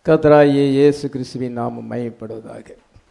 கத்தராகிய இயேசு கிறிஸ்துவின் நாமம் மையப்படுவதாக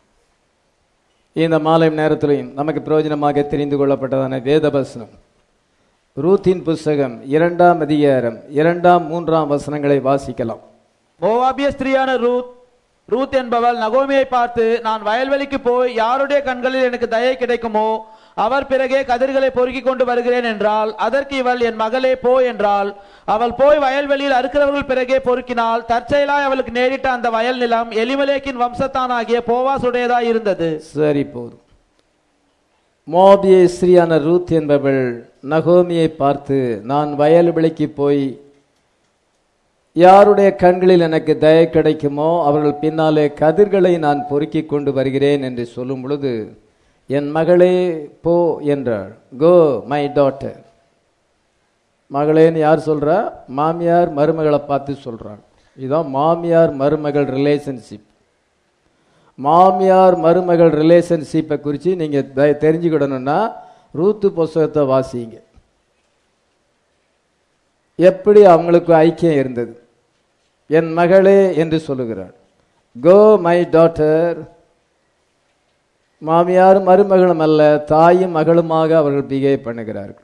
இந்த மாலை நேரத்திலையும் நமக்கு பிரயோஜனமாக தெரிந்து கொள்ளப்பட்டதான வேதவசனம் ரூத்தின் புஸ்தகம் இரண்டாம் அதிகாரம் இரண்டாம் மூன்றாம் வசனங்களை வாசிக்கலாம் மோவாபிய ஸ்திரியான ரூத் ரூத் என்பவள் நகோமியை பார்த்து நான் வயல்வெளிக்கு போய் யாருடைய கண்களில் எனக்கு தயை கிடைக்குமோ அவர் பிறகே கதிர்களை பொறுக்கிக் கொண்டு வருகிறேன் என்றால் அதற்கு இவள் என் மகளே போ என்றாள் அவள் போய் வயல்வெளியில் அறுக்கிறவர்கள் பிறகே பொறுக்கினாள் தற்செயலாய் அவளுக்கு நேரிட்ட அந்த வயல் நிலம் எலிமலேக்கின் வம்சத்தானாகிய போவாசுடையதாய் இருந்தது சரி போதும் மோபிய ஸ்ரீயான ரூத் என்பவள் நகோமியை பார்த்து நான் வயல்வெளிக்கு போய் யாருடைய கண்களில் எனக்கு தயை கிடைக்குமோ அவர்கள் பின்னாலே கதிர்களை நான் பொறுக்கிக் கொண்டு வருகிறேன் என்று சொல்லும் பொழுது என் மகளே போ என்றாள் கோ மை டாட்டர் மகளேன்னு யார் சொல்றா மாமியார் மருமகளை பார்த்து சொல்றாள் இதுதான் மாமியார் மருமகள் ரிலேஷன்ஷிப் மாமியார் மருமகள் ரிலேஷன்ஷிப்பை குறித்து நீங்கள் தெரிஞ்சுக்கிடணும்னா ரூத்து புஸ்தகத்தை வாசிங்க எப்படி அவங்களுக்கு ஐக்கியம் இருந்தது என் மகளே என்று சொல்லுகிறாள் கோ மை டாட்டர் மாமியாரும் மருமகளும் அல்ல தாயும் மகளுமாக அவர்கள் பிகேவ் பண்ணுகிறார்கள்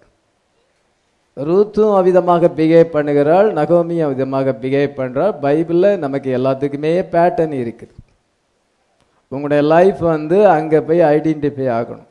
ரூத்தும் அவ்விதமாக பிகேவ் பண்ணுகிறாள் நகோமியும் அவ்விதமாக பிகேவ் பண்ணுறாள் பைபிளில் நமக்கு எல்லாத்துக்குமே பேட்டர்ன் இருக்குது உங்களுடைய லைஃப் வந்து அங்கே போய் ஐடென்டிஃபை ஆகணும்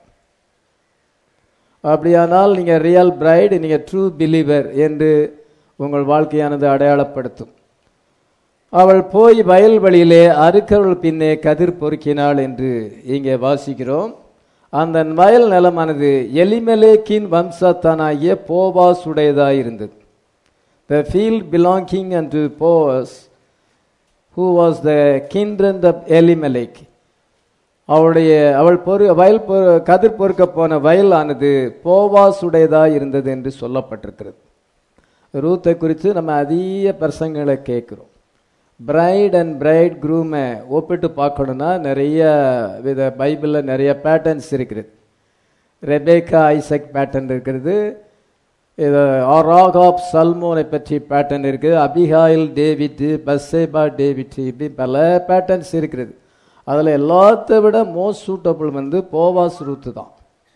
அப்படியானால் நீங்கள் ரியல் பிரைடு நீங்கள் ட்ரூ பிலீவர் என்று உங்கள் வாழ்க்கையானது அடையாளப்படுத்தும் அவள் போய் வயல்வெளியிலே அறுக்கவள் பின்னே கதிர் பொறுக்கினாள் என்று இங்கே வாசிக்கிறோம் அந்த வயல் நிலமானது எலிமெலேக்கின் வம்சத்தானாகிய போவாஸ் உடையதாக இருந்தது the field belonging and to Boaz who was the kindred of Elimelech அவளுடைய அவள் பொறு வயல் பொறு கதிர் பொறுக்க போன வயலானது போவாசுடையதாக இருந்தது என்று சொல்லப்பட்டிருக்கிறது ரூத்தை குறித்து நம்ம அதிக பிரசங்களை கேட்குறோம் பிரைட் அண்ட் பிரைட் குரூமை ஒப்பிட்டு பார்க்கணுன்னா நிறைய வித பைபிளில் நிறைய பேட்டர்ன்ஸ் இருக்கிறது ரெபேக்கா ஐசக் பேட்டர்ன் இருக்கிறது இது ராகாப் சல்மோனை பற்றி பேட்டர்ன் இருக்குது அபிகாயில் டேவிட் பஸ்ஸேபா டேவிட் இப்படி பல பேட்டர்ன்ஸ் இருக்கிறது அதில் எல்லாத்த விட மோஸ்ட் சூட்டபிள் வந்து போவாஸ் ரூத்து தான்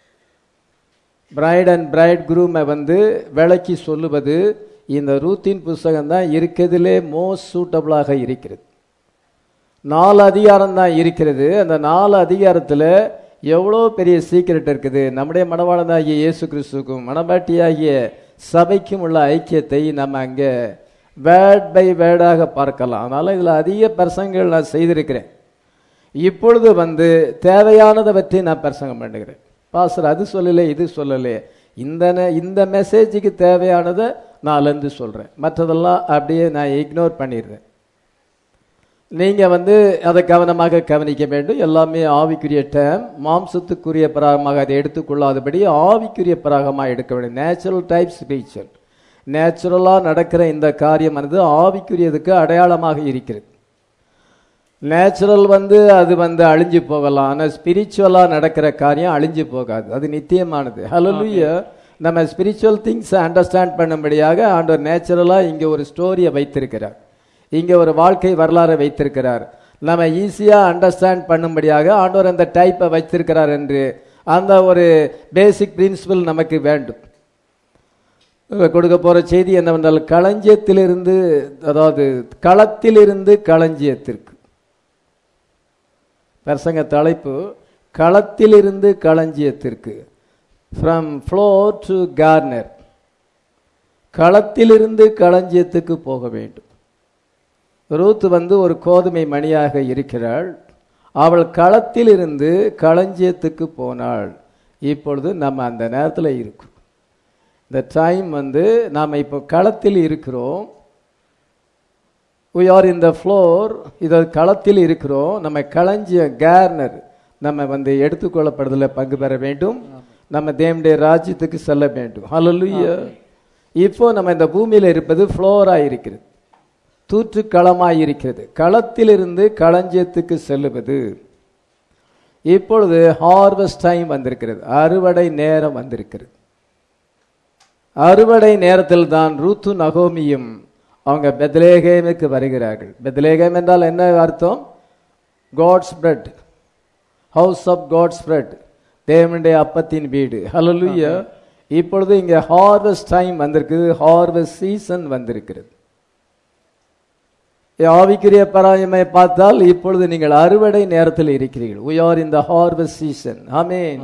பிரைட் அண்ட் பிரைட் குரூமை வந்து விளக்கி சொல்லுவது இந்த ரூத்தின் புஸ்தகம் தான் இருக்கிறதுலே மோஸ்ட் சூட்டபிளாக இருக்கிறது நாலு அதிகாரம் தான் இருக்கிறது அந்த நாலு அதிகாரத்தில் எவ்வளோ பெரிய சீக்கிரட் இருக்குது நம்முடைய மனவாளனாகிய இயேசு கிறிஸ்துக்கும் மனபாட்டியாகிய சபைக்கும் உள்ள ஐக்கியத்தை நம்ம அங்கே வேர்ட் பை வேர்டாக பார்க்கலாம் அதனால் இதில் அதிக பிரசங்கள் நான் செய்திருக்கிறேன் இப்பொழுது வந்து தேவையானதை பற்றி நான் பிரசங்கம் பண்ணுகிறேன் பாஸ்டர் அது சொல்லலை இது சொல்லலையே இந்த இந்த மெசேஜுக்கு தேவையானதை நான் இருந்து சொல்கிறேன் மற்றதெல்லாம் அப்படியே நான் இக்னோர் பண்ணிடுறேன் நீங்கள் வந்து அதை கவனமாக கவனிக்க வேண்டும் எல்லாமே ஆவிக்குரிய டேம் மாம்சத்துக்குரிய பிராகமாக அதை எடுத்துக்கொள்ளாதபடி ஆவிக்குரிய பிராகமாக எடுக்க வேண்டும் நேச்சுரல் டைப் ஸ்பீச்சல் நேச்சுரலாக நடக்கிற இந்த காரியமானது ஆவிக்குரியதுக்கு அடையாளமாக இருக்கிறது நேச்சுரல் வந்து அது வந்து அழிஞ்சு போகலாம் ஆனால் ஸ்பிரிச்சுவலாக நடக்கிற காரியம் அழிஞ்சு போகாது அது நித்தியமானது ஹலலுயா நம்ம ஸ்பிரிச்சுவல் திங்ஸை அண்டர்ஸ்டாண்ட் பண்ணும்படியாக ஆண்டவர் நேச்சுரலாக இங்கே ஒரு ஸ்டோரியை வைத்திருக்கிறார் இங்கே ஒரு வாழ்க்கை வரலாறை வைத்திருக்கிறார் நம்ம ஈஸியாக அண்டர்ஸ்டாண்ட் பண்ணும்படியாக ஆண்டவர் அந்த டைப்பை வைத்திருக்கிறார் என்று அந்த ஒரு பேசிக் பிரின்சிபல் நமக்கு வேண்டும் கொடுக்க போகிற செய்தி என்னவென்றால் களஞ்சியத்திலிருந்து அதாவது களத்திலிருந்து களஞ்சியத்திற்கு பிரசங்க தலைப்பு களத்திலிருந்து களஞ்சியத்திற்கு ஃப்ரம் ஃப்ளோ டு கார்னர் களத்திலிருந்து களஞ்சியத்துக்கு போக வேண்டும் ரூத் வந்து ஒரு கோதுமை மணியாக இருக்கிறாள் அவள் களத்திலிருந்து களஞ்சியத்துக்கு போனாள் இப்பொழுது நம்ம அந்த நேரத்தில் இருக்கும் இந்த டைம் வந்து நாம் இப்போ களத்தில் இருக்கிறோம் we are in the floor இதை களத்தில் இருக்கிறோம் நம்ம களஞ்சிய கேர்னர் நம்ம வந்து எடுத்துக்கொள்ளப்படுதல பங்கு பெற வேண்டும் நம்ம தேவனுடைய ராஜ்யத்துக்கு செல்ல வேண்டும் ஹலலுயா இப்போ நம்ம இந்த பூமியில் இருப்பது ஃப்ளோராக இருக்கிறது தூற்று களமாய் இருக்கிறது களத்திலிருந்து களஞ்சியத்துக்கு செல்லுவது இப்பொழுது ஹார்வெஸ்ட் டைம் வந்திருக்கிறது அறுவடை நேரம் வந்திருக்கிறது அறுவடை நேரத்தில் தான் ரூத்து நகோமியும் அவங்க பெத்லேகேமுக்கு வருகிறார்கள் பெத்லேகேம் என்றால் என்ன அர்த்தம் God's bread house of God's bread தேவனுடைய அப்பத்தின் வீடு ஹalleluya இப்பொழுது இங்க ஹார்வெஸ்ட் டைம் வந்திருக்குது ஹார்வெஸ்ட் சீசன் வந்திருக்கிறது ஆவிக்குரிய பராயமை பார்த்தால் இப்பொழுது நீங்கள் அறுவடை நேரத்தில் இருக்கிறீர்கள் we are in the harvest season ஆமென்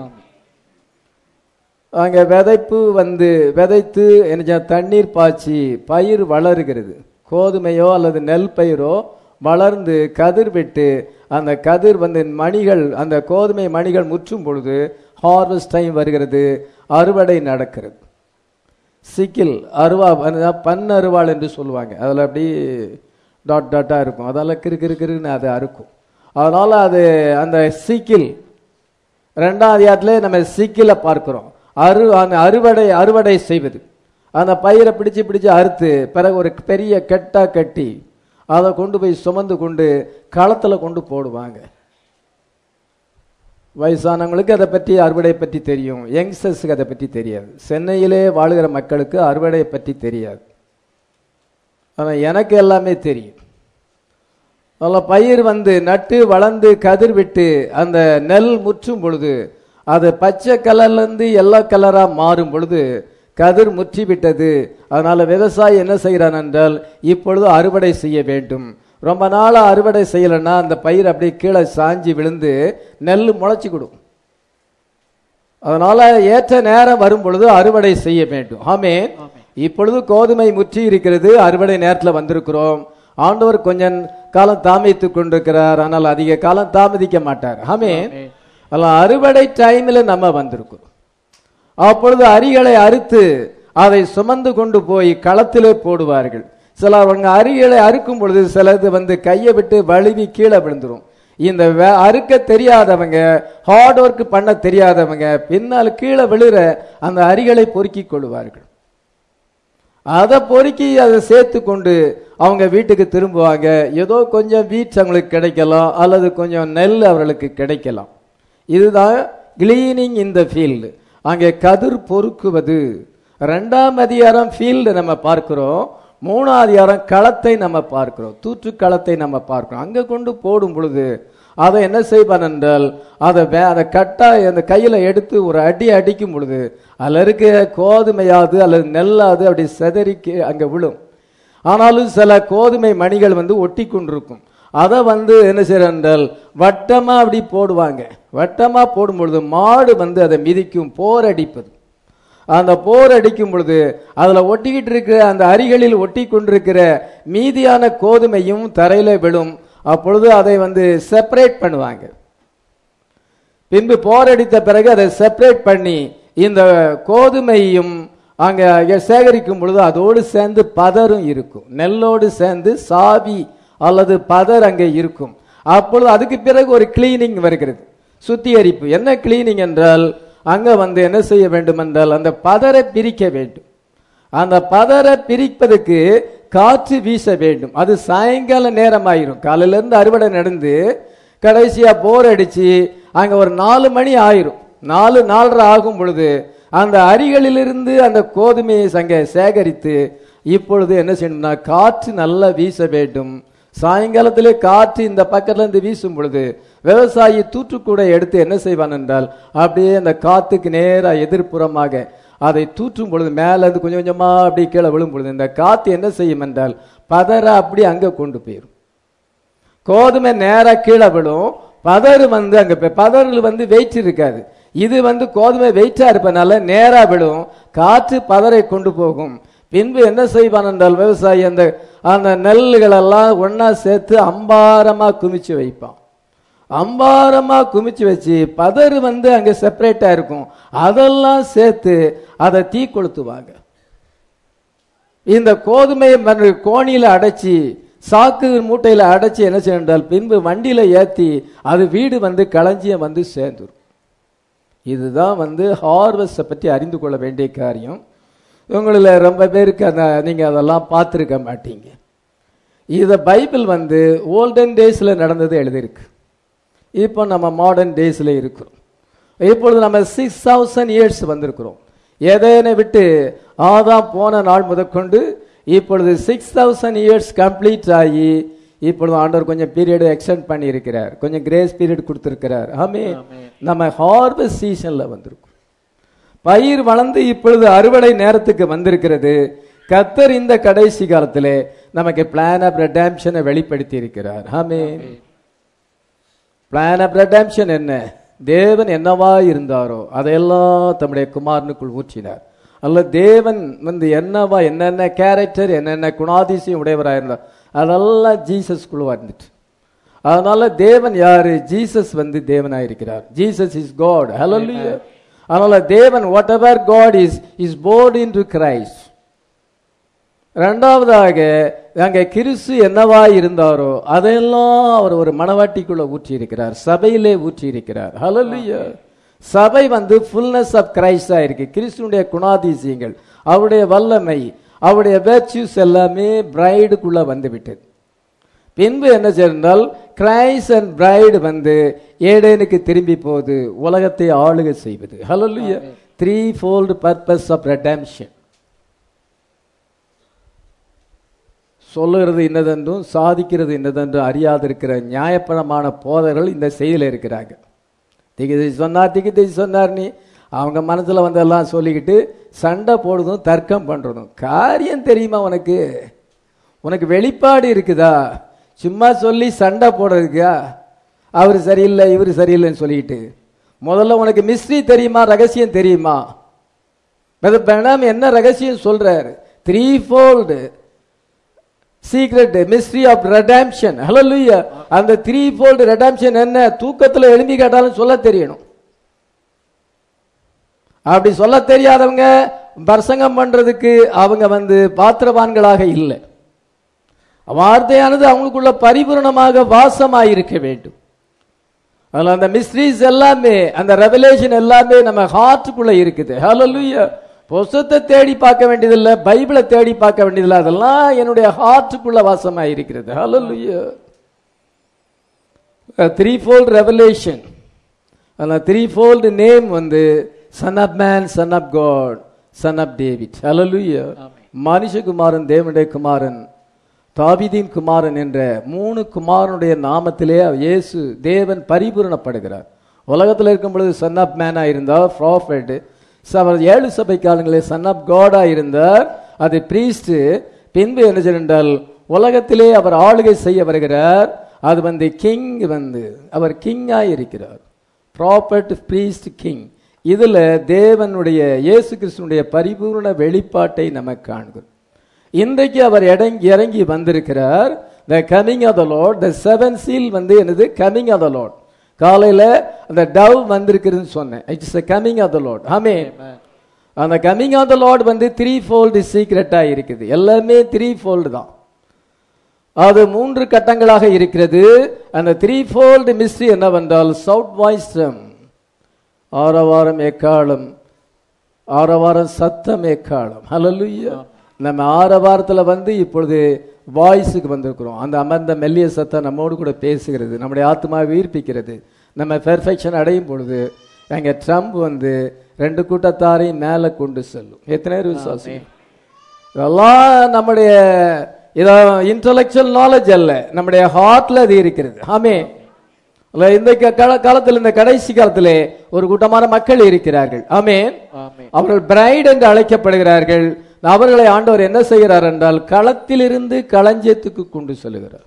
அங்க விதைப்பு வந்து விதைத்து என்ன தண்ணீர் பாய்ச்சி பயிர் வளருகிறது கோதுமையோ அல்லது நெல் பயிரோ வளர்ந்து கதிர் விட்டு அந்த கதிர் வந்து மணிகள் அந்த கோதுமை மணிகள் முற்றும் பொழுது ஹார்வெஸ்ட் டைம் வருகிறது அறுவடை நடக்கிறது சிக்கில் அருவா பன் அருவாள் என்று சொல்லுவாங்க அதில் அப்படி டாட் டாட்டாக இருக்கும் அதெல்லாம் கிறு கிறு கிறுன்னு அது அறுக்கும் அதனால அது அந்த சீக்கில் ரெண்டாம் அதிகாரத்திலே நம்ம சீக்கில பார்க்கிறோம் அரு அந்த அறுவடை அறுவடை செய்வது அந்த பயிரை பிடிச்சு பிடிச்சு அறுத்து பிறகு ஒரு பெரிய கெட்டா கட்டி அதை கொண்டு போய் சுமந்து கொண்டு களத்துல கொண்டு போடுவாங்க வயசானவங்களுக்கு அதை பற்றி அறுவடை பற்றி தெரியும் யங்ஸ்டர்ஸுக்கு அதை பற்றி தெரியாது சென்னையிலே வாழுகிற மக்களுக்கு அறுவடை பற்றி தெரியாது ஆனால் எனக்கு எல்லாமே தெரியும் அதில் பயிர் வந்து நட்டு வளர்ந்து கதிர் விட்டு அந்த நெல் முற்றும் பொழுது அது பச்சை கலர்லேருந்து எல்லோ கலராக மாறும் பொழுது கதிர் முற்றி விட்டது அதனால விவசாயி என்ன செய்கிறான் என்றால் இப்பொழுது அறுவடை செய்ய வேண்டும் ரொம்ப நாளாக அறுவடை செய்யலைன்னா அந்த பயிர் அப்படியே கீழே சாஞ்சி விழுந்து நெல் முளைச்சி கொடுக்கும் அதனால ஏற்ற நேரம் வரும் பொழுது அறுவடை செய்ய வேண்டும் ஆமே இப்பொழுது கோதுமை முற்றி இருக்கிறது அறுவடை நேரத்தில் வந்திருக்கிறோம் ஆண்டவர் கொஞ்சம் காலம் தாமதித்துக் கொண்டிருக்கிறார் ஆனால் அதிக காலம் தாமதிக்க மாட்டார் ஆமே அதெல்லாம் அறுவடை டைம்ல நம்ம வந்திருக்கிறோம் அப்பொழுது அரிகளை அறுத்து அதை சுமந்து கொண்டு போய் களத்திலே போடுவார்கள் சில அவங்க அரிகளை அறுக்கும் பொழுது சிலது வந்து கையை விட்டு வழுவி கீழே விழுந்துரும் இந்த வே- அறுக்க தெரியாதவங்க ஹார்ட் ஒர்க் பண்ண தெரியாதவங்க பின்னால் கீழே விழுற அந்த அரிகளை பொறுக்கிக் கொள்வார்கள் அதை பொறுக்கி அதை சேர்த்து கொண்டு அவங்க வீட்டுக்கு திரும்புவாங்க ஏதோ கொஞ்சம் வீட்ஸ் அவங்களுக்கு கிடைக்கலாம் அல்லது கொஞ்சம் நெல் அவர்களுக்கு கிடைக்கலாம் இதுதான் கிளீனிங் இந்த ஃபீல்டு அங்கே கதிர் பொறுக்குவது ரெண்டாம் அதிகாரம் ஃபீல்டு நம்ம பார்க்கிறோம் மூணாம் அதிகாரம் களத்தை நம்ம பார்க்கிறோம் தூற்று களத்தை நம்ம பார்க்கிறோம் அங்கே கொண்டு போடும் பொழுது அதை என்ன செய்வான் என்றால் அதை வே அதை கட்டா அந்த கையில் எடுத்து ஒரு அடி அடிக்கும் பொழுது அதில் இருக்க கோதுமையாது அல்லது நெல்லாது அப்படி செதறிக்கு அங்கே விழும் ஆனாலும் சில கோதுமை மணிகள் வந்து ஒட்டி கொண்டிருக்கும் அதை வந்து என்ன செய்யறாங்க என்றால் வட்டமா அப்படி போடுவாங்க வட்டமா போடும் பொழுது மாடு வந்து அதை மிதிக்கும் போர் அடிப்பது அந்த போர் அடிக்கும் பொழுது அதுல ஒட்டிக்கிட்டு இருக்கிற அந்த அரிகளில் ஒட்டி கொண்டிருக்கிற மீதியான கோதுமையும் தரையில விழும் அப்பொழுது அதை வந்து செப்பரேட் பண்ணுவாங்க பின்பு போரடித்த பிறகு அதை செப்பரேட் பண்ணி இந்த கோதுமையும் அங்க சேகரிக்கும் பொழுது அதோடு சேர்ந்து பதரும் இருக்கும் நெல்லோடு சேர்ந்து சாவி அல்லது பதர் அங்கே இருக்கும் அப்பொழுது அதுக்கு பிறகு ஒரு கிளீனிங் வருகிறது சுத்திகரிப்பு என்ன கிளீனிங் என்றால் அங்க வந்து என்ன செய்ய வேண்டும் என்றால் அந்த பதரை பிரிக்க வேண்டும் அந்த பதரை பிரிப்பதற்கு காற்று வீச வேண்டும் அது சாயங்கால நேரம் ஆயிரும் காலையில இருந்து அறுவடை நடந்து கடைசியா போர் அடிச்சு அங்க ஒரு நாலு மணி ஆயிரும் நாலு நாலரை ஆகும் பொழுது அந்த அரிகளிலிருந்து அந்த கோதுமையை அங்க சேகரித்து இப்பொழுது என்ன செய்யணும்னா காற்று நல்லா வீச வேண்டும் சாயங்காலத்திலே காற்று இந்த பக்கத்துல இருந்து வீசும் பொழுது விவசாயி தூற்றுக்கூடை எடுத்து என்ன செய்வான் என்றால் அப்படியே அந்த காத்துக்கு நேரா எதிர்ப்புறமாக அதை தூற்றும் பொழுது மேல இருந்து கொஞ்சம் கொஞ்சமா அப்படி கீழே விழும் பொழுது இந்த காத்து என்ன செய்யும் என்றால் பதற அப்படி அங்க கொண்டு போயிடும் கோதுமை நேரா கீழே விழும் பதறு வந்து அங்க போய் பதறில் வந்து வெயிட் இருக்காது இது வந்து கோதுமை வெயிட்டா இருப்பதனால நேரா விழும் காற்று பதரை கொண்டு போகும் பின்பு என்ன செய்வான் என்றால் விவசாயி அந்த அந்த நெல்லுகளெல்லாம் ஒண்ணா சேர்த்து அம்பாரமா குமிச்சு வைப்பான் அம்பாரமா குமிச்சு வச்சு பதறு வந்து அங்க செப்பரேட்டா இருக்கும் அதெல்லாம் சேர்த்து அதை தீ கொளுத்துவாங்க இந்த கோதுமையை மறு- கோணியில அடைச்சி சாக்கு மூட்டையில அடைச்சி என்ன செய்யறால் பின்பு வண்டியில ஏத்தி அது வீடு வந்து களஞ்சியம் வந்து சேர்ந்துரும் இதுதான் வந்து ஹார்வெஸ்ட்டை பற்றி அறிந்து கொள்ள வேண்டிய காரியம் உங்களில் ரொம்ப பேருக்கு அந்த நீங்கள் அதெல்லாம் பார்த்துருக்க மாட்டீங்க இதை பைபிள் வந்து ஓல்டன் டேஸில் நடந்தது எழுதியிருக்கு இப்போ நம்ம மாடர்ன் டேஸில் இருக்கிறோம் இப்பொழுது நம்ம சிக்ஸ் தௌசண்ட் இயர்ஸ் வந்திருக்கிறோம் எதனை விட்டு ஆதாம் போன நாள் முதற்கொண்டு இப்பொழுது சிக்ஸ் தௌசண்ட் இயர்ஸ் கம்ப்ளீட் ஆகி இப்பொழுது ஆண்டவர் கொஞ்சம் பீரியட் எக்ஸ்டெண்ட் பண்ணி இருக்கிறார் கொஞ்சம் கிரேஸ் பீரியட் கொடுத்திருக்கிறார் ஆமே நம்ம ஹார்வெஸ்ட் சீசன்ல வந்திருக்கோம் பயிர் வளர்ந்து இப்பொழுது அறுவடை நேரத்துக்கு வந்திருக்கிறது கத்தர் இந்த கடைசி காலத்திலே நமக்கு பிளான் ஆஃப் ரெடாம்ஷனை வெளிப்படுத்தி இருக்கிறார் ஆமே பிளான் ஆஃப் ரெடாம்ஷன் என்ன தேவன் என்னவா இருந்தாரோ அதையெல்லாம் தம்முடைய குமாரனுக்குள் ஊற்றினார் அல்ல தேவன் வந்து என்னவா என்னென்ன கேரக்டர் என்னென்ன குணாதிசயம் உடையவராக இருந்தார் அதெல்லாம் ஜீசஸ்குள்ள வந்துட்டு அதனால தேவன் யாரு ஜீசஸ் வந்து தேவனாக இருக்கிறார் ஜீசஸ் இஸ் காட் ஹalleluya அதனால தேவன் whatever God is is poured into Christ ரெண்டாவதாக அங்க கிறிஸ்து என்னவா இருந்தாரோ அதையெல்லாம் அவர் ஒரு மணவாட்டிக்குள்ள ஊற்றி இருக்கிறார் சபையிலே ஊற்றி இருக்கிறார் ஹalleluya சபை வந்து ஃபுல்னஸ் ஆஃப் கிரைஸ்டா இருக்கு கிறிஸ்துனுடைய குணாதிசயங்கள் அவருடைய வல்லமை அவருடைய வேர்ச்சியூஸ் எல்லாமே பிரைடுக்குள்ள வந்து விட்டது பின்பு என்ன செய்தால் கிரைஸ் அண்ட் பிரைடு வந்து ஏடேனுக்கு திரும்பி போகுது உலகத்தை ஆளுகை செய்வது hallelujah three fold purpose of redemption சொல்லுகிறது இன்னதென்றும் சாதிக்கிறது இன்னதென்றும் அறியாதிருக்கிற நியாயப்பணமான போதர்கள் இந்த செய்தியில் இருக்கிறாங்க திகிதை சொன்னார் திகிதை சொன்னார் நீ அவங்க மனசுல வந்தெல்லாம் சொல்லிக்கிட்டு சண்டை போடுறதும் தர்க்கம் பண்றதும் காரியம் தெரியுமா உனக்கு உனக்கு வெளிப்பாடு இருக்குதா சும்மா சொல்லி சண்டை போடுறதுக்கா அவர் சரியில்லை இவர் சரியில்லைன்னு சொல்லிக்கிட்டு முதல்ல உனக்கு மிஸ்ட்ரி தெரியுமா ரகசியம் தெரியுமா பெணாம் என்ன ரகசியம் சொல்றாரு three fold secret mystery of redemption hallelujah அந்த த்ரீ ஃபோல்டு ரெடாம்ஷன் என்ன தூக்கத்துல எழும்பி கேட்டாலும் சொல்ல தெரியணும் அப்படி சொல்ல தெரியாதவங்க பிரசங்கம் பண்றதுக்கு அவங்க வந்து பாத்திரவான்களாக இல்லை வார்த்தையானது அவங்களுக்குள்ள பரிபூரணமாக வாசமாயிருக்க வேண்டும் அதில் அந்த மிஸ்ட்ரீஸ் எல்லாமே அந்த ரெவலேஷன் எல்லாமே நம்ம ஹார்ட்டுக்குள்ள இருக்குது ஹalleluya புஸ்தத்தை தேடி பார்க்க வேண்டியதில்லை பைபிளை தேடி பார்க்க வேண்டியதில்லை அதெல்லாம் என்னுடைய ஹார்ட்டுக்குள்ள வாசமாக இருக்கிறது ஹalleluya த்ரீ ஃபோல்ட் ரெவலேஷன் அந்த த்ரீ ஃபோல்டு நேம் வந்து son of man son of God son of David hallelujah மனுஷகுமாரன் தேவனுடைய குமாரன் தாவிதின் குமாரன் என்ற மூணு குமாரனுடைய நாமத்திலே இயேசு தேவன் பரிபூரணப்படுகிறார் உலகத்தில் இருக்கும் பொழுது சன் ஆஃப் மேனா இருந்தார் ப்ராஃபெட் அவர் ஏழு சபை காலங்களே சன் ஆஃப் காடா இருந்தார் அது பிரீஸ்ட் பின்பு என்ன செய்தால் உலகத்திலே அவர் ஆளுகை செய்ய வருகிறார் அது வந்து கிங் வந்து அவர் கிங்கா இருக்கிறார் ப்ராப்பர்ட் பிரீஸ்ட் கிங் இதுல தேவனுடைய இயேசு கிறிஸ்துனுடைய பரிபூர்ண வெளிப்பாட்டை நம்ம காண்கிறோம் இன்றைக்கு அவர் இறங்கி இறங்கி வந்திருக்கிறார் the coming of the lord the seven seal வந்து என்னது கமிங் ஆஃப் த லார்ட் காலையில அந்த டவ் வந்திருக்குதுன்னு சொன்னேன் it's the coming of the lord ஆமே அந்த கமிங் ஆஃப் த லார்ட் வந்து த்ரீ ஃபோல்டு சீக்ரெட்டா இருக்குது எல்லாமே த்ரீ ஃபோல்டு தான் அது மூன்று கட்டங்களாக இருக்கிறது அந்த த்ரீ ஃபோல்டு மிஸ்ட்ரி என்னவென்றால் சவுட் வாய்ஸ்டம் ஆரவாரம் எக்காலம் ஆரவாரம் சத்தம் எக்காலம் ஹalleluya நம்ம ஆரவாரத்தில் வந்து இப்பொழுது வாய்ஸுக்கு வந்திருக்கிறோம் அந்த அமர்ந்த மெல்லிய சத்தம் நம்மோடு கூட பேசுகிறது நம்முடைய ஆத்மாவை உயிர்ப்பிக்கிறது நம்ம பெர்ஃபெக்ஷன் அடையும் பொழுது எங்க ட்ரம்ப் வந்து ரெண்டு கூட்டத்தாரையும் மேலே கொண்டு செல்லும் எத்தனை பேர் விசுவாசி இதெல்லாம் நம்முடைய இதோ இன்டலெக்சுவல் நாலேஜ் அல்ல நம்முடைய ஹார்ட்ல அது இருக்கிறது ஆமே இல்ல இந்த க- கால- காலத்தில் இந்த கடைசி காலத்திலே ஒரு கூட்டமான மக்கள் இருக்கிறார்கள் ஆமென் ஆமென். அவர்கள் பிரைட் என்று அழைக்கப்படுகிறார்கள் அவர்களை ஆண்டவர் என்ன செய்கிறார் என்றால் களத்திலிருந்து களஞ்சியத்துக்கு கொண்டு செல்கிறார்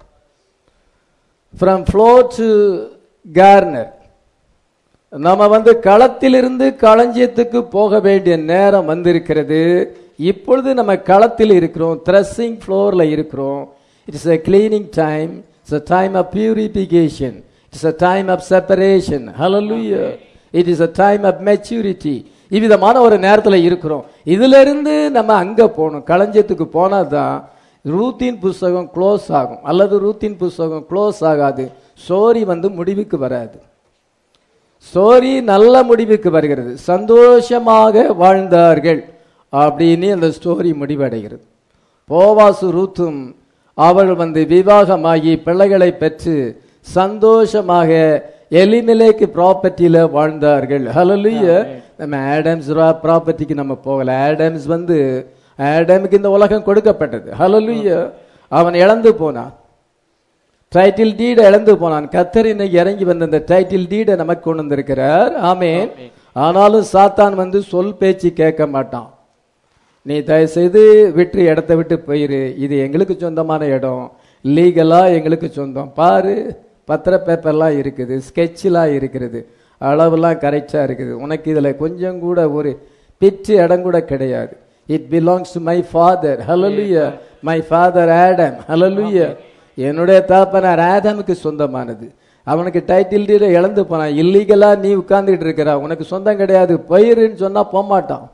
ஃப்ரம் ஃப்ளோ டு கார்னர் நம்ம வந்து களத்திலிருந்து களஞ்சியத்துக்கு போக வேண்டிய நேரம் வந்திருக்கிறது இப்பொழுது நம்ம களத்தில் இருக்கிறோம் த்ரெஸ்ஸிங் ஃப்ளோர்ல இருக்கிறோம் it's a cleaning time it's a time of purification it's a time of separation hallelujah it is a time of maturity இவ்விதமான ஒரு நேரத்துல இருக்கிறோம் இதுல இருந்து நம்ம அங்க போகணும் களஞ்சியத்துக்கு போனா தான் ரூத்தின் புஸ்தகம் க்ளோஸ் ஆகும் அல்லது ரூத்தின் புஸ்தகம் க்ளோஸ் ஆகாது ஸ்டோரி வந்து முடிவுக்கு வராது ஸ்டோரி நல்ல முடிவுக்கு வருகிறது சந்தோஷமாக வாழ்ந்தார்கள் அப்படின்னு அந்த ஸ்டோரி முடிவடைகிறது போவாசு ரூத்தும் அவர்கள் வந்து விவாகமாகி பிள்ளைகளை பெற்று சந்தோஷமாக எலிமிலேக்கு ப்ராப்பர்ட்டியில வாழ்ந்தார்கள் ஹalleluya நம்ம ஆடம்ஸ் ப்ராப்பர்ட்டிக்கு நம்ம போகல ஆடம்ஸ் வந்து ஆடமுக்கு இந்த உலகம் கொடுக்கப்பட்டது ஹalleluya அவன் இழந்து போனான் டைட்டில் டீடை இழந்து போனான் கத்தர் இன்னைக்கு இறங்கி வந்த இந்த டைட்டில் டீடை நமக்கு கொண்டு வந்திருக்கிறார் ஆமென் ஆனாலும் சாத்தான் வந்து சொல் பேச்சு கேட்க மாட்டான் நீ தயவு செய்து விட்டு இடத்த விட்டு போயிரு இது எங்களுக்கு சொந்தமான இடம் லீகலா எங்களுக்கு சொந்தம் பாரு பத்திர பேப்பர்லாம் இருக்குது ஸ்கெட்செலாம் இருக்கிறது அளவுலாம் கரெக்டா இருக்குது உனக்கு இதுல கொஞ்சம் கூட ஒரு பிச்சு இடம் கூட கிடையாது it belongs to my father hallelujah my father Adam hallelujah என்னுடைய தாப்பனார் ஆடமுக்கு சொந்தமானது அவனுக்கு டைட்டில் டீட இழந்து போனான் இல்லீகலா நீ உட்கார்ந்துட்டு இருக்கிறா உனக்கு சொந்தம் கிடையாது பயிருன்னு சொன்னா போமாட்டான்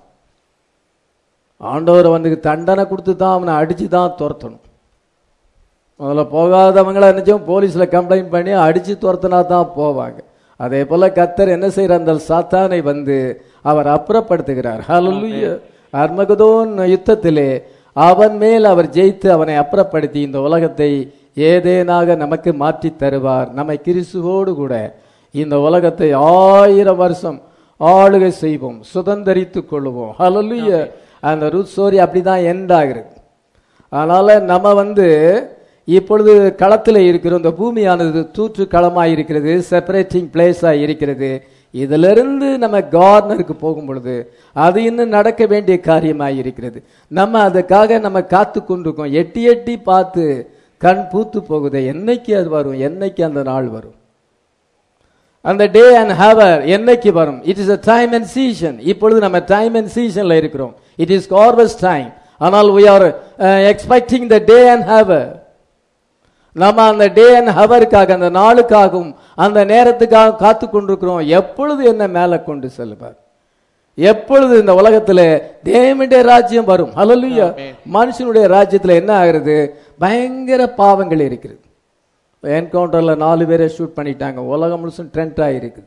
ஆண்டவர் அவனுக்கு தண்டனை கொடுத்து தான் அவனை அடிச்சு தான் துரத்தணும் முதல்ல போகாதவங்கள நினைச்சோம் போலீஸ்ல கம்ப்ளைண்ட் பண்ணி அடிச்சு துரத்தினா தான் போவாங்க அதே போல கத்தர் என்ன செய்யற அந்த சாத்தானை வந்து அவர் அப்புறப்படுத்துகிறார் ஹalleluya அர்மகதோன் யுத்தத்திலே அவன் மேல் அவர் ஜெயித்து அவனை அப்புறப்படுத்தி இந்த உலகத்தை ஏதேனாக நமக்கு மாற்றி தருவார் நம்மை கிறிஸ்துவோடு கூட இந்த உலகத்தை ஆயிரம் வருஷம் ஆளுகை செய்வோம் சுதந்தரித்துக் கொள்வோம் ஹalleluya அந்த ரூத் ஸ்டோரி அப்படிதான் எண்ட் ஆகிறது அதனால நம்ம வந்து இப்பொழுது களத்தில் இருக்கிறோம் இந்த பூமியானது தூற்று களமாக இருக்கிறது செப்பரேட்டிங் பிளேஸாக இருக்கிறது இதிலிருந்து நம்ம கார்னருக்கு போகும் பொழுது அது இன்னும் நடக்க வேண்டிய காரியமாக இருக்கிறது நம்ம அதுக்காக நம்ம காத்து கொண்டிருக்கோம் எட்டி எட்டி பார்த்து கண் பூத்து போகுது என்னைக்கு அது வரும் என்னைக்கு அந்த நாள் வரும் அந்த டே அண்ட் ஹவர் என்னைக்கு வரும் it is a time and season இப்பொழுது நம்ம டைம் அண்ட் சீசன்ல இருக்கிறோம் இட் இஸ் கார்வஸ் டைம் ஆனால் we are expecting the day and hour நம்ம அந்த டே அண்ட் ஹவருக்காக அந்த நாளுக்காகவும் அந்த நேரத்துக்காக காத்து கொண்டிருக்கிறோம் எப்பொழுது என்ன மேலே கொண்டு செல்வார் எப்பொழுது இந்த உலகத்துல தேவனுடைய ராஜ்யம் வரும் ஹalleluya மனுஷனுடைய ராஜ்யத்துல என்ன ஆகுறது பயங்கர பாவங்கள் இருக்கிறது என்கவுண்டர்ல நாலு பேரை ஷூட் பண்ணிட்டாங்க உலகம் முழுசும் ட்ரெண்ட் ஆகிருக்குது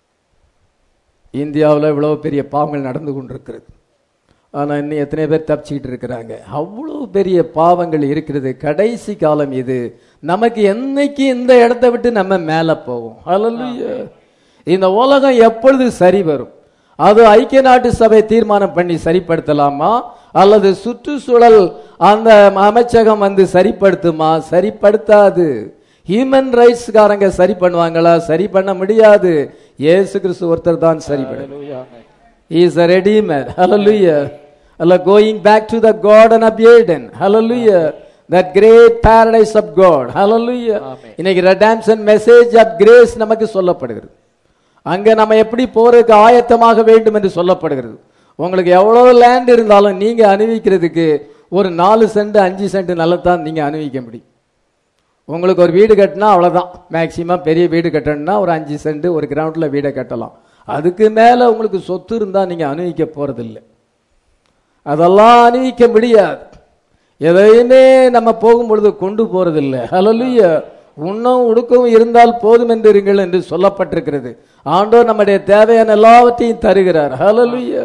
இந்தியாவில் இவ்வளவு பெரிய பாவங்கள் நடந்து கொண்டிருக்கிறது ஆனா இன்னும் எத்தனை பேர் தப்பிச்சுக்கிட்டு இருக்கிறாங்க அவ்வளவு பெரிய பாவங்கள் இருக்கிறது கடைசி காலம் இது நமக்கு என்னைக்கு இந்த இடத்த விட்டு நம்ம மேல போவோம் ஹalleluya இந்த உலகம் எப்பொழுது சரி வரும் அது ஐக்கிய நாட்டு சபை தீர்மானம் பண்ணி சரிப்படுத்தலாமா அல்லது சுற்றுச்சூழல் அந்த அமைச்சகம் வந்து சரிப்படுத்துமா சரிப்படுத்தாது ஹியூமன் ரைட்ஸ்காரங்க சரி பண்ணுவாங்களா சரி பண்ண முடியாது இயேசு கிறிஸ்து ஒருத்தர் தான் சரி பண்ண He is a redeemer. Hallelujah. Allah going back to the Garden of Eden. Hallelujah. That great paradise of God. Hallelujah. இன்னைக்கு redemption message of grace நமக்கு சொல்லப்படுகிறது அங்க நம்ம எப்படி போறதுக்கு ஆயத்தமாக வேண்டும் என்று சொல்லப்படுகிறது உங்களுக்கு எவ்வளவு லேண்ட் இருந்தாலும் நீங்க அனுபவிக்கிறதுக்கு ஒரு நாலு சென்ட் அஞ்சு சென்ட் நல்லதான் நீங்க அனுபவிக்க முடியும் உங்களுக்கு ஒரு வீடு கட்டினா அவ்வளவுதான் மேக்சிமம் பெரிய வீடு கட்டணும்னா ஒரு அஞ்சு சென்ட் ஒரு கிரவுண்ட்ல வீடை கட்டலாம் அதுக்கு மேல உங்களுக்கு சொத்து இருந்தா நீங்க அனுபவிக்க போறதில்லை அதெல்லாம் அனுபவிக்க முடியாது எதையுமே நம்ம போகும் பொழுது கொண்டு போறதில்லை ஹalleluya உண்ணும் உடுக்கவும் இருந்தால் போதும் என்று இருங்கள் என்று சொல்லப்பட்டிருக்கிறது ஆண்டோர் நம்முடைய தேவையான எல்லாவற்றையும் தருகிறார் ஹalleluya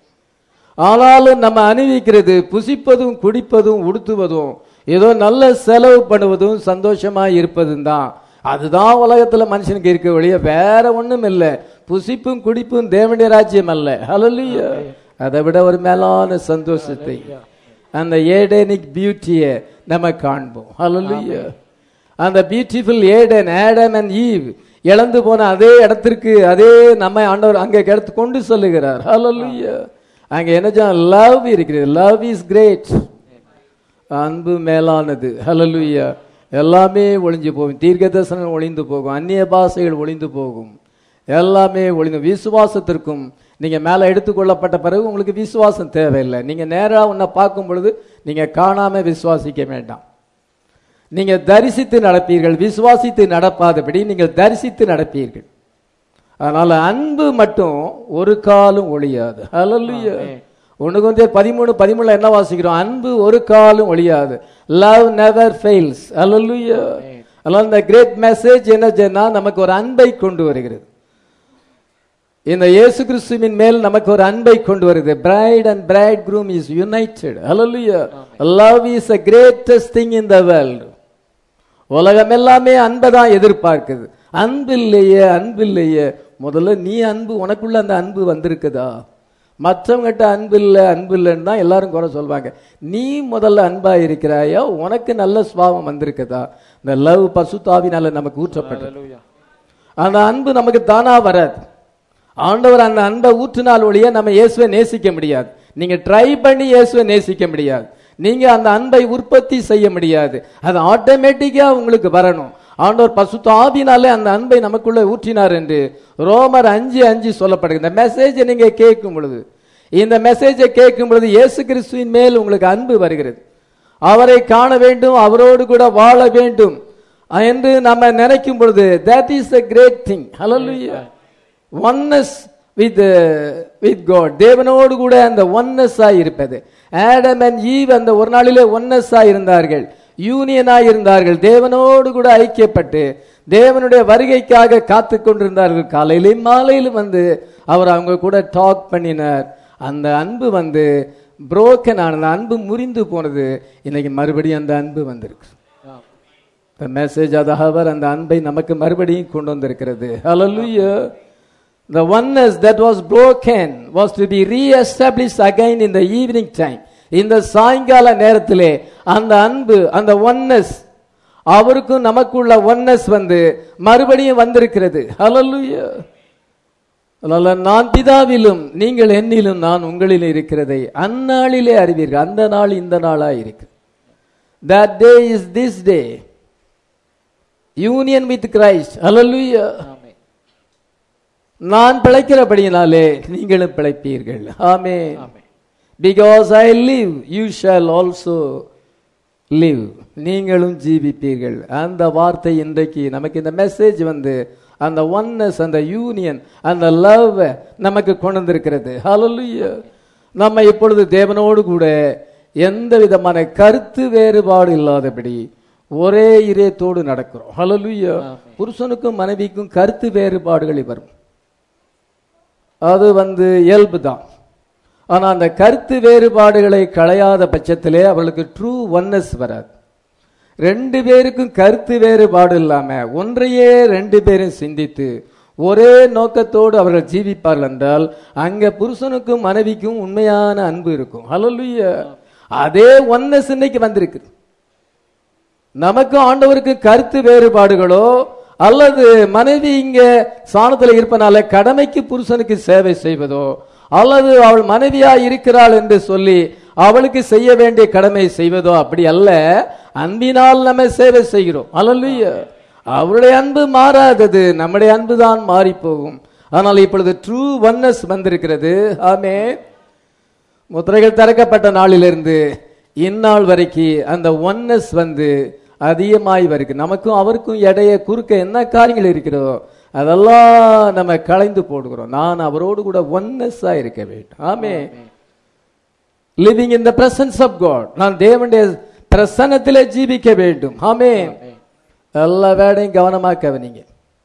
ஆனாலும் நம்ம அணிவிக்கிறது புசிப்பதும் குடிப்பதும் உடுத்துவதும் ஏதோ நல்ல செலவு பண்ணுவதும் சந்தோஷமா இருப்பதும் தான் அதுதான் உலகத்துல மனுஷனுக்கு இருக்க வழிய வேற ஒண்ணும் இல்லை புசிப்பும் குடிப்பும் தேவனுடைய ராஜ்யம் அல்ல ஹalleluya அதை விட ஒரு மேலான சந்தோஷத்தை அந்த ஏடனிக் பியூட்டியை நம்ம காண்போம் ஹalleluya அந்த beautiful Eden Adam and Eve இழந்து போன அதே இடத்திற்கு அதே நம்ம ஆண்டவர் அங்கே எடுத்து கொண்டு செல்லுகிறார் ஹalleluya அங்க என்ன லவ் இருக்கிறது லவ் இஸ் கிரேட் அன்பு மேலானது ஹalleluya எல்லாமே ஒளிஞ்சு போகும் தீர்க்க தரிசனம் ஒளிந்து போகும் அந்நிய பாஷைகள் ஒளிந்து போகும் எல்லாமே ஒளிந்து விசுவாசத்திற்கும் நீங்க மேல எடுத்துக்கொள்ளப்பட்ட பிறகு உங்களுக்கு விசுவாசம் தேவையில்லை நீங்க நேரா உன்னை பார்க்கும் பொழுது நீங்க காணாம விசுவாசிக்க வேண்டாம் நீங்க தரிசித்து நடப்பீர்கள் விசுவாசித்து நடப்பாதபடி நீங்கள் தரிசித்து நடப்பீர்கள் அதனால அன்பு மட்டும் ஒரு காலம் ஒழியாது ஹalleluya ஒன்று கொஞ்சம் பதிமூணு பதிமூணுல என்ன வாசிக்கிறோம் அன்பு ஒரு காலம் ஒழியாது லவ் நெவர் ஃபெயில்ஸ் ஹalleluya அதனால இந்த கிரேட் மெசேஜ் என்ன செய்யனா நமக்கு ஒரு அன்பை கொண்டு வருகிறது இந்த இயேசு கிறிஸ்துவின் மேல் நமக்கு ஒரு அன்பை கொண்டு வருது bride and bride groom is united hallelujah love is a greatest thing in the world உலகம் எல்லாமே அன்பை தான் எதிர்பார்க்குது அன்பு இல்லையே அன்பு இல்லையே முதல்ல நீ அன்பு உனக்குள்ள அந்த அன்பு வந்திருக்குதா மற்றவங்ககிட்ட அன்பு இல்லை அன்பு இல்லைன்னு தான் எல்லாரும் குறை சொல்வாங்க நீ முதல்ல அன்பா இருக்கிறாயோ உனக்கு நல்ல சுபாவம் வந்திருக்குதா இந்த லவ் பசுத்தாவினால நமக்கு ஊற்றப்பட்டது Hallelujah. அந்த அன்பு நமக்கு தானா வராது ஆண்டவர் அந்த அன்பை ஊற்றினால் ஒழிய நம்ம இயேசுவை நேசிக்க முடியாது நீங்க ட்ரை பண்ணி இயேசுவை நேசிக்க முடியாது நீங்க அந்த அன்பை உற்பத்தி செய்ய முடியாது அது ஆட்டோமேட்டிக்கா உங்களுக்கு வரணும் ஆண்டவர் பசுத்த ஆவினாலே அந்த அன்பை நமக்குள்ள ஊற்றினார் என்று ரோமர் அஞ்சு அஞ்சு சொல்லப்படுகிறது இந்த மெசேஜை நீங்க கேட்கும் பொழுது இந்த மெசேஜை கேட்கும் பொழுது இயேசு கிறிஸ்துவின் மேல் உங்களுக்கு அன்பு வருகிறது அவரை காண வேண்டும் அவரோடு கூட வாழ வேண்டும் என்று நம்ம நினைக்கும் பொழுது that is a great thing hallelujah oneness with with God தேவனோடு கூட அந்த ஒன்னஸ் இருப்பது ஆடம் அண்ட் ஈவ் அந்த ஒரு நாளிலே ஒன்னஸ் இருந்தார்கள் யூனியனா இருந்தார்கள் தேவனோடு கூட ஐக்கியப்பட்டு தேவனுடைய வருகைக்காக காத்து கொண்டிருந்தார்கள் காலையிலும் மாலையிலும் வந்து அவர் அவங்க கூட டாக் பண்ணினார் அந்த அன்பு வந்து புரோக்கன் ஆனது அன்பு முறிந்து போனது இன்னைக்கு மறுபடியும் அந்த அன்பு வந்திருக்கு ஆம். The message of the hour அந்த அன்பை நமக்கு மறுபடியும் கொண்டு வந்திருக்கிறது hallelujah the oneness that was broken was to be re-established again in the evening time இந்த சாயங்கால நேரத்திலே அந்த அன்பு அந்த ஒன்னஸ் அவருக்கும் நமக்குள்ள ஒன்னஸ் வந்து மறுபடியும் வந்திருக்கிறது hallelujah அதனால நான் பிதாவிலும் நீங்கள் என்னிலும் நான் உங்களிலும் இருக்கிறதை அந்நாளிலே அறிவீர்கள் அந்த நாள் இந்த நாளா இருக்கு that day is this day union with Christ hallelujah ஆமென். நான் பிழைக்கிறபடியினாலே நீங்களும் பிழைப்பீர்கள் ஆமே ஆமென். Because I live you shall also live நீங்களும் ஜீவிப்பீர்கள் அந்த வார்த்தை இன்றைக்கு நமக்கு இந்த மெசேஜ் வந்து அந்த ஒன்னஸ் அந்த யூனியன் அந்த லவ் நமக்கு கொண்டு வந்திருக்கிறது ஹalleluya நம்ம இப்பொழுது தேவனோடு கூட எந்த விதமான கருத்து வேறுபாடு இல்லாதபடி ஒரே இதயத்தோடு நடக்கிறோம் ஹalleluya புருஷனுக்கும் மனைவிக்கும் கருத்து வேறுபாடுகள் வரும் அது வந்து இயல்பு தான் ஆனா அந்த கருத்து வேறுபாடுகளை களையாத பட்சத்திலே அவர்களுக்கு ட்ரூ ஒன்னஸ் வராது ரெண்டு பேருக்கும் கருத்து வேறுபாடு இல்லாம ஒன்றையே ரெண்டு பேரும் சிந்தித்து ஒரே நோக்கத்தோடு அவர்கள் ஜீவிப்பார்கள் என்றால் அங்க புருஷனுக்கும் மனைவிக்கும் உண்மையான அன்பு இருக்கும் ஹalleluya அதே ஒன்னஸ் இன்னைக்கு வந்திருக்கு நமக்கும் ஆண்டவருக்கு கருத்து வேறுபாடுகளோ அல்லது மனைவி இங்க சாணத்துல இருப்பனால கடமைக்கு புருஷனுக்கு சேவை செய்வதோ அல்லது அவள் மனைவியா இருக்கிறாள் என்று சொல்லி அவளுக்கு செய்ய வேண்டிய கடமை செய்வதோ அப்படி அல்ல அன்பினால் நம்ம சேவை செய்கிறோம் அல்லல்லையா அவருடைய அன்பு மாறாதது நம்முடைய அன்பு தான் மாறி போகும் ஆனால் இப்பொழுது ட்ரூ ஒன்னஸ் வந்திருக்கிறது ஆமே முத்திரைகள் திறக்கப்பட்ட நாளிலிருந்து இந்நாள் வரைக்கும் அந்த ஒன்னஸ் வந்து அதிகமாய் வருது நமக்கும் அவருக்கும் இடைய குறுக்க என்ன காரியங்கள் இருக்கிறதோ அதெல்லாம் நம்ம களைந்து போடுகிறோம் நான் அவரோடு கூட ஒன்னஸா இருக்க வேண்டும் ஆமே living in the presence of God நான் தேவனுடைய பிரசன்னத்திலே ஜீவிக்க வேண்டும் ஆமே எல்லா வேடையும் கவனமா கவனிங்க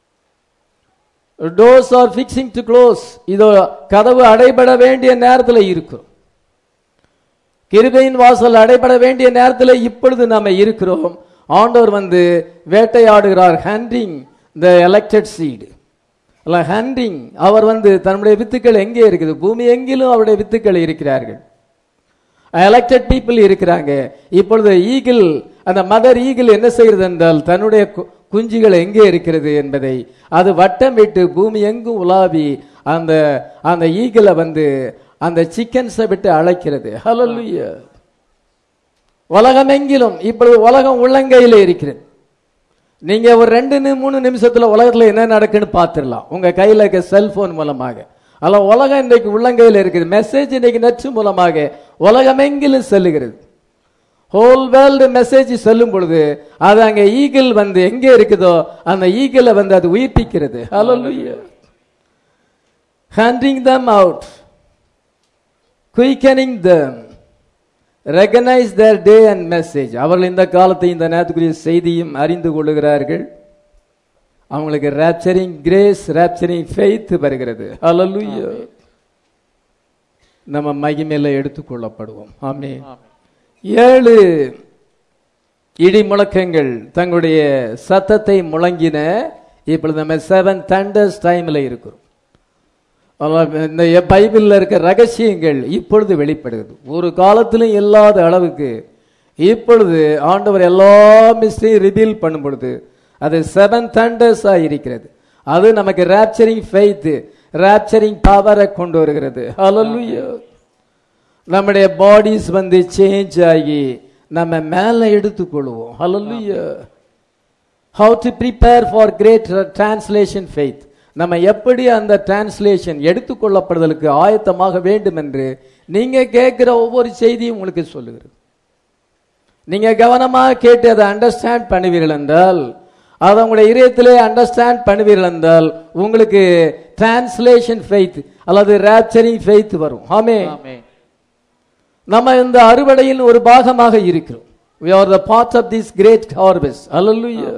doors are fixing to close இதோ கதவு அடைபட வேண்டிய நேரத்தில் இருக்கும் கிருபையின் வாசல் அடைபட வேண்டிய நேரத்தில் இப்பொழுது நாம இருக்கிறோம் ஆண்டவர் வந்து வேட்டையாடுகிறார் ஹேண்டிங் த எலெக்டட் சீடு அல்ல ஹேண்டிங் அவர் வந்து தன்னுடைய வித்துக்கள் எங்கே இருக்குது பூமி எங்கிலும் அவருடைய வித்துக்கள் இருக்கிறார்கள் எலெக்டட் பீப்புள் இருக்கிறாங்க இப்பொழுது ஈகிள் அந்த மதர் ஈகிள் என்ன செய்கிறது என்றால் தன்னுடைய கு- குஞ்சுகள் எங்கே இருக்கிறது என்பதை அது வட்டமிட்டு பூமி எங்கும் உலாவி அந்த அந்த ஈகிளை வந்து அந்த சிக்கன்ஸை விட்டு அழைக்கிறது ஹalleluya உலகம் எங்கிலும் இப்பொழுது உலகம் உள்ளங்கையில இருக்கிறது நீங்க ஒரு ரெண்டு நி- மூணு நிமிஷத்துல உலகத்துல என்ன நடக்குன்னு பார்த்துடலாம் உங்க கையில இருக்க செல்போன் மூலமாக அல்ல உலகம் இன்றைக்கு உள்ளங்கையில இருக்குது மெசேஜ் இன்னைக்கு நச்சு மூலமாக உலகம் எங்கிலும் செல்லுகிறது ஹோல் வேர்ல்டு மெசேஜ் செல்லும் பொழுது அது அங்க ஈகிள் வந்து எங்கே இருக்குதோ அந்த ஈகிளை வந்து அது உயிர்ப்பிக்கிறது ஹalleluya handing them out quickening them recognize their day and message அவர்கள் இந்த காலத்தை இந்த நேரத்துக்குரிய செய்தியும் அறிந்து கொள்ளுகிறார்கள் அவங்களுக்கு ரேப்சரிங் கிரேஸ் ரேப்சரிங் ஃபெய்த் வருகிறது ஹalleluya நம்ம மகிமையில எடுத்துக்கொள்ளப்படுவோம் ஆமென் ஆமென். ஏழு இடி முழக்கங்கள் தங்களுடைய சத்தத்தை முழங்கின இப்பொழுது நம்ம செவன் தண்டர்ஸ் டைம்ல இருக்கிறோம் ஆனால் இந்த பைபிளில் இருக்க ரகசியங்கள் இப்பொழுது வெளிப்படுகிறது ஒரு காலத்திலும் இல்லாத அளவுக்கு இப்பொழுது ஆண்டவர் எல்லா மிஸ்டையும் ரிவீல் பண்ணும் பொழுது அது செவன் தண்டர்ஸாக இருக்கிறது அது நமக்கு ரேப்சரிங் ஃபெய்த் ரேப்சரிங் பவரை கொண்டு வருகிறது ஹalleluya நம்முடைய பாடிஸ் வந்து சேஞ்ச் ஆகி நம்ம மேலே எடுத்துக்கொள்வோம் ஹalleluya how to prepare for great translation faith நம்ம எப்படி அந்த டிரான்ஸ்லேஷன் எடுத்துக்கொள்ளப்படுதலுக்கு ஆயத்தமாக வேண்டும் என்று நீங்க கேட்கிற ஒவ்வொரு செய்தியும் உங்களுக்கு சொல்லுகிறது நீங்க கவனமாக கேட்டு அதை அண்டர்ஸ்டாண்ட் பண்ணுவீர்கள் என்றால் அதை உங்களுடைய இதயத்திலே அண்டர்ஸ்டாண்ட் பண்ணுவீர்கள் என்றால் உங்களுக்கு டிரான்ஸ்லேஷன் ஃபெய்த் அல்லது ரேப்சரிங் ஃபெய்த் வரும் ஆமே ஆமென் நம்ம இந்த அறுவடையின் ஒரு பாகமாக இருக்கிறோம் we are the part of this great harvest hallelujah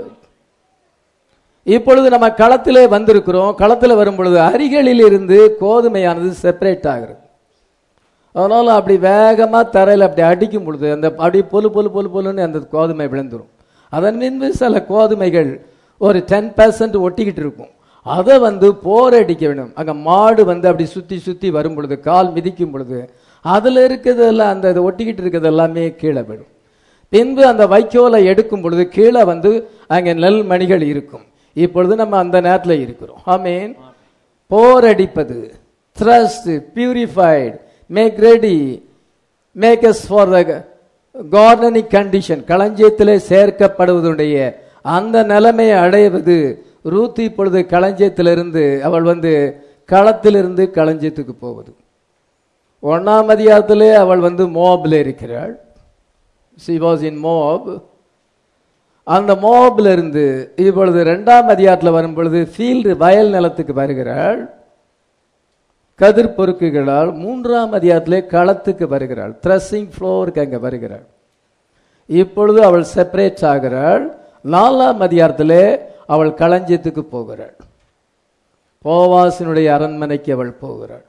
இப்பொழுது நம்ம களத்திலே வந்திருக்கிறோம் களத்தில் வரும் பொழுது அரிகளில் இருந்து கோதுமையானது செப்பரேட் ஆகிறது அதனால அப்படி வேகமா தரையில் அப்படி அடிக்கும் பொழுது அந்த அப்படி பொலு பொலு பொலு பொலுன்னு அந்த கோதுமை விழுந்துரும் அதன் மீது சில கோதுமைகள் ஒரு டென் பர்சன்ட் ஒட்டிக்கிட்டு இருக்கும் அதை வந்து போர் அடிக்க வேண்டும் அங்க மாடு வந்து அப்படி சுத்தி சுத்தி வரும் பொழுது கால் மிதிக்கும் பொழுது அதுல இருக்கிறதெல்லாம் அந்த இது ஒட்டிக்கிட்டு இருக்கிறது எல்லாமே கீழே விடும் பின்பு அந்த வைக்கோலை எடுக்கும் பொழுது கீழே வந்து அங்கே நெல் மணிகள் இருக்கும் இப்பொழுது நம்ம அந்த நேரத்தில் இருக்கிறோம் ஆமீன் போர் அடிப்பது thrust purified make ready make us for the garnering condition களஞ்சியத்திலே சேர்க்கப்படுவதுடைய அந்த நிலைமையை அடைவது ரூத் இப்பொழுது களஞ்சியத்திலிருந்து அவள் வந்து களத்திலிருந்து களஞ்சியத்துக்கு போவது ஒன்னாம் அதிகாரத்திலே அவள் வந்து மோபில் இருக்கிறாள் சி வாஸ் இன் மோப் அந்த மோபில் இருந்து இப்பொழுது ரெண்டாம் அதிகாரத்தில் வரும் பொழுது ஃபீல்டு வயல் நிலத்துக்கு வருகிறாள் கதிர் பொறுக்குகளால் மூன்றாம் அதிகாரத்திலே களத்துக்கு வருகிறாள் த்ரெஸ்ஸிங் ஃப்ளோருக்கு அங்கே வருகிறாள் இப்பொழுது அவள் செப்பரேட் ஆகிறாள் நாலாம் அதிகாரத்திலே அவள் களஞ்சியத்துக்கு போகிறாள் போவாசினுடைய அரண்மனைக்கு அவள் போகிறாள்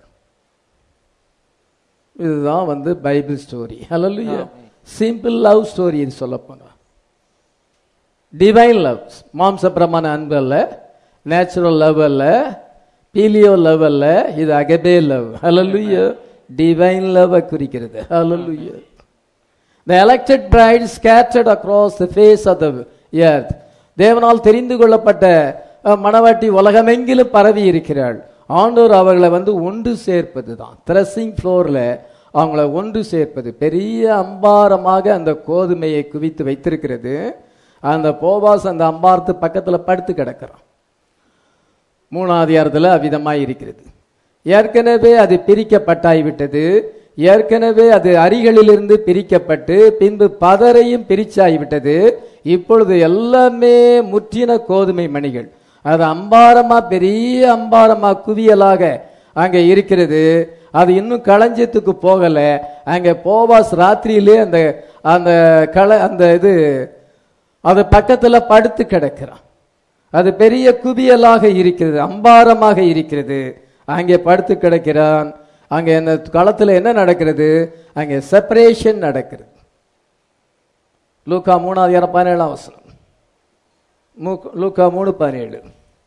இதுதான் வந்து Bible story hallelujah simple love story இது சொல்லப்போனா டிவைன் லவ் மாம்சப்பிரமான அன்பு அல்ல நேச்சுரல் லவ் அல்ல பீலியோ லவ் அல்ல இது agape love hallelujah divine love குறிக்கிறது hallelujah the elected bride scattered across the face of the earth தேவனால் தெரிந்து கொள்ளப்பட்ட அஹ், மணவாட்டி உலகமெங்கிலும் பரவி இருக்கிறாள் ஆண்டோர் அவர்களை வந்து ஒன்று சேர்ப்பது தான் த்ரெஸ்ஸிங் ஃப்ளோரில் அவங்கள ஒன்று சேர்ப்பது பெரிய அம்பாரமாக அந்த கோதுமையை குவித்து வைத்திருக்கிறது அந்த போவாஸ் அந்த அம்பாரத்து பக்கத்தில் படுத்து கிடக்கிறான் மூணாவது அதிகாரத்தில் அவ்விதமாய் இருக்கிறது ஏற்கனவே அது பிரிக்கப்பட்டாய்விட்டது ஏற்கனவே அது அரிகளிலிருந்து பிரிக்கப்பட்டு பின்பு பதரையும் பிரிச்சாய்விட்டது இப்பொழுது எல்லாமே முற்றின கோதுமை மணிகள் அது அம்பாரமா பெரிய அம்பாரமா குவியலாக அங்கே இருக்கிறது அது இன்னும் களஞ்சியத்துக்கு போகல அங்கே போவாஸ் ராத்திரியிலே அந்த அந்த கள அந்த இது அது பக்கத்துல படுத்து கிடக்கிறான் அது பெரிய குவியலாக இருக்கிறது அம்பாரமாக இருக்கிறது அங்கே படுத்து கிடக்கிறான் அங்கே அந்த களத்துல என்ன நடக்கிறது அங்கே செப்பரேஷன் நடக்கிறது லூக்கா மூணாவது இரம் பதினேழாம் வசனம் மூ- லூக்கா மூணு பதினேழு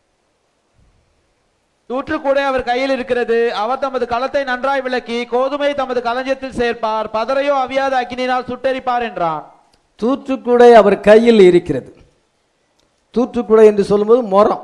தூற்றுக்கூட அவர் கையில் இருக்கிறது அவர் தமது களத்தை நன்றாய் விளக்கி கோதுமை தமது களஞ்சியத்தில் சேர்ப்பார் பதரையோ அவியாத அக்கினினால் சுட்டெரிப்பார் என்றான் தூற்றுக்குடை அவர் கையில் இருக்கிறது தூற்றுக்குடை என்று சொல்லும்போது முறம்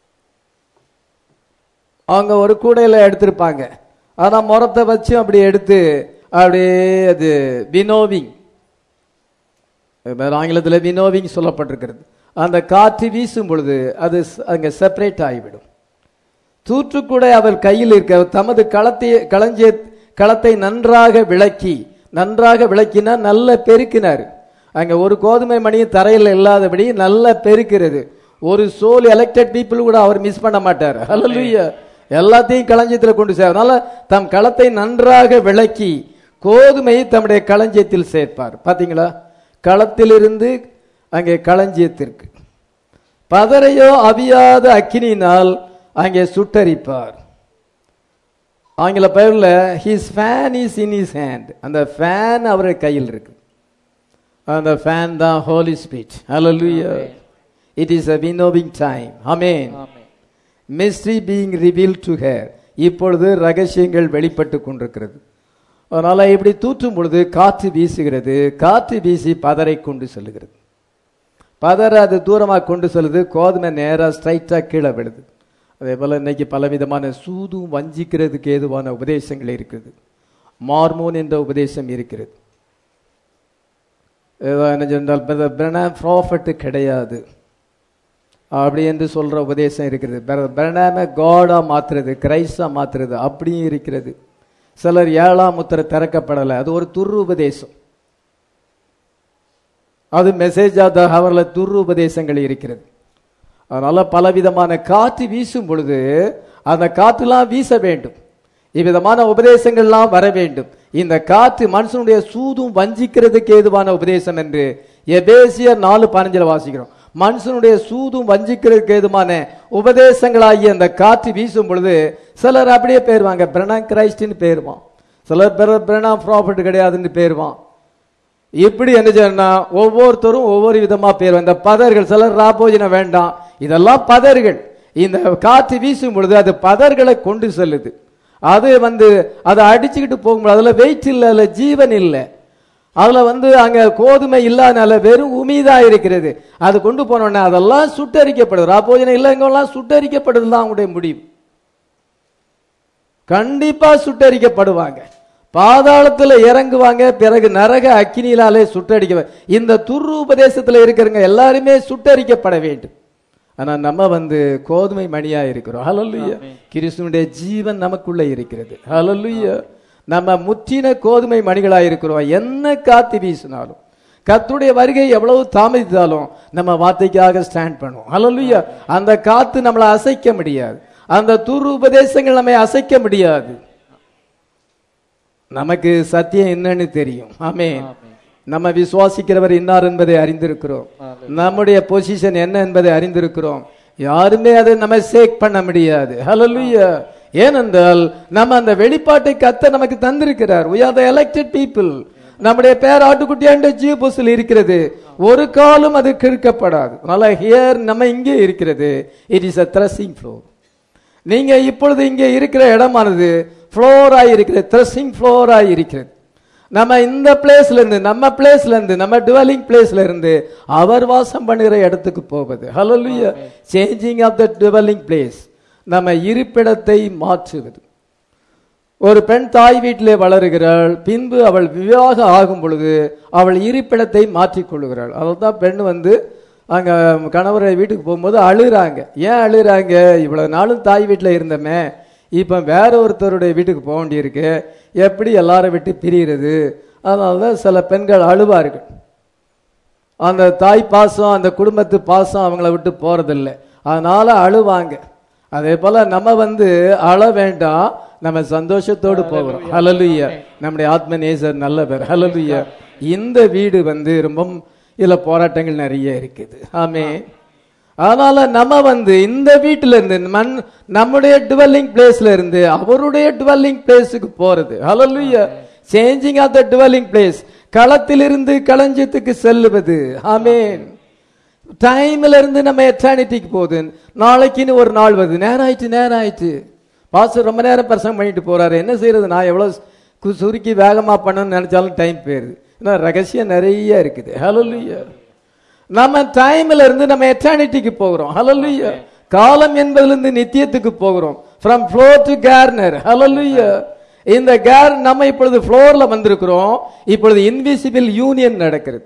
அவங்க ஒரு கூடையில எடுத்திருப்பாங்க ஆனா முறத்தை வச்சு அப்படி எடுத்து அப்படியே அது வினோவிங் ஆங்கிலத்தில் வினோவிங் சொல்லப்பட்டிருக்கிறது அந்த காற்று வீசும் பொழுது அது ச- அங்க செப்பரேட் ஆகிவிடும் தூற்றுக்குடை அவர் கையில் இருக்க தமது களத்தை களஞ்சிய களத்தை நன்றாக விளக்கி நன்றாக விளக்கினா நல்ல பெருக்கினார் அங்க ஒரு கோதுமை மணியும் தரையில் இல்லாதபடி நல்ல பெருக்கிறது ஒரு சோல் எலெக்டட் பீப்புள் கூட அவர் மிஸ் பண்ண மாட்டார் ஹalleluya எல்லாத்தையும் களஞ்சியத்தில் கொண்டு சேர் அதனால தம் களத்தை நன்றாக விளக்கி கோதுமையை தம்முடைய களஞ்சியத்தில் சேர்ப்பார் பாத்தீங்களா களத்திலிருந்து அங்கே களஞ்சியத்திற்கு பதரையோ அவியாத அக்கினியினால் அங்கே சுட்டரிப்பார் ஆங்கில பெயரில் his fan is in his hand அந்த ஃபேன் அவர் கையில் இருக்கு அந்த ஃபேன் தான் holy speech hallelujah it is a winnowing time ஆமென் ஆமென். mystery being revealed to her இப்பொழுது ரகசியங்கள் வெளிப்பட்டு கொண்டிருக்கிறது அதனால இப்படி தூற்றும் பொழுது காற்று வீசுகிறது காற்று வீசி பதரை கொண்டு செல்லுகிறது பதரை அது தூரமாக கொண்டு செல்லுது கோதுமை நேராக ஸ்ட்ரைட்டாக கீழே விழுது அதே போல் இன்னைக்கு பலவிதமான சூதும் வஞ்சிக்கிறதுக்கு ஏதுவான உபதேசங்கள் இருக்குது மார்மோன் என்ற உபதேசம் இருக்கிறது ஏதோ என்ன சொன்னால் ப்ராஃபட்டு கிடையாது அப்படி என்று சொல்ற உபதேசம் இருக்கிறது பிரணாம காடா மாத்துறது கிரைஸ்டா மாத்துறது அப்படியும் இருக்கிறது சிலர் ஏழாம் முத்திரை திறக்கப்படலை அது ஒரு துரு உபதேசம் அது மெசேஜ் ஆஃப் த ஹவரில் துரு உபதேசங்கள் இருக்கிறது அதனால பலவிதமான காற்று வீசும் பொழுது அந்த காற்றுலாம் வீச வேண்டும் இவ்விதமான உபதேசங்கள்லாம் வர வேண்டும் இந்த காற்று மனுஷனுடைய சூதும் வஞ்சிக்கிறதுக்கு ஏதுவான உபதேசம் என்று எபேசியர் நாலு பதினஞ்சில் வாசிக்கிறோம் மனுஷனுடைய சூதும் வஞ்சிக்கிறதுக்கு ஏதுமான உபதேசங்களாகிய அந்த காற்று வீசும் பொழுது சிலர் அப்படியே பேருவாங்க பிரணா கிரைஸ்டின்னு பேருவான் சிலர் பிரணா ப்ராஃபிட் கிடையாதுன்னு பேருவான் இப்படி என்ன செய்யணும்னா ஒவ்வொருத்தரும் ஒவ்வொரு விதமா பேர் இந்த பதர்கள் சிலர் ராபோஜனம் வேண்டாம் இதெல்லாம் பதர்கள் இந்த காற்று வீசும் பொழுது அது பதர்களை கொண்டு செல்லுது அது வந்து அதை அடிச்சுக்கிட்டு போகும்போது அதுல வெயிட் இல்லை அதுல ஜீவன் இல்லை அதுல வந்து அங்க கோதுமை இல்லாதனால வெறும் உமிதா இருக்கிறது அது கொண்டு போனோடனே அதெல்லாம் சுட்டரிக்கப்படுது ராபோஜனம் இல்லைங்கெல்லாம் சுட்டரிக்கப்படுது தான் அவங்களுடைய முடிவு கண்டிப்பா சுட்டரிக்கப்படுவாங்க பாதாளத்துல இறங்குவாங்க பிறகு நரக அக்கினியிலாலே சுட்டரிக்க இந்த துரு உபதேசத்துல இருக்கிறவங்க எல்லாருமே சுட்டரிக்கப்பட வேண்டும் ஆனா நம்ம வந்து கோதுமை மணியா இருக்கிறோம் ஹலல்லுயா கிறிஸ்துவனுடைய ஜீவன் நமக்குள்ள இருக்கிறது ஹலல்லுயா நம்ம முற்றின கோதுமை மணிகளா இருக்கிறோம் என்ன காத்து வீசினாலும் கத்துடைய வருகை எவ்வளவு தாமதித்தாலும் நம்ம வார்த்தைக்காக ஸ்டாண்ட் பண்ணுவோம் ஹலல்லுயா அந்த காத்து நம்மளை அசைக்க முடியாது அந்த துரு உபதேசங்கள் நம்மை அசைக்க முடியாது நமக்கு சத்தியம் என்னன்னு தெரியும் ஆமே நம்ம விசுவாசிக்கிறவர் இன்னார் என்பதை அறிந்திருக்கிறோம் நம்முடைய பொசிஷன் என்ன என்பதை அறிந்திருக்கிறோம் யாருமே அதை நம்ம சேக் பண்ண முடியாது ஹலலுயா ஏனென்றால் நம்ம அந்த வெளிப்பாட்டை கத்த நமக்கு தந்திருக்கிறார் we are the elected people நம்முடைய பேர் ஆட்டுக்குட்டியாண்ட ஜீவ புஸ்தில் இருக்கிறது ஒரு காலம் அது கிறுக்கப்படாது அதனால ஹியர் நம்ம இங்கே இருக்கிறது it is a threshing floor நீங்க இப்பொழுது இங்கே இருக்கிற இடமானது ஃப்ளோராய் இருக்கிறது த்ரெஸ்ஸிங் ஃப்ளோராய் இருக்கிறது நம்ம இந்த பிளேஸ்ல இருந்து நம்ம பிளேஸ்ல இருந்து நம்ம டுவெலிங் பிளேஸ்ல இருந்து அவர் வாசம் பண்ணுகிற இடத்துக்கு போவது hallelujah changing of the dwelling place நம்ம இருப்பிடத்தை மாற்றுவது ஒரு பெண் தாய் வீட்டிலே வளருகிறாள் பின்பு அவள் விவாகம் ஆகும் பொழுது அவள் இருப்பிடத்தை மாற்றிக் கொள்ளுகிறாள் தான் பெண் வந்து அங்க கணவரை வீட்டுக்கு போகும்போது அழுறாங்க ஏன் அழுறாங்க இவ்வளவு நாளும் தாய் வீட்டில் இருந்தமே இப்போ வேற ஒருத்தருடைய வீட்டுக்கு போக வேண்டியிருக்கு எப்படி எல்லாரை விட்டு பிரிகிறது அதனால தான் சில பெண்கள் அழுவார்கள் அந்த தாய் பாசம் அந்த குடும்பத்து பாசம் அவங்கள விட்டு போறதில்லை அதனால அழுவாங்க அதே போல நம்ம வந்து அழ வேண்டாம் நம்ம சந்தோஷத்தோடு போகிறோம் ஹலலுயா நம்முடைய ஆத்ம நேசர் நல்ல பேர் ஹலலுயா இந்த வீடு வந்து ரொம்ப இதுல போராட்டங்கள் நிறைய இருக்குது ஆமே அதனால நம்ம வந்து இந்த வீட்டுல இருந்து மண் நம்முடைய டுவெல்லிங் பிளேஸ்ல இருந்து அவருடைய டுவெல்லிங் பிளேஸுக்கு போறது hallelujah changing of the dwelling place களத்திலிருந்து களஞ்சியத்துக்கு செல்லுவது ஆமேன் டைம்ல இருந்து நம்ம எட்டர்னிட்டிக்கு போகுது நாளைக்குன்னு ஒரு நாள் வருது நேரம் ஆயிடுச்சு நேரம் ஆயிடுச்சு பாஸ்டர் ரொம்ப நேரம் பிரசங்கம் பண்ணிட்டு போறாரு என்ன செய்யறது நான் எவ்வளவு கு- சுருக்கி வேகமா பண்ணணும்னு நினைச்சாலும் டைம் போயிருது ஏன்னா ரகசியம் நிறைய இருக்குது ஹலலுயா நம்ம டைம்ல இருந்து நம்ம எட்டர்னிட்டிக்கு போகிறோம் ஹலலுயா காலம் என்பதிலிருந்து நித்தியத்துக்கு போகிறோம் from floor to garner hallelujah இந்த கேர் நம்ம இப்பொழுது ஃப்ளோர்ல வந்திருக்கிறோம் இப்பொழுது இன்விசிபிள் யூனியன் நடக்கிறது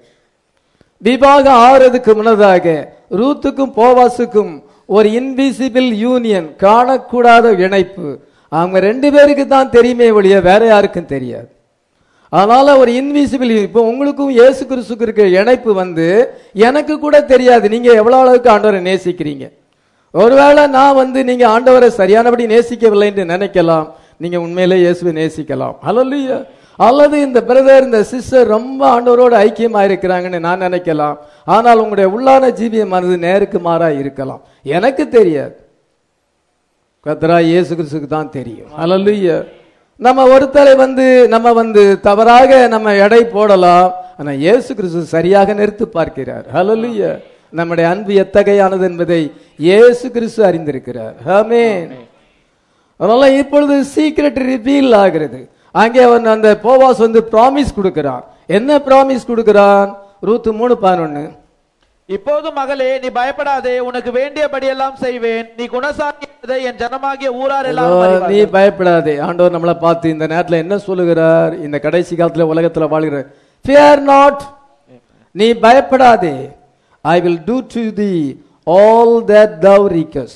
விவாகம் ஆறதுக்கு முன்னதாக ரூத்துக்கும் போவாசுக்கும் ஒரு இன்விசிபிள் யூனியன் காணக்கூடாத இணைப்பு அவங்க ரெண்டு பேருக்கு தான் தெரியுமே ஒழிய வேற யாருக்கும் தெரியாது அதனால ஒரு இன்விசிபிள் இப்போ உங்களுக்கும் இயேசு கிறிஸ்துக்கு இருக்கிற இணைப்பு வந்து எனக்கு கூட தெரியாது நீங்க எவ்வளவு அளவுக்கு ஆண்டவரை நேசிக்கிறீங்க ஒருவேளை நான் வந்து நீங்க ஆண்டவரை சரியானபடி நேசிக்கவில்லை என்று நினைக்கலாம் நீங்க உண்மையிலே இயேசுவை நேசிக்கலாம் அல்ல அல்லது இந்த பிரதர் இந்த சிஸ்டர் ரொம்ப ஆண்டவரோடு ஐக்கியமா இருக்கிறாங்கன்னு நான் நினைக்கலாம் ஆனால் உங்களுடைய உள்ளான ஜீவியமானது நேருக்கு மாறா இருக்கலாம் எனக்கு தெரியாது கத்தரா இயேசு கிறிஸ்துக்கு தான் தெரியும் அல்ல நம்ம ஒருத்தரை வந்து நம்ம வந்து தவறாக நம்ம எடை போடலாம் ஆனா இயேசு கிறிஸ்து சரியாக நிறுத்து பார்க்கிறார் ஹalleluya நம்முடைய அன்பு எத்தகையானது என்பதை இயேசு கிறிஸ்து அறிந்திருக்கிறார் ஆமென் அதனால இப்பொழுது சீக்ரெட் ரிவீல் ஆகிறது அங்கே அவன் அந்த போவாஸ் வந்து ப்ராமிஸ் கொடுக்கிறான் என்ன ப்ராமிஸ் கொடுக்கிறான் ரூத்து மூணு பதினொன்னு இப்போது மகளே நீ பயப்படாதே உனக்கு வேண்டியபடியெல்லாம் செய்வேன் நீ குணசாலி என்பதை என் ஜனமாகிய ஊரார் எல்லாரும் நீ அறிவார்கள். பயப்படாதே ஆண்டவர் நம்மளை பார்த்து இந்த நேரத்துல என்ன சொல்லுகிறார் இந்த கடைசி காலத்துல உலகத்துல வாழ்கிற fear not நீ பயப்படாதே I will do to thee all that thou request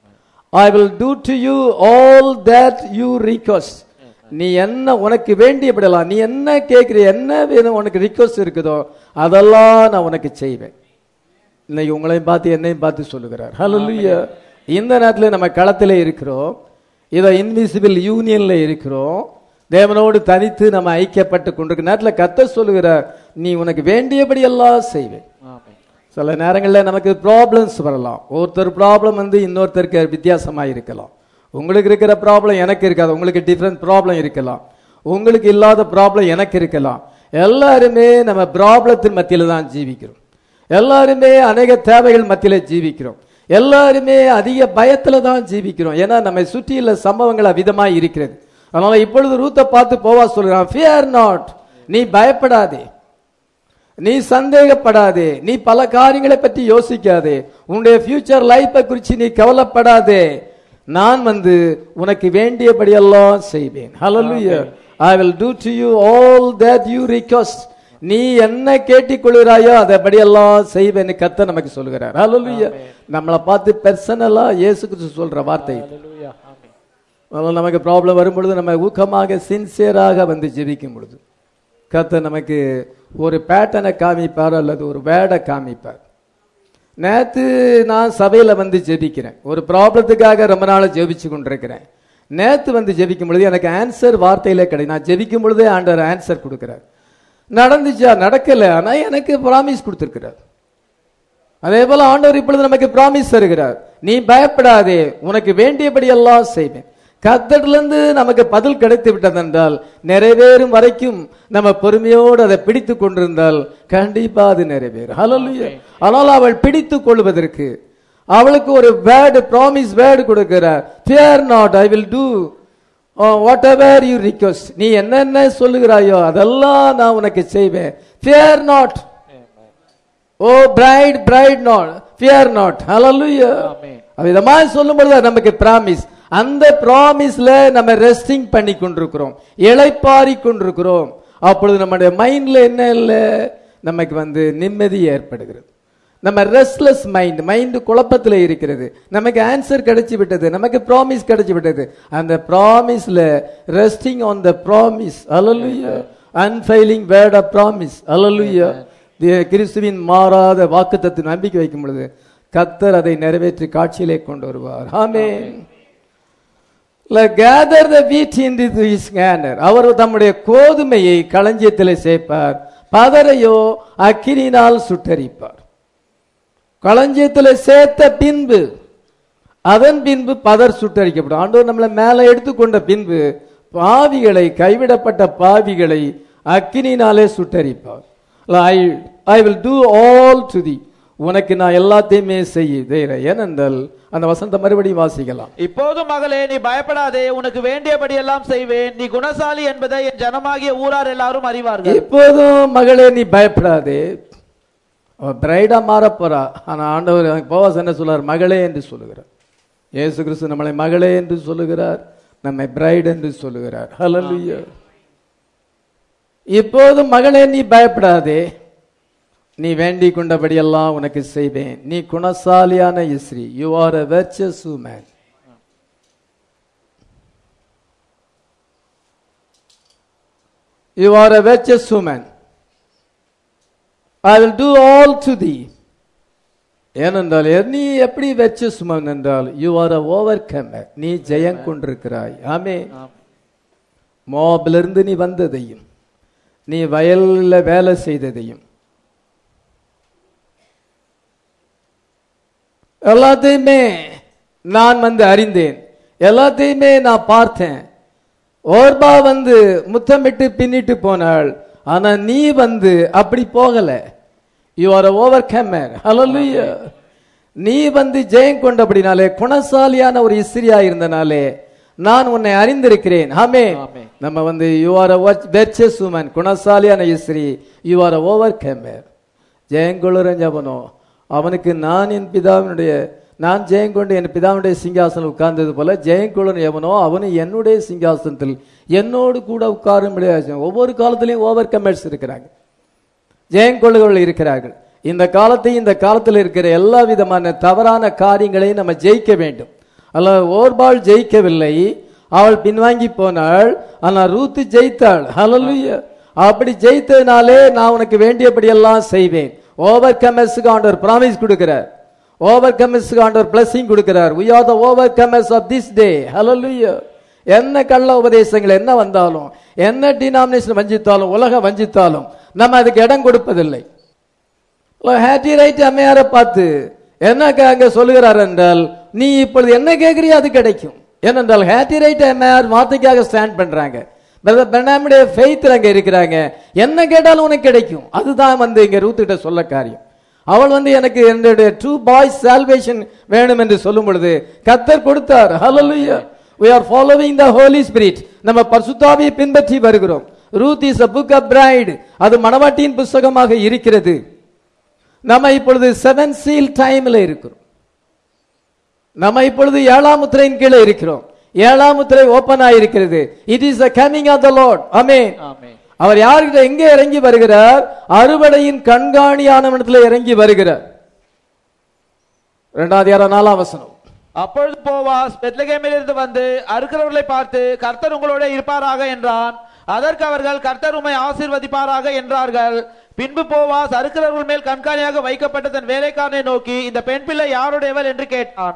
I will do to you all that you request நீ என்ன உனக்கு வேண்டியப்படலாம் நீ என்ன கேட்கிற என்ன வேணும் உனக்கு ரிக்வஸ்ட் இருக்குதோ அதெல்லாம் நான் உனக்கு செய்வேன் இன்னைக்கு உங்களையும் பார்த்து என்னையும் பார்த்து சொல்லுகிறார் ஹalleluya இந்த நேரத்தில் நம்ம களத்திலே இருக்கிறோம் இதை இன்விசிபிள் யூனியன்ல இருக்கிறோம் தேவனோடு தனித்து நம்ம ஐக்கியப்பட்டு கொண்டிருக்க நேரத்தில் கத்த சொல்லுகிறார் நீ உனக்கு வேண்டியபடி எல்லாம் செய்வேன் ஆமென். சில நேரங்களில் நமக்கு ப்ராப்ளம்ஸ் வரலாம் ஒருத்தர் ப்ராப்ளம் வந்து இன்னொருத்தருக்கு வித்தியாசமா இருக்கலாம் உங்களுக்கு இருக்கிற ப்ராப்ளம் எனக்கு இருக்காது உங்களுக்கு டிஃப்ரெண்ட் ப்ராப்ளம் இருக்கலாம் உங்களுக்கு இல்லாத ப்ராப்ளம் எனக்கு இருக்கலாம் எல்லாருமே நம்ம ப்ராப்ளத்தின் மத்தியில தான் ஜீவிக்கிறோம் எல்லாருமே அநேக தேவைகள் மத்தியில ஜீவிக்கிறோம் எல்லாருமே அதிக பயத்துல தான் ஜீவிக்கிறோம் ஏன்னா நம்மை சுற்றியுள்ள சம்பவங்கள் அவ்விதமாய் இருக்கிறது அதனால இப்பொழுது ரூத்தை பார்த்து போவா சொல்கிறான் ஃபியர் நாட் நீ பயப்படாதே நீ சந்தேகப்படாதே நீ பல காரியங்களை பற்றி யோசிக்காதே உன்னுடைய ஃபியூச்சர் லைஃப்பை குறித்து நீ கவலைப்படாதே நான் வந்து உனக்கு வேண்டியபடியெல்லாம் செய்வேன் hallelujah I will do to you all that you request நீ என்ன கேட்டிக்கொள்கிறாயோ அதபடியெல்லாம் செய்வேன்னு கத்த நமக்கு சொல்லுகிறார் ஹalleluya நம்மளை பார்த்து பர்சனலா இயேசு கிறிஸ்து சொல்ற வார்த்தை இது. Hallelujah. ஆமென். அதனால நமக்கு ப்ராப்ளம் வரும்பொழுது நம்ம ஊக்கமாக சின்சியராக வந்து ஜெபிக்கும் பொழுது கர்த்தர் நமக்கு ஒரு பேட்டனை காமிப்பார் அல்லது ஒரு வேடை காமிப்பார் நேத்து நான் சபையில வந்து ஜெபிக்கிறேன் ஒரு ப்ராப்ளத்துக்காக ரொம்ப நாள் ஜெபிச்சு கொண்டிருக்கிறேன் நேத்து வந்து ஜெபிக்கும் பொழுது எனக்கு ஆன்சர் வார்த்தையிலே கிடையாது நான் ஜெபிக்கும் பொழுதே ஆண்டவர் ஆன்சர் கொடுக்கிறார் நடந்துச்சா நடக்கல ஆனா எனக்கு ப்ராமிஸ் கொடுத்திருக்கிறார் அதே போல ஆண்டவர் இப்பொழுது நமக்கு பிராமிஸ் தருகிறார் நீ பயப்படாதே உனக்கு வேண்டியபடி எல்லாம் செய்வேன் கத்தட்டிலிருந்து நமக்கு பதில் கிடைத்து விட்டதென்றால் நிறைவேறும் வரைக்கும் நம்ம பொறுமையோடு அதை பிடித்து கொண்டிருந்தால் கண்டிப்பா அது நிறைவேறும் ஹalleluya ஆனால் அவள் பிடித்து கொள்வதற்கு அவளுக்கு ஒரு வேர்டு ப்ராமிஸ் வேர்டு கொடுக்கிறார் fear not I will do whatever you request நீ என்னென்ன சொல்லுகிறாயோ அதெல்லாம் நான் உனக்கு செய்வேன் fear not O bride bride not fear not hallelujah ஆமென். விதமா சொல்லும் பொழுது நமக்கு பிராமிஸ் அந்த ப்ராமிஸ்ல நம்ம ரெஸ்டிங் பண்ணி கொண்டிருக்கிறோம் இளைப்பாரி கொண்டிருக்கிறோம் அப்பொழுது நம்முடைய மைண்ட்ல என்ன இல்லை நமக்கு வந்து நிம்மதி ஏற்படுகிறது நம்ம ரெஸ்ட்லெஸ் மைண்ட் மைண்ட் குழப்பத்தில் இருக்கிறது நமக்கு ஆன்சர் கிடைச்சி விட்டது நமக்கு ப்ராமிஸ் கிடைச்சி விட்டது அந்த ப்ராமிஸ்ல resting on the promise hallelujah unfailing word of promise hallelujah கிறிஸ்துவின் மாறாத வாக்குத்தத்து நம்பிக்கை வைக்கும் பொழுது கத்தர் அதை நிறைவேற்றி காட்சியிலே கொண்டு வருவார் ஆமென் கேதர் த வீட் இன் his scanner அவர் தம்முடைய கோதுமையை களஞ்சியத்தில் சேர்ப்பார் பதரையோ அக்கினினால் சுட்டரிப்பார் களஞ்சியத்தில் சேர்த்த பின்பு அதன் பின்பு பதர் சுட்டரிக்கப்படும் ஆண்டவர் நம்மளை மேலே எடுத்துக்கொண்ட பின்பு பாவிகளை கைவிடப்பட்ட பாவிகளை அக்கினினாலே சுட்டரிப்பார் I I will do all to thee உனக்கு நான் எல்லாத்தையுமே செய்ய ஏனென்றால் அந்த வசந்த மறுபடியும் வாசிக்கலாம் இப்போது மகளே நீ பயப்படாதே உனக்கு வேண்டியபடியெல்லாம் செய்வேன் நீ குணசாலி என்பதை என் ஜனமாகிய ஊரார் எல்லாரும் அறிவார்கள் எப்போதும் மகளே நீ பயப்படாதே அவ பிரைடா மாறப் போறா ஆனா ஆண்டவர் போவாஸ் என்ன சொல்றார் மகளே என்று சொல்லுகிறார் இயேசு கிறிஸ்து நம்மளை மகளே என்று சொல்லுகிறார் நம்மை பிரைட் என்று சொல்லுகிறார் ஹalleluya இப்போதும் மகளே நீ பயப்படாதே நீ வேண்டிக் கொண்டபடியெல்லாம் உனக்கு செய்வேன் நீ குணசாலியான இஸ்ரீ you are a virtuous woman You are a virtuous woman. I will do all to thee. ஏனென்றால் நீ எப்படி வெச்ச சுமன் என்றால் யூ ஆர் அ ஓவர் நீ ஜெயம் கொண்டிருக்கிறாய் ஆமே மோபிலிருந்து நீ வந்ததையும் நீ வயல்ல வேலை செய்ததையும் எல்லாத்தையுமே நான் வந்து அறிந்தேன் எல்லாத்தையுமே நான் பார்த்தேன் ஓர்பா வந்து முத்தமிட்டு பின்னிட்டு போனாள் ஆனா நீ வந்து அப்படி போகல you are overcomer hallelujah நீ வந்து ஜெயம் கொண்டபடினாலே குணசாலியான ஒரு இஸ்ரியா இருந்தனாலே நான் உன்னை அறிந்திருக்கிறேன் ஆமே ஆமென். நம்ம வந்து யூ ஆர் வெர்ச்சஸ் உமன் குணசாலியான ஸ்ரீ யூ ஆர் ஓவர் கேமர் ஜெயங்கொள்ளுரன் ஜபனோ அவனுக்கு நான் என் பிதாவினுடைய நான் ஜெயங்கொண்டு என் பிதாவினுடைய சிங்காசனம் உட்கார்ந்தது போல ஜெயங்கொள்ளன் எவனோ அவனும் என்னுடைய சிங்காசனத்தில் என்னோடு கூட உட்காரும்படியாக ஒவ்வொரு காலத்திலையும் ஓவர் கமர்ஸ் இருக்கிறாங்க ஜெயங்கொள்ளுகள் இருக்கிறார்கள் இந்த காலத்தை இந்த காலத்தில் இருக்கிற எல்லா விதமான தவறான காரியங்களையும் நம்ம ஜெயிக்க வேண்டும் அல்ல ஓர்பால் ஜெயிக்கவில்லை அவள் பின்வாங்கி போனாள் ஆனால் ரூத்து ஜெயித்தாள் ஹalleluya அப்படி ஜெயித்ததினாலே நான் உனக்கு வேண்டியபடியெல்லாம் செய்வேன் ஓவர் கமர்ஸுக்கு ஆண்டவர் ப்ராமிஸ் கொடுக்கிறார் ஓவர் கமர்ஸுக்கு ஆண்டவர் பிளஸிங் கொடுக்கிறார் we are the overcomers of this day hallelujah என்ன கள்ள உபதேசங்கள் என்ன வந்தாலும் என்ன டினாமினேஷன் வஞ்சித்தாலும் உலகம் வஞ்சித்தாலும் நம்ம அதுக்கு இடம் கொடுப்பதில்லை ஹேட்டி ரைட் அம்மையாரை பார்த்து என்ன க- அங்க சொல்லுகிறார் என்றால் நீ இப்பொழுது என்ன கேட்கறியோ அது கிடைக்கும் ஏனென்றால் ஹேட்டி ரைட் அம்மையார் வார்த்தைக்காக ஸ்டாண்ட் பண்றாங்க பிரதர் பெர்னாமுடைய ஃபெய்த்தில் அங்க இருக்கிறாங்க என்ன கேட்டாலும் உனக்கு கிடைக்கும் அதுதான் வந்து இங்க ரூத்துக்கிட்ட சொல்ல காரியம் அவள் வந்து எனக்கு என்னுடைய ட்ரூ பாய்ஸ் சால்வேஷன் வேணும் என்று சொல்லும் பொழுது கத்தர் கொடுத்தார் ஹalleluya we are following the holy spirit நம்ம பரிசுத்தாவியை பின்பற்றி வருகிறோம் Ruth is a book of bride அது மணவாட்டியின் புஸ்தகமாக இருக்கிறது நம்ம இப்பொழுது செவன் சீல் டைம்ல இருக்கிறோம் நம்ம இப்பொழுது ஏழாம் முத்திரையின் கீழே இருக்கிறோம் ஏழாம் முத்திரை ஓபன் ஆயிருக்கிறது it is the coming of the lord ஆமென் ஆமென் அவர் யார்கிட்ட எங்கே இறங்கி வருகிறார் அறுவடையின் கண்காணியானவனத்தில் இறங்கி வருகிறார் இரண்டாவது யாரோ நாலாம் வசனம் அப்பொழுது போவாஸ் பெத்லகேமிலிருந்து வந்து அறுக்கிறவர்களை பார்த்து கர்த்தர் உங்களோட இருப்பாராக என்றான் அதற்கு அவர்கள் கர்த்தர் உம்மை ஆசீர்வதிப்பாராக என்றார்கள் பின்பு போவாஸ் அறுக்கிறவர்கள் மேல் கண்காணியாக வைக்கப்பட்ட தன் வேலைக்காரனை நோக்கி இந்த பெண் பிள்ளை யாருடையவள் என்று கேட்டான்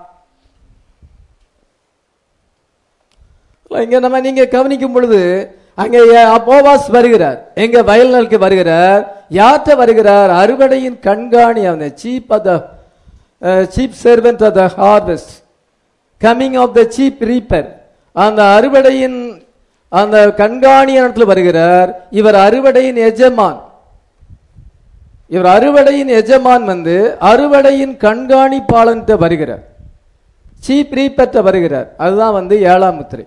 இங்க நம்ம நீங்க கவனிக்கும் பொழுது அங்க போவாஸ் வருகிறார் எங்க வயல்களுக்கு வருகிறார் யார்கிட்ட வருகிறார் அறுவடையின் கண்காணி அந்த chief of the chief servant of the harvest coming of the chief reaper அந்த அறுவடையின் அந்த கண்காணி இடத்துல வருகிறார் இவர் அறுவடையின் எஜமான் இவர் அறுவடையின் எஜமான் வந்து அறுவடையின் கண்காணிப்பாளன்ட்ட வருகிறார் சீப் ரீப்பர்ட்ட வருகிறார் அதுதான் வந்து ஏழாம் முத்திரை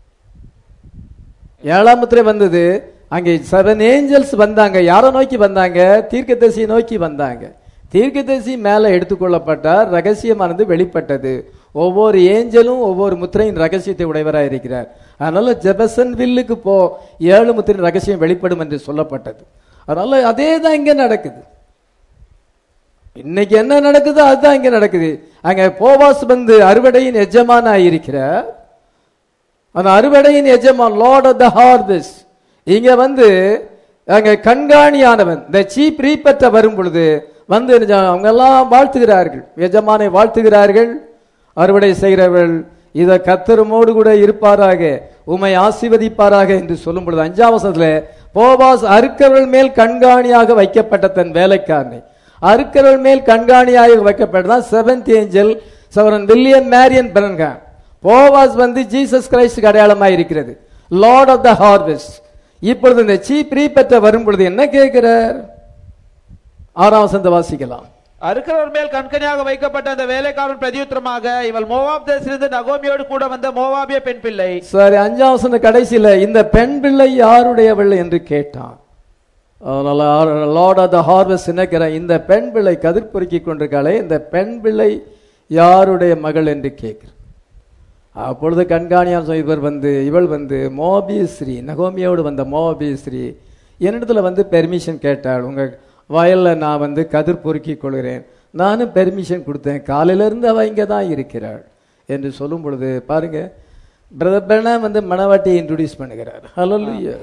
ஏழாம் முத்திரை வந்தது அங்கே செவன் ஏஞ்சல்ஸ் வந்தாங்க யாரை நோக்கி வந்தாங்க தீர்க்கதரிசியை நோக்கி வந்தாங்க தீர்க்கதரிசி மேலே எடுத்துக்கொள்ளப்பட்டார் ரகசியமானது வெளிப்பட்டது ஒவ்வொரு ஏஞ்சலும் ஒவ்வொரு முத்திரையின் ரகசியத்தை உடையவராக இருக்கிறார் அதனால ஜெபசன் வில்லுக்கு போ ஏழு முத்திரையின் ரகசியம் வெளிப்படும் என்று சொல்லப்பட்டது அதனால அதே தான் இங்க நடக்குது இன்னைக்கு என்ன நடக்குதோ அதுதான் இங்க நடக்குது அங்க போவாஸ் வந்து அறுவடையின் எஜமானா இருக்கிறார் அந்த அறுவடையின் எஜமான் லார்ட் ஆஃப் த ஹார்வெஸ்ட் இங்க வந்து அங்க கண்காணியானவன் இந்த சீப் ரீப்பற்ற வரும் பொழுது வந்து அவங்க எல்லாம் வாழ்த்துகிறார்கள் எஜமானை வாழ்த்துகிறார்கள் அறுவடை செய்கிறவர்கள் இத கத்தருமோடு கூட இருப்பாராக உமை ஆசீர்வதிப்பாராக என்று சொல்லும் பொழுது அஞ்சாம் வசனத்துல போபாஸ் அறுக்கவர்கள் மேல் கண்காணியாக வைக்கப்பட்ட தன் வேலைக்காரனை அறுக்கவர்கள் மேல் கண்காணியாக வைக்கப்பட்டதான் செவன்த் ஏஞ்சல் சவரன் வில்லியம் மேரியன் பிரன்காம் போவாஸ் வந்து ஜீசஸ் கிரைஸ்டுக்கு அடையாளமாக இருக்கிறது லார்ட் ஆஃப் த ஹார்வெஸ்ட் இப்பொழுது இந்த சீப் ரீபெற்ற வரும் பொழுது என்ன கேட்கிறார் ஆறாம் வசந்த வாசிக்கலாம் அறுக்கிறவர் மேல் கண்கணியாக வைக்கப்பட்ட அந்த வேலைக்காரன் பிரதியுத்தரமாக இவள் மோவாப் தேசிலிருந்து நகோமியோடு கூட வந்த மோவாபிய பெண் பிள்ளை சரி அஞ்சாம் வசந்த கடைசியில இந்த பெண் பிள்ளை யாருடையவள் என்று கேட்டான் லார்ட் ஆஃப் த ஹார்வெஸ்ட் நினைக்கிற இந்த பெண் பிள்ளை கதிர் பொறுக்கி கொண்டிருக்காளே இந்த பெண் பிள்ளை யாருடைய மகள் என்று கேட்கிறார் அப்பொழுது கண்காணியான் சொன்ன இவர் வந்து இவள் வந்து மோபிஸ்ரீ நகோமியோடு வந்த மோபிஸ்ரீ என்னிடத்துல வந்து பெர்மிஷன் கேட்டாள் உங்க வயல்ல நான் வந்து கதிர் பொறுக்கிக் கொள்கிறேன் நானும் பெர்மிஷன் கொடுத்தேன் காலையில இருந்து அவ இங்க தான் இருக்கிறாள் என்று சொல்லும் பொழுது பாருங்க பிரதர் பெர்னா வந்து மணவாட்டியை இன்ட்ரோடியூஸ் பண்ணுகிறார் ஹalleluya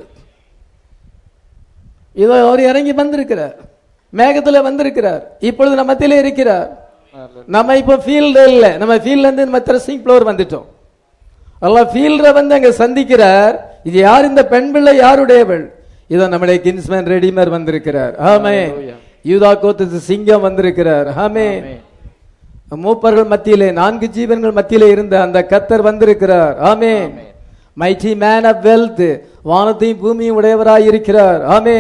இதோ அவர் இறங்கி வந்திருக்கிறார் மேகத்துல வந்திருக்கிறார் இப்பொழுது நம்ம மத்தியிலே இருக்கிறார் நம்ம இப்போ ஃபீல்டு இல்ல நம்ம ஃபீல்ட்ல இருந்து நம்ம த்ரெஸ்ஸிங் ஃப்ளோர் வந்துட்டோம் அல்ல ஃபீல்ட வந்து அங்க சந்திக்கிறார் இது யார் இந்த பெண் பிள்ளை யாருடையவள் இதோ நம்முடைய கின்ஸ்மேன் ரெடிமர் வந்திருக்கிறார் ஆமே யூதா கோத்து சிங்கம் வந்திருக்கிறார் ஆமே மூப்பர்கள் மத்தியிலே நான்கு ஜீவன்கள் மத்தியிலே இருந்த அந்த கத்தர் வந்திருக்கிறார் ஆமே மைட்டி மேன் ஆஃப் வெல்த் வானத்தையும் பூமியும் உடையவராய் இருக்கிறார் ஆமே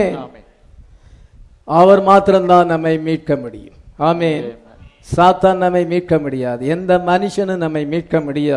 அவர் மாத்திரம்தான் நம்மை மீட்க முடியும் ஆமே சாத்தான் நம்மை மீட்க முடியாது எந்த மனுஷனும் நம்மை மீட்க முடியாது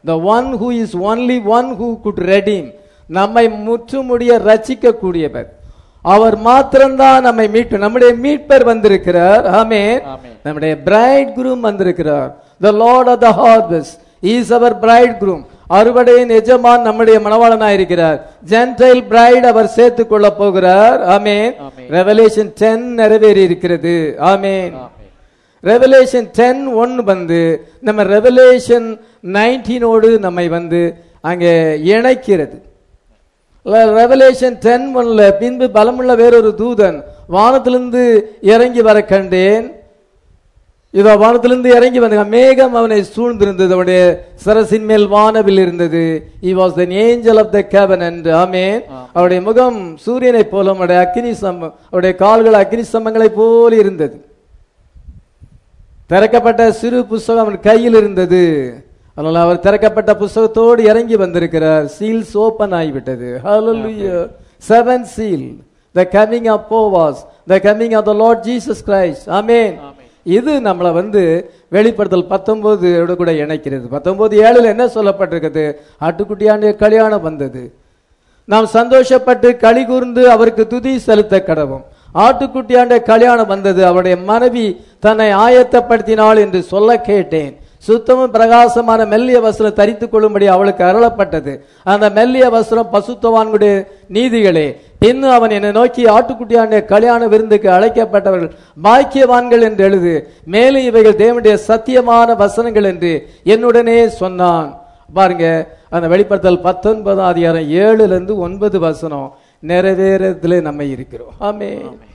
the one who is only one who could redeem நம்மை முற்றுமுடிய ரட்சிக்க கூடியவர் அவர் மாத்திரம்தான் நம்மை மீட்டு நம்முடைய மீட்பர் வந்திருக்கிறார் ஆமென் ஆமென். நம்முடைய பிரைட் குரூம் வந்திருக்கிறார் the lord of the harvest is our bride groom அறுவடையின் எஜமான் நம்முடைய மணவாளனாயிருக்கிறார் ஜென்டைல் பிரைட் அவர் சேர்த்துக் கொள்ள போகிறார் ஆமென் ஆமென். ரெவலேஷன் 10 நிறைவேறி இருக்கிறது ஆமென் ஆமென். ரெவலேஷன் டென் ஒன் வந்து நம்ம ரெவலேஷன் நைன்டீனோடு நம்மை வந்து அங்கே இணைக்கிறது ரெவலேஷன் டென் ஒன்ல பின்பு பலமுள்ள வேறொரு தூதன் வானத்திலிருந்து இறங்கி வர கண்டேன் இதோ வானத்திலிருந்து இறங்கி வந்த மேகம் அவனை சூழ்ந்திருந்தது அவனுடைய சரசின் மேல் வானவில் இருந்தது he was the angel of the covenant ஆமென் அவருடைய முகம் சூரியனைப் போல அவருடைய அக்னி சம்பம் அவருடைய கால்கள் அக்னி ஸ்தம்பங்களைப் போல இருந்தது திறக்கப்பட்ட சிறு புஸ்தகம் அவன் கையில் இருந்தது அதனால அவர் திறக்கப்பட்ட புஸ்தகத்தோடு இறங்கி வந்திருக்கிறார் சீல்ஸ் ஓபன் ஆகிவிட்டது hallelujah seven seal the coming of Boaz the coming of the lord Jesus Christ ஆமென் ஆமென். இது நம்மளை வந்து வெளிப்படுத்தல் பத்தொன்பது கூட இணைக்கிறது பத்தொன்பது ஏழுல என்ன சொல்லப்பட்டிருக்குது ஆட்டுக்குட்டியாண்டிய கல்யாணம் வந்தது நாம் சந்தோஷப்பட்டு களி கூர்ந்து அவருக்கு துதி செலுத்த கடவும் ஆட்டுக்குட்டியாண்ட கல்யாணம் வந்தது அவருடைய மனைவி தன்னை ஆயத்தப்படுத்தினாள் என்று சொல்ல கேட்டேன் சுத்தமும் பிரகாசமான மெல்லிய வஸ்திரம் தரித்துக் கொள்ளும்படி அவளுக்கு அருளப்பட்டது அந்த மெல்லிய வஸ்திரம் பசுத்தவான்களுடைய நீதிகளே பின்னு அவன் என்னை நோக்கி ஆட்டுக்குட்டியாண்ட கல்யாண விருந்துக்கு அழைக்கப்பட்டவர்கள் பாக்கியவான்கள் என்று எழுது மேலும் இவைகள் தேவனுடைய சத்தியமான வசனங்கள் என்று என்னுடனே சொன்னான் பாருங்க அந்த வெளிப்படுத்தல் பத்தொன்பதாம் அதிகாரம் ஏழுல இருந்து ஒன்பது வசனம் நிறைவேறதுல நம்ம இருக்கிறோம் ஆமே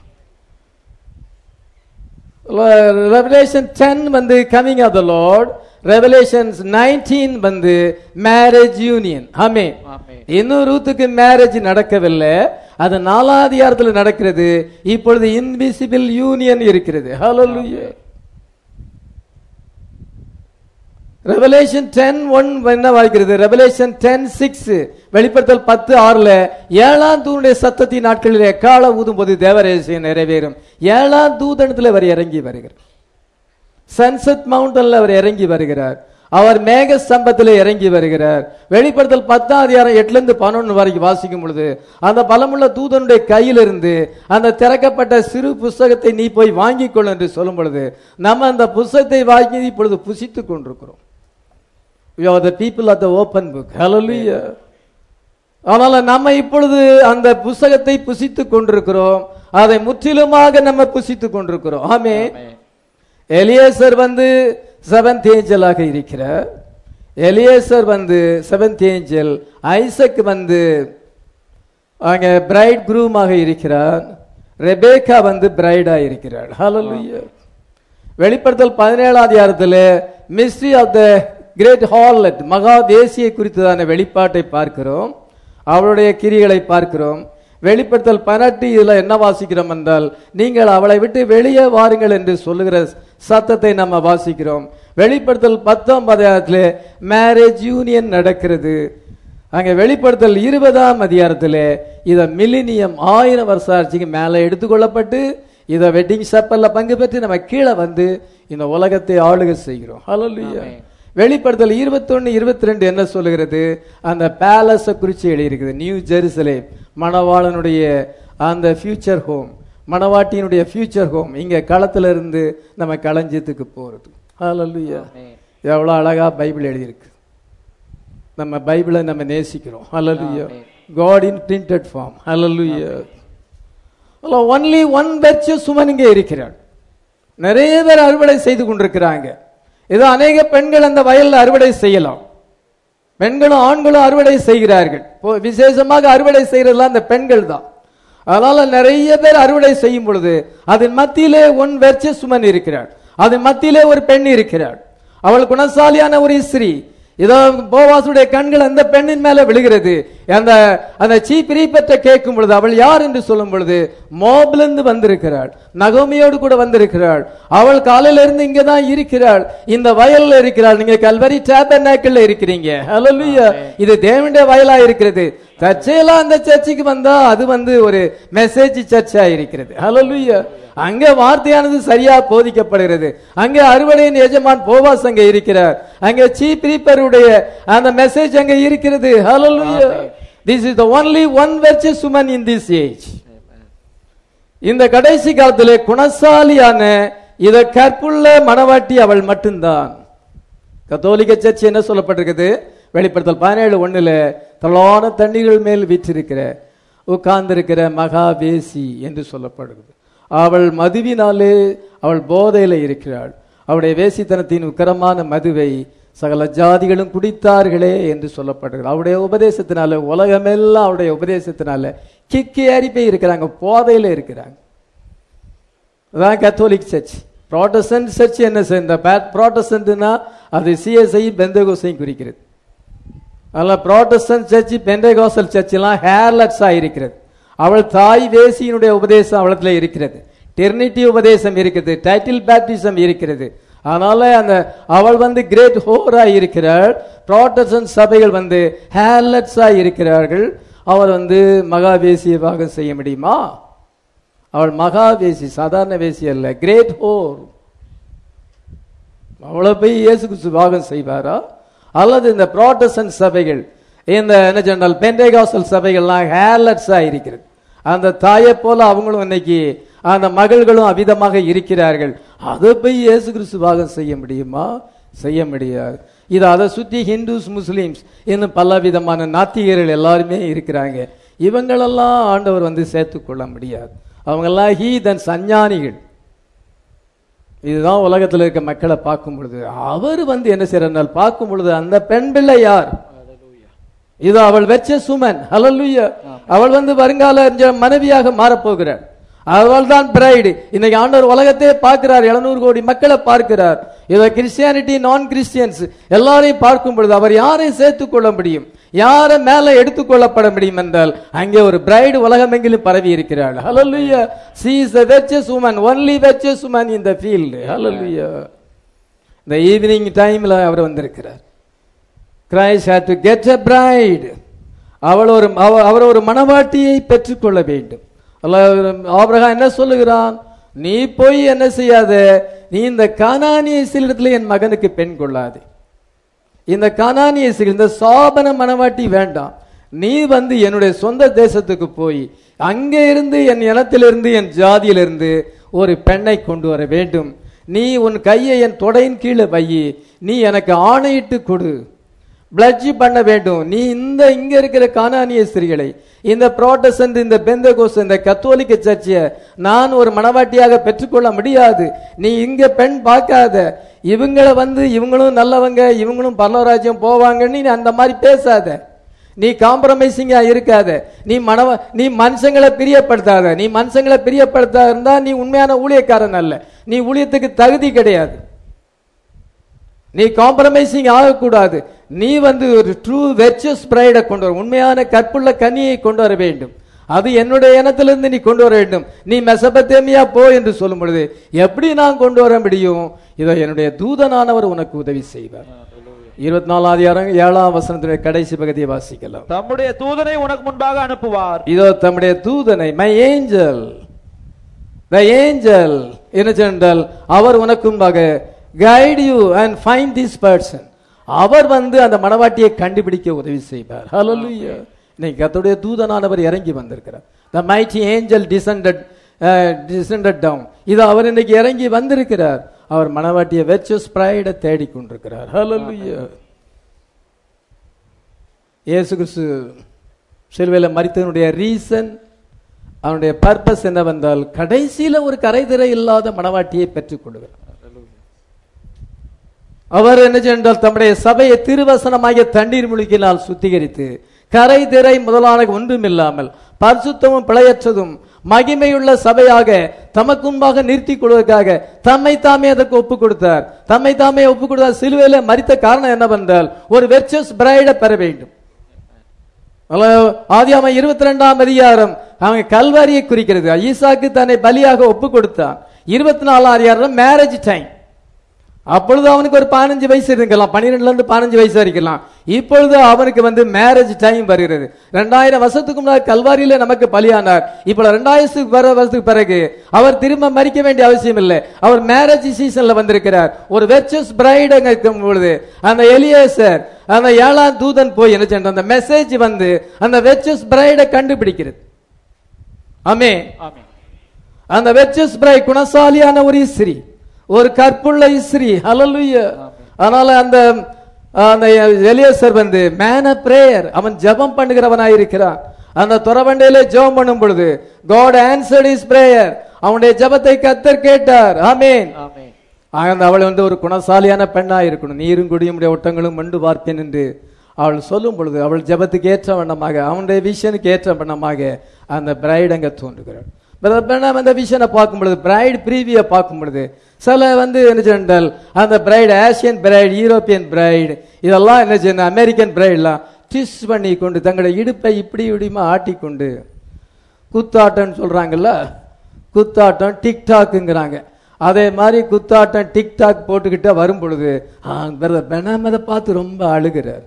ரெவலேஷன் டென் வந்து coming of the lord revelations nineteen வந்து மேரேஜ் யூனியன் ஆமே ஆமென். இன்னும் ரூத்துக்கு மேரேஜ் நடக்கவில்லை அது நாலாம் அதிகாரத்தில் நடக்கிறது இப்பொழுது இன்விசிபிள் யூனியன் இருக்கிறது ஹalleluya ரெவலேஷன் டென் ஒன் என்ன வாய்க்கிறது ரெவலேஷன் டென் சிக்ஸ் வெளிப்படுத்தல் பத்து ஆறுல ஏழாம் தூதனுடைய சத்தத்தின் நாட்களில் எக்கால ஊதும் போது தேவரேசியம் நிறைவேறும் ஏழாம் தூதனத்தில் அவர் இறங்கி வருகிறார் சன்செட் மவுண்டன்ல அவர் இறங்கி வருகிறார் அவர் மேக ஸ்தம்பத்தில் இறங்கி வருகிறார் வெளிப்படுத்தல் பத்தாம் அதிகாரம் எட்டுல இருந்து பதினொன்று வரைக்கும் வாசிக்கும் பொழுது அந்த பலமுள்ள தூதனுடைய கையிலிருந்து அந்த திறக்கப்பட்ட சிறு புஸ்தகத்தை நீ போய் வாங்கிக் கொள் என்று சொல்லும் பொழுது நம்ம அந்த புஸ்தகத்தை வாங்கி இப்பொழுது புசித்துக் கொண்டிருக்கிறோம் We are the people of the open book. Hallelujah. அதனால நம்ம இப்பொழுது அந்த புஸ்தகத்தை புசித்துக் கொண்டிருக்கிறோம் அதை முற்றிலுமாக நம்ம புசித்துக் கொண்டிருக்கிறோம் ஆமே ஆமென். எலியேசர் வந்து செவன்த் ஏஞ்சலாக இருக்கிறார் எலியேசர் வந்து செவன்த் ஏஞ்சல் ஐசக் வந்து அங்க பிரைட் குரூமாக இருக்கிறார் ரெபேக்கா வந்து பிரைடா இருக்கிறார் ஹalleluya வெளிப்படுத்தல் பதினேழாம் அதிகாரத்தில் mystery of the great harlot மகா தேசியை குறித்ததான வெளிப்பாட்டை பார்க்கிறோம் அவளுடைய கிரிகளை பார்க்கிறோம் வெளிப்படுத்தல் பதினெட்டு இதுல என்ன வாசிக்கிறோம் என்றால் நீங்கள் அவளை விட்டு வெளியே வாருங்கள் என்று சொல்லுகிற சத்தத்தை நம்ம வாசிக்கிறோம் வெளிப்படுத்தல் பத்தாம் அதிகாரத்தில் மேரேஜ் யூனியன் நடக்கிறது அங்க வெளிப்படுத்தல் இருபதாம் அதிகாரத்தில் இத மில்லினியம் ஆயிரம் வருஷ ஆட்சிக்கு மேலே எடுத்துக்கொள்ளப்பட்டு இத வெட்டிங் சப்பல்ல பங்கு பெற்று நம்ம கீழே வந்து இந்த உலகத்தை ஆளுகை செய்கிறோம் ஹalleluya ஆமென். வெளிப்படுத்தல் இருபத்தொன்னு இருபத்தி ரெண்டு என்ன சொல்லுகிறது அந்த பேலஸ குறித்து எழுதியிருக்குது நியூ ஜெருசலேம் மணவாளனுடைய அந்த ஃபியூச்சர் ஹோம் மணவாட்டியினுடைய ஃபியூச்சர் ஹோம் இங்க களத்துல இருந்து நம்ம களஞ்சியத்துக்கு போறது ஹalleluya ஆமென். எவ்வளவு அழகா பைபிள் எழுதியிருக்கு நம்ம பைபிளை நம்ம நேசிக்கிறோம் ஹalleluya ஆமென். God in printed form hallelujah only one virtuous woman இங்கே இருக்கிறார் நிறைய பேர் அறுவடை செய்து கொண்டிருக்கிறாங்க ஏதோ அநேக பெண்கள் அந்த வயல்ல அறுவடை செய்யலாம் பெண்களும் ஆண்களும் அறுவடை செய்கிறார்கள் இப்போ விசேஷமாக அறுவடை செய்யறதுலாம் அந்த பெண்கள் தான் அதனால நிறைய பேர் அறுவடை செய்யும் பொழுது அதன் மத்தியிலே ஒன் வெர்ச்ச சுமன் இருக்கிறார் அதன் மத்தியிலே ஒரு பெண் இருக்கிறார் அவள் குணசாலியான ஒரு ஸ்திரீ இதோ போவாசுடைய கண்கள் அந்த பெண்ணின் மேல விழுகிறது அந்த அந்த சீப் ரீப்பற்ற கேட்கும் பொழுது அவள் யார் என்று சொல்லும் பொழுது மோபிலிருந்து வந்திருக்கிறாள் நகோமியோடு கூட வந்திருக்கிறாள் அவள் காலையில இருந்து இங்க தான் இருக்கிறாள் இந்த வயல்ல இருக்கிறாள் நீங்க கல்வரி டேபர்நாக்கிள்ல இருக்கிறீங்க ஹalleluya இது தேவனுடைய வயலா இருக்கிறது தற்செயலா அந்த சர்ச்சுக்கு வந்தா அது வந்து ஒரு மெசேஜ் சர்ச்சா இருக்கிறது ஹalleluya அங்க வார்த்தையானது சரியா போதிக்கப்படுகிறது அங்க அறுவடையின் எஜமான் போவாஸ் அங்க இருக்கிறார் அங்க சீப் ரீப்பருடைய அந்த மெசேஜ் அங்க இருக்கிறது ஹalleluya this is the only one virtuous woman in this age இந்த கடைசி காலத்திலே குணசாலியான இத கற்புள்ள மணவாட்டி அவள் மட்டும்தான் கத்தோலிக்க சர்ச் என்ன சொல்லப்பட்டிருக்குது வெளிப்படுத்தல் பதினேழு ஒண்ணுல தளான தண்ணீர்கள் மேல் வீற்றிருக்கிற உட்கார்ந்திருக்கிற மகாவேசி என்று சொல்லப்படுகிறது அவள் மதுவினாலே அவள் போதையில இருக்கிறாள் அவளுடைய வேசித்தனத்தின் உக்கரமான மதுவை சகல ஜாதிகளும் குடித்தார்களே என்று சொல்லப்படுகிறது அவருடைய உபதேசத்தினால உலகமெல்லாம் அவருடைய உபதேசத்தினால கிக்கி ஏறி போய் இருக்கிறாங்க போதையில இருக்கிறாங்க அதான் கத்தோலிக் சர்ச் ப்ராட்டஸ்டன்ட் சர்ச் என்ன இந்த ப்ராட்டஸ்டன்ட்னா அது சிஎஸ்ஐ பெந்தகோசையும் குறிக்கிறது அதில் ப்ராட்டஸ்டன்ட் சர்ச் பெந்தகோசல் சர்ச்செல்லாம் ஹேர்லட்ஸாக இருக்கிறது அவள் தாய் வேசியினுடைய உபதேசம் அவளத்தில் இருக்கிறது டெர்னிட்டி உபதேசம் இருக்குது டைட்டில் பேப்டிசம் இருக்கிறது அதனால அந்த அவள் வந்து கிரேட் ஹோரா இருக்கிறாள் ப்ராட்டஸ்டன்ட் சபைகள் வந்து ஹேர்லட்ஸா இருக்கிறார்கள் அவர் வந்து மகாவேசிய பாகம் செய்ய முடியுமா அவள் மகாவேசி சாதாரண வேசி அல்ல கிரேட் ஹோர் அவளை போய் இயேசு கிறிஸ்து பாகம் செய்வாரா அல்லது இந்த ப்ராட்டஸ்டன்ட் சபைகள் இந்த என்ன சொன்னால் பெண்டேகாசல் சபைகள்லாம் ஹேர்லட்ஸா இருக்கிறது அந்த தாயை போல அவங்களும் இன்னைக்கு அந்த மகள்களும் அவிதமாக இருக்கிறார்கள் அதை போய் இயேசு கிறிஸ்து பாகம் செய்ய முடியுமா செய்ய முடியாது இது அதை சுற்றி ஹிந்துஸ் முஸ்லீம்ஸ் இன்னும் பல விதமான நாத்திகர்கள் எல்லாருமே இருக்கிறாங்க இவங்களெல்லாம் ஆண்டவர் வந்து சேர்த்துக்கொள்ள முடியாது அவங்கெல்லாம் ஹீதன் சஞ்ஞானிகள் இதுதான் உலகத்தில் இருக்க மக்களை பார்க்கும் பொழுது அவர் வந்து என்ன செய்யறார் பார்க்கும் பொழுது அந்த பெண் பிள்ளை யார் இது அவள் வெச்ச சுமன் ஹalleluya அவள் வந்து வருங்கால மனைவியாக மாறப்போகிறார் அவள் தான் பிரைடு இன்னைக்கு ஆண்டவர் உலகத்தையே பார்க்கிறார் எழுநூறு கோடி மக்களை பார்க்கிறார் இதை கிறிஸ்டியானிட்டி நான் கிறிஸ்டியன்ஸ் எல்லாரையும் பார்க்கும் பொழுது அவர் யாரை சேர்த்துக் கொள்ள முடியும் யாரை மேல எடுத்துக்கொள்ளப்பட முடியும் என்றால் அங்கே ஒரு பிரைடு உலகமெங்கிலும் பரவி இருக்கிறாள் hallelujah she is the richest woman only richest woman in the field hallelujah இந்த ஈவினிங் டைம்ல அவர் வந்திருக்கிறார் Christ had to get a bride அவள் ஒரு அவ- அவர் ஒரு மணவாட்டியை பெற்றுக்கொள்ள வேண்டும் ஆபிரகாம் என்ன சொல்லுகிறான் நீ போய் என்ன செய்யாத நீ இந்த கானானிய சிலிடத்துல என் மகனுக்கு பெண் கொள்ளாதே இந்த கானானிய சில் இந்த சாபன மணவாட்டி வேண்டாம் நீ வந்து என்னுடைய சொந்த தேசத்துக்கு போய் அங்கே இருந்து என் இனத்திலிருந்து என் ஜாதியிலிருந்து ஒரு பெண்ணை கொண்டு வர வேண்டும் நீ உன் கையை என் தொடையின் கீழே வையி நீ எனக்கு ஆணையிட்டு கொடு பிளட்ஜ் பண்ண வேண்டும் நீ இந்த இங்க இருக்கிற கானானிய ஸ்திரீகளை இந்த புரோட்டஸ்டன்ட் இந்த பெந்தகோஸ் இந்த கத்தோலிக்க சர்ச்சைய நான் ஒரு மனவாட்டியாக பெற்றுக்கொள்ள முடியாது நீ இங்க பெண் பார்க்காத இவங்களை வந்து இவங்களும் நல்லவங்க இவங்களும் பரலராஜ்யம் போவாங்கன்னு நீ அந்த மாதிரி பேசாத நீ காம்ப்ரமைசிங்கா இருக்காத நீ மனவ நீ மனுஷங்களை பிரியப்படுத்தாத நீ மனுஷங்களை பிரியப்படுத்தாத இருந்தா நீ உண்மையான ஊழியக்காரன் அல்ல நீ ஊழியத்துக்கு தகுதி கிடையாது நீ காம்ப்ரமைசிங் ஆகக்கூடாது நீ வந்து ஒரு ட்ரூ வெர்ச்சஸ் பிரைடை கொண்டு வர உண்மையான கற்புள்ள கனியை கொண்டு வர வேண்டும் அது என்னுடைய இனத்திலிருந்து நீ கொண்டு வர வேண்டும் நீ மெசபத்தேமியா போ என்று சொல்லும் பொழுது எப்படி நான் கொண்டு வர முடியும் இதை என்னுடைய தூதனானவர் உனக்கு உதவி செய்வார் இருபத்தி நாலாம் அதிகாரம் ஏழாம் வசனத்துடைய கடைசி பகுதியை வாசிக்கலாம் தம்முடைய தூதனை உனக்கு முன்பாக அனுப்புவார் இதோ தம்முடைய தூதனை மை ஏஞ்சல் த ஏஞ்சல் என்ன சொன்னால் அவர் உனக்கும்பாக guide you and find this person அவர் வந்து அந்த மணவாட்டியை கண்டுபிடிக்க உதவி செய்வார் ஹalleluya இன்னைக்கு கர்த்தருடைய தூதனானவர் இறங்கி வந்திருக்கிறார் the mighty angel descended descended down இது அவர் இன்னைக்கு இறங்கி வந்திருக்கிறார் அவர் மணவாட்டியை வெச்சு ஸ்ப்ரைடை தேடிக் கொண்டிருக்கிறார் ஹalleluya இயேசு கிறிஸ்து சிலுவையில் மரித்ததனுடைய ரீசன் அவனுடைய பர்பஸ் என்னவென்றால் கடைசியில ஒரு கரைதிரை இல்லாத மணவாட்டியை பெற்றுக் கொள்கிறார் அவர் என்ன சென்றால் தம்முடைய சபையை திருவசனமாகிய தண்ணீர் முழுக்கினால் சுத்திகரித்து கரை திரை முதலான ஒன்றுமில்லாமல் பரிசுத்தமும் பிழையற்றதும் மகிமையுள்ள சபையாக தமக்கு முன்பாக நிறுத்தி கொள்வதற்காக தம்மை தாமே அதற்கு ஒப்பு கொடுத்தார் தம்மை தாமே ஒப்பு கொடுத்தார் சிலுவையில மறித்த காரணம் என்னவென்றால் ஒரு வெர்ச்சஸ் பிரைட பெற வேண்டும் ஆதியாம இருபத்தி ரெண்டாம் அதிகாரம் அவங்க கல்வாரியை குறிக்கிறது ஈசாக்கு தன்னை பலியாக ஒப்பு கொடுத்தான் இருபத்தி நாலாம் அதிகாரம் மேரேஜ் டைம் அப்பொழுது அவனுக்கு ஒரு பதினஞ்சு வயசு இருக்கலாம் பன்னிரெண்டுல இருந்து பதினஞ்சு வயசு இருக்கலாம் இப்பொழுது அவனுக்கு வந்து மேரேஜ் டைம் வருகிறது ரெண்டாயிரம் வருஷத்துக்கு முன்னாடி கல்வாரியில நமக்கு பலியானார் இப்போ ரெண்டாயிரத்துக்கு வர வருஷத்துக்கு பிறகு அவர் திரும்ப மறிக்க வேண்டிய அவசியம் இல்லை அவர் மேரேஜ் சீசன்ல வந்திருக்கிறார் ஒரு வெர்ச்சஸ் பிரைட் அங்க இருக்கும் பொழுது அந்த எலியேசர் அந்த ஏழாம் தூதன் போய் என்ன செய்யணும் அந்த மெசேஜ் வந்து அந்த வெர்ச்சஸ் பிரைடை கண்டுபிடிக்கிறது ஆமே ஆமென் அந்த வெச்சஸ் பிரை குணசாலியான ஒரு இஸ்ரீ ஒரு கற்புள்ள இஸ்ரீ ஹalleluya அதனால அந்த அந்த எலியசர் வந்து மேன் ஆஃப் பிரேயர் அவன் ஜெபம் பண்ணுகிறவனாய் இருக்கிறான் அந்த துறவண்டையிலே ஜெபம் பண்ணும் பொழுது காட் ஆன்சர்ட் இஸ் பிரேயர் அவனுடைய ஜெபத்தை கத்தர் கேட்டார் ஆமென் ஆமென் அந்த அவள் வந்து ஒரு குணசாலியான பெண்ணா இருக்கணும் நீரும் குடியுமுடைய ஒட்டங்களும் மண்டு பார்ப்பேன் என்று அவள் சொல்லும் பொழுது அவள் ஜெபத்துக்கு ஏற்ற வண்ணமாக அவனுடைய விஷனுக்கு ஏற்ற வண்ணமாக அந்த பிரைட் அங்க தோன்றுகிறாள் Brother Branham அந்த விஷனை பார்க்கும் பொழுது பிரைட் பிரீவிய பார்க்கும் பொழுது சில வந்து என்ன சொன்னால் அந்த bride Asian bride European bride இதெல்லாம் என்ன செய்யணும் அமெரிக்கன் பிரைட்லாம் டிஸ் பண்ணி கொண்டு தங்களுடைய இடுப்பை இப்படி இப்படிமா ஆட்டிக்கொண்டு குத்தாட்டம்னு சொல்றாங்கல்ல குத்தாட்டம் டிக்டாக்குங்கிறாங்க அதே மாதிரி குத்தாட்டம் டிக்டாக் போட்டுக்கிட்டு வரும் பொழுது பெனாம் அதை பார்த்து ரொம்ப அழுகிறார்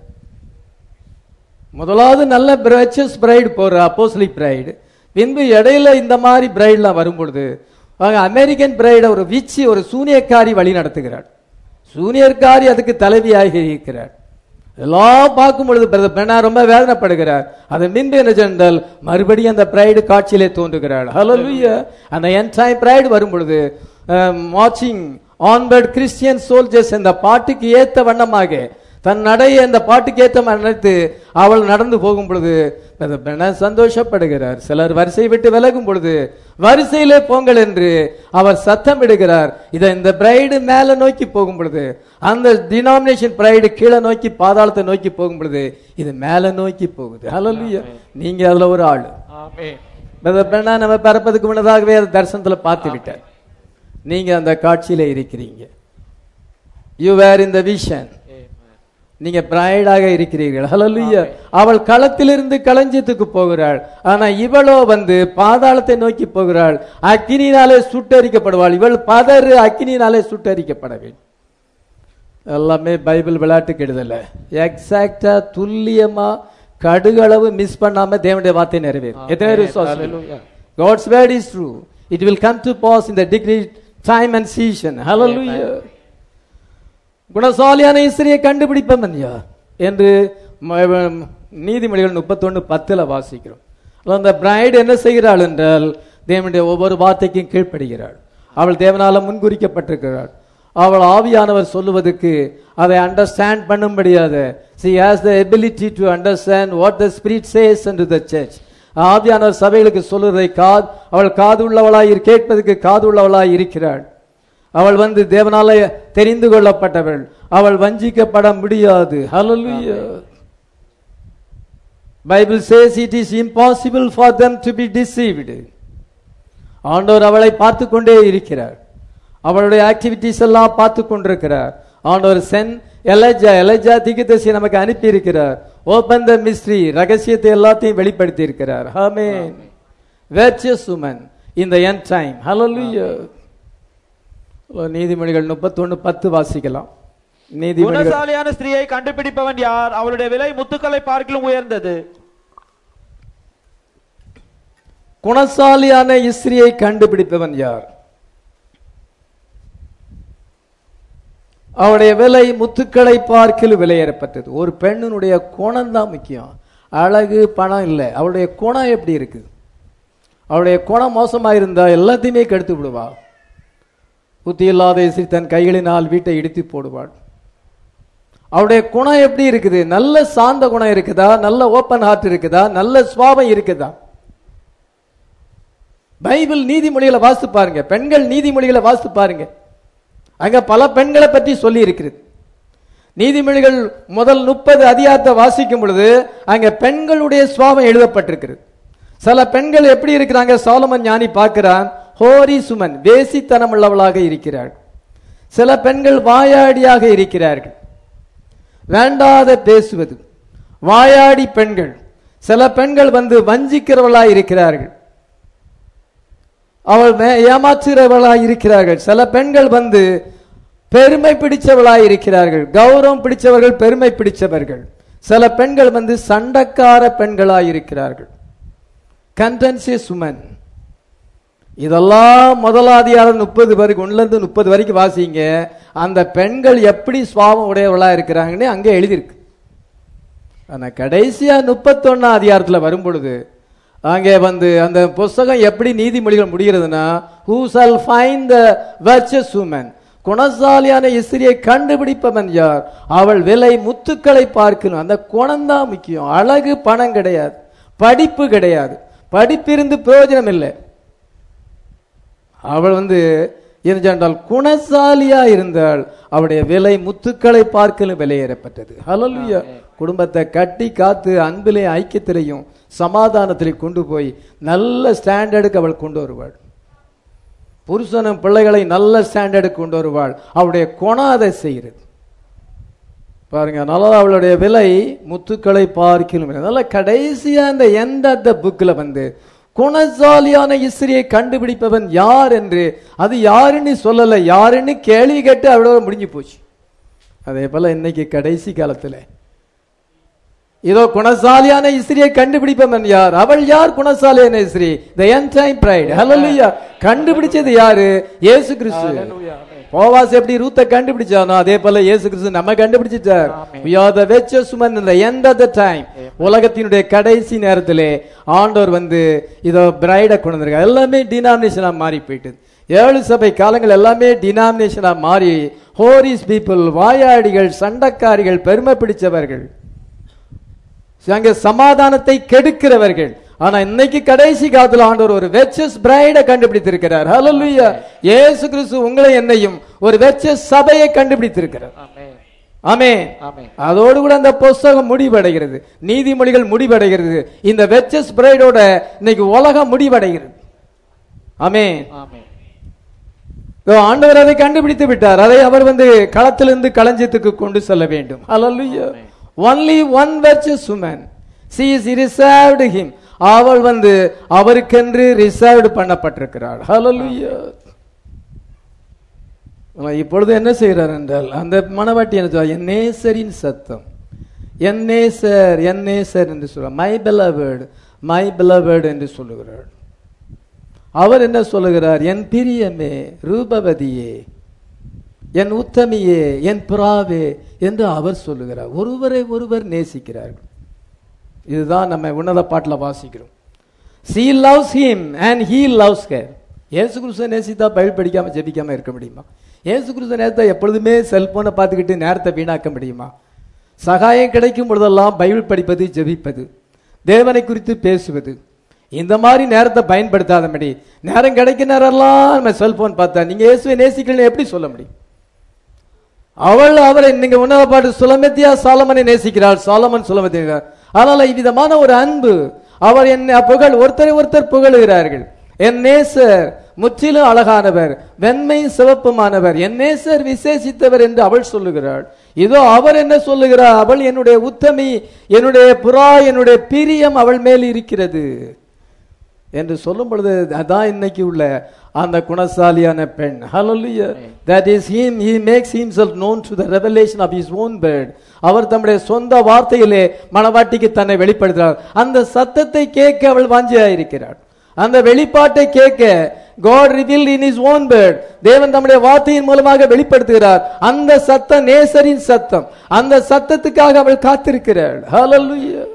முதலாவது நல்ல பிரச்சஸ் பிரைடு போற அப்போஸ்லிக் பிரைடு பின்பு இடையில இந்த மாதிரி பிரைட்லாம் வரும் பொழுது அவங்க அமெரிக்கன் பிரைட ஒரு வீச்சு ஒரு சூனியக்காரி வழி நடத்துகிறார் சூனியர்காரி அதுக்கு தலைவியாகி இருக்கிறார் எல்லாம் பார்க்கும் பொழுது பிரதர் பெண்ணா ரொம்ப வேதனைப்படுகிறார் அதன் பின்பு என்ன சென்றால் மறுபடியும் அந்த பிரைடு காட்சியிலே தோன்றுகிறாள் ஹalleluya அந்த என்டைம் பிரைடு வரும் பொழுது வாட்சிங் ஆன்பர்ட் கிறிஸ்டியன் சோல்ஜர்ஸ் இந்த பாட்டுக்கு ஏத்த வண்ணமாக தன் நடையை அந்த பாட்டுக்கு ஏத்த நினைத்து அவள் நடந்து போகும் பொழுது பிரதர் பெண்ணா சந்தோஷப்படுகிறார் சிலர் வரிசை விட்டு விலகும் பொழுது வரிசையிலே போங்கள் என்று அவர் சத்தமிடுகிறார் இதை இந்த பிரைடு மேல நோக்கி போகும் பொழுது அந்த டினாமினேஷன் பிரைடு கீழே நோக்கி பாதாளத்தை நோக்கி போகும் பொழுது இது மேல நோக்கி போகுது ஹalleluya நீங்க அதுல ஒரு ஆளு ஆமென் பிரதர் பெண்ணா நம்ம பிறப்பதுக்கு முன்னதாகவே அதை தரிசனத்துல பார்த்து விட்டார் நீங்க அந்த காட்சியில இருக்கிறீங்க you were in the vision நீங்க பிரைடாக இருக்கிறீர்கள் ஹalleluya அவள் களத்திலிருந்து களஞ்சியத்துக்கு போகிறாள் ஆனா இவளோ வந்து பாதாளத்தை நோக்கி போகிறாள் அக்கினியினாலே சுட்டரிக்கப்படுவாள் இவள் பதறு அக்கினியினாலே சுட்டரிக்கப்பட வேண்டும் எல்லாமே பைபிள் விளையாட்டு கெடுதல எக்ஸாக்டா துல்லியமா கடுகளவு மிஸ் பண்ணாம தேவனுடைய வார்த்தை நிறைவேறும் எத்தனை பேர் விசுவாசம் God's word is true it will come to pass in the degree time and season ஹalleluya குணசாலியான இஸ்திரியை கண்டுபிடிப்பவன் யார் என்று ம- நீதிமொழிகள் முப்பத்தொன்னு பத்துல வாசிக்கிறோம் அதுல அந்த பிரைடு என்ன செய்கிறாள் என்றால் தேவனுடைய ஒவ்வொரு வார்த்தைக்கும் கீழ்ப்படுகிறாள் அவள் தேவனால முன்குறிக்கப்பட்டிருக்கிறாள் அவள் ஆவியானவர் சொல்லுவதற்கு அதை அண்டர்ஸ்டாண்ட் பண்ணும்படியாக she has the ability to understand what the spirit says unto the church ஆவியானவர் சபைகளுக்கு சொல்லுவதை காது அவள் காது உள்ளவளாய் இரு- கேட்பதற்கு காது உள்ளவளாய் இருக்கிறாள் அவள் வந்து தேவனால தெரிந்து கொள்ளப்பட்டவள் அவள் வஞ்சிக்கப்பட முடியாது ஹalleluya Bible says it is impossible for them to be deceived ஆண்டவர் அவளை பார்த்து கொண்டே இருக்கிறார் அவளுடைய ஆக்டிவிட்டிஸ் எல்லாம் பார்த்து கொண்டிருக்கிறார் ஆண்டவர் சென் எலஜா எலஜா திகுதசி நமக்கு அனுப்பி இருக்கிறார் ஓபன் த மிஸ்ட்ரி ரகசியத்தை எல்லாத்தையும் வெளிப்படுத்தி இருக்கிறார் ஆமென் வேர்ச்சியஸ் உமன் இந்த என் டைம் ஹalleluya நீதிமொழிகள் முப்பத்தொன்னு பத்து வாசிக்கலாம் நீதிமொழிகள் குணசாலியான ஸ்திரீயை கண்டுபிடிப்பவன் யார் அவளுடைய விலை முத்துக்களை பார்க்கிலும் உயர்ந்தது குணசாலியான இஸ்திரியை கண்டுபிடிப்பவன் யார் அவருடைய விலை முத்துக்களை பார்க்கில் விலையேறப்பட்டது ஒரு பெண்ணினுடைய குணம் தான் முக்கியம் அழகு பணம் இல்லை அவளுடைய குணம் எப்படி இருக்கு அவளுடைய குணம் மோசமா இருந்தா எல்லாத்தையுமே கெடுத்து விடுவா புத்தி இல்லாத இஸ்திரி தன் கைகளினால் வீட்டை இடித்து போடுவாள் அவருடைய குணம் எப்படி இருக்குது நல்ல சாந்த குணம் இருக்குதா நல்ல ஓப்பன் ஹார்ட் இருக்குதா நல்ல சுவாபம் இருக்குதா பைபிள் நீதிமொழிகளை வாசித்து பாருங்க பெண்கள் நீதிமொழிகளை வாசித்து பாருங்க அங்க பல பெண்களை பற்றி சொல்லி இருக்கிறது நீதிமொழிகள் முதல் முப்பது அதிகாரத்தை வாசிக்கும் பொழுது அங்க பெண்களுடைய சுவாபம் எழுதப்பட்டிருக்கிறது சில பெண்கள் எப்படி இருக்கிறாங்க சாலமன் ஞானி பார்க்கிறான் ஹோரி சுமன் வேசித்தனம் உள்ளவளாக இருக்கிறாள் சில பெண்கள் வாயாடியாக இருக்கிறார்கள் வேண்டாத பேசுவது வாயாடி பெண்கள் சில பெண்கள் வந்து வஞ்சிக்கிறவளாய் இருக்கிறார்கள் அவள் மே- ஏமாற்றுகிறவளாய் இருக்கிறார்கள் சில பெண்கள் வந்து பெருமை பிடிச்சவளாய் இருக்கிறார்கள் கௌரவம் பிடிச்சவர்கள் பெருமை பிடிச்சவர்கள் சில பெண்கள் வந்து சண்டக்கார பெண்களாய் இருக்கிறார்கள் கண்டன்சியஸ் உமன் இதெல்லாம் முதலாதியாரம் முப்பது வரைக்கும் ஒண்ணுல இருந்து முப்பது வரைக்கும் வாசிங்க அந்த பெண்கள் எப்படி சுவாபம் உடையவளா இருக்கிறாங்கன்னு அங்கே எழுதியிருக்கு ஆனா கடைசியா முப்பத்தொன்னா அதிகாரத்துல வரும் பொழுது அங்கே வந்து அந்த புஸ்தகம் எப்படி நீதிமொழிகள் முடிகிறதுனா who shall find the virtuous woman குணசாலியான இஸ்திரியை கண்டுபிடிப்பவன் யார் அவள் விலை முத்துக்களை பார்க்கணும் அந்த குணம்தான் முக்கியம் அழகு பணம் கிடையாது படிப்பு கிடையாது படிப்பிருந்து பிரயோஜனம் இல்லை அவள் வந்து என்றால் குணசாலியா இருந்தால் அவளுடைய விலை முத்துக்களை பார்க்கலும் விலையேறப்பட்டது ஹalleluya குடும்பத்தை கட்டி காத்து அன்பிலே ஐக்கியத்திலையும் சமாதானத்திலையும் கொண்டு போய் நல்ல ஸ்டாண்டர்டுக்கு அவள் கொண்டு வருவாள் புருஷனும் பிள்ளைகளை நல்ல ஸ்டாண்டர்டுக்கு கொண்டு வருவாள் அவளுடைய குணம் அதை செய்கிறது பாருங்க நல்லா அவளுடைய விலை முத்துக்களை பார்க்கலும் நல்ல கடைசியா அந்த எண்ட் ஆஃப் த புக்கில் வந்து குணசாலியான இஸ்ரியை கண்டுபிடிப்பவன் யார் என்று அது யாருன்னு சொல்லல யாருன்னு கேள்வி கேட்டு அவ்வளோ முடிஞ்சு போச்சு அதே போல இன்னைக்கு கடைசி காலத்துல இதோ குணசாலியான இஸ்ரியை கண்டுபிடிப்பவன் யார் அவள் யார் குணசாலியான இஸ்ரி த என் டைம் பிரைட் ஹalleluya கண்டுபிடிச்சது யாரு இயேசு கிறிஸ்து போவாஸ் எப்படி ரூத்தை கண்டுபிடிச்சானோ அதே போல இயேசு கிறிஸ்து நம்ம கண்டுபிடிச்சிட்டார் we are the richest woman in the end of the time உலகத்தினுடைய கடைசி நேரத்திலே ஆண்டவர் வந்து இதோ பிரைட கொண்டு வந்திருக்கார் எல்லாமே டினாமினேஷனா மாறி போயிட்டு ஏழு சபை காலங்கள் எல்லாமே டினாமினேஷனா மாறி ஹோரிஸ் பீப்புள் வாயாடிகள் சண்டக்காரிகள் பெருமை பிடிச்சவர்கள் அங்க சமாதானத்தை கெடுக்கிறவர்கள் ஆனா இன்னைக்கு கடைசி காலத்துல ஆண்டவர் ஒரு வெச்சஸ் பிரைட கண்டுபிடித்திருக்கிறார் ஹalleluya இயேசு கிறிஸ்து உங்களை என்னையும் ஒரு வெச்சஸ் சபையை கண்டுபிடித்திருக்கிறார் ஆமென் ஆமே ஆமென் அதோடு கூட அந்த புஸ்தகம் முடிவடைகிறது நீதிமொழிகள் முடிவடைகிறது இந்த வெச்சஸ் பிரைடோட இன்னைக்கு உலகம் முடிவடைகிறது ஆமே ஆமென் ஆண்டவர் அதை கண்டுபிடித்து விட்டார் அதை அவர் வந்து களத்திலிருந்து களஞ்சியத்துக்கு கொண்டு செல்ல வேண்டும் ஹalleluya only one virtuous woman she is reserved him அவள் வந்து அவருக்கென்று ரிசர்வ்டு பண்ணப்பட்டிருக்கிறாள் ஹalleluya ஆனா, இப்பொழுது என்ன செய்கிறார் என்றால் அந்த மனவாட்டி என்ன சொல்றார்? என் நேசரின் சத்தம் என் நேசர் என் நேசர் என்று சொல்றார் மை beloved மை beloved என்று சொல்லுகிறார் அவர் என்ன சொல்லுகிறார் என் பிரியமே ரூபவதியே என் உத்தமியே என் புறாவே என்று அவர் சொல்லுகிறார் ஒருவரை ஒருவர் நேசிக்கிறார்கள் இதுதான் நம்ம உன்னத பாட்டில் வாசிக்கிறோம் she loves him and he loves her Yesu கிறிஸ்துவை நேசித்தா பைபிள் படிக்காம ஜெபிக்காம இருக்க முடியுமா இயேசு கிறிஸ்துவ நேரத்தை எப்பொழுதுமே செல்போனை பார்த்துக்கிட்டு நேரத்தை வீணாக்க முடியுமா சகாயம் கிடைக்கும் பொழுதெல்லாம் பைபிள் படிப்பது ஜெபிப்பது தேவனை குறித்து பேசுவது இந்த மாதிரி நேரத்தை பயன்படுத்தாதபடி நேரம் கிடைக்க நேரம்லாம் நம்ம செல்போன் பார்த்தா நீங்க இயேசுவை நேசிக்கலன்னு எப்படி சொல்ல முடியும் அவள் அவரை நீங்க உன்னத பாட்டு சுலமத்தியா சாலமனை நேசிக்கிறாள் சாலமன் சுலமத்தியார் அதனால இவ்விதமான ஒரு அன்பு அவர் என்ன புகழ் ஒருத்தரை ஒருத்தர் புகழுகிறார்கள் என் நேசர் முற்றிலும் அழகானவர் வெண்மை சிவப்புமானவர் என் நேசர் விசேஷித்தவர் என்று அவள் சொல்லுகிறாள் இதோ அவர் என்ன சொல்லுகிறார் அவள் என்னுடைய உத்தமி என்னுடைய புறா என்னுடைய பிரியம் அவள் மேல் இருக்கிறது என்று சொல்லும் பொழுது அதான் இன்னைக்கு உள்ள அந்த குணசாலியான பெண் hallelujah that is him he makes himself known to the revelation of his own bird அவர் தம்முடைய சொந்த வார்த்தையிலே மணவாட்டிக்கு தன்னை வெளிப்படுத்துகிறார் அந்த சத்தத்தை கேட்க அவள் வாஞ்சியாயிருக்கிறாள் அந்த வெளிப்பாட்டை கேட்க God revealed in his own bird தேவன் தம்முடைய வார்த்தையின் மூலமாக வெளிப்படுத்துகிறார் அந்த சத்தம் நேசரின் சத்தம் அந்த சத்தத்துக்காக அவள் காத்திருக்கிறாள் hallelujah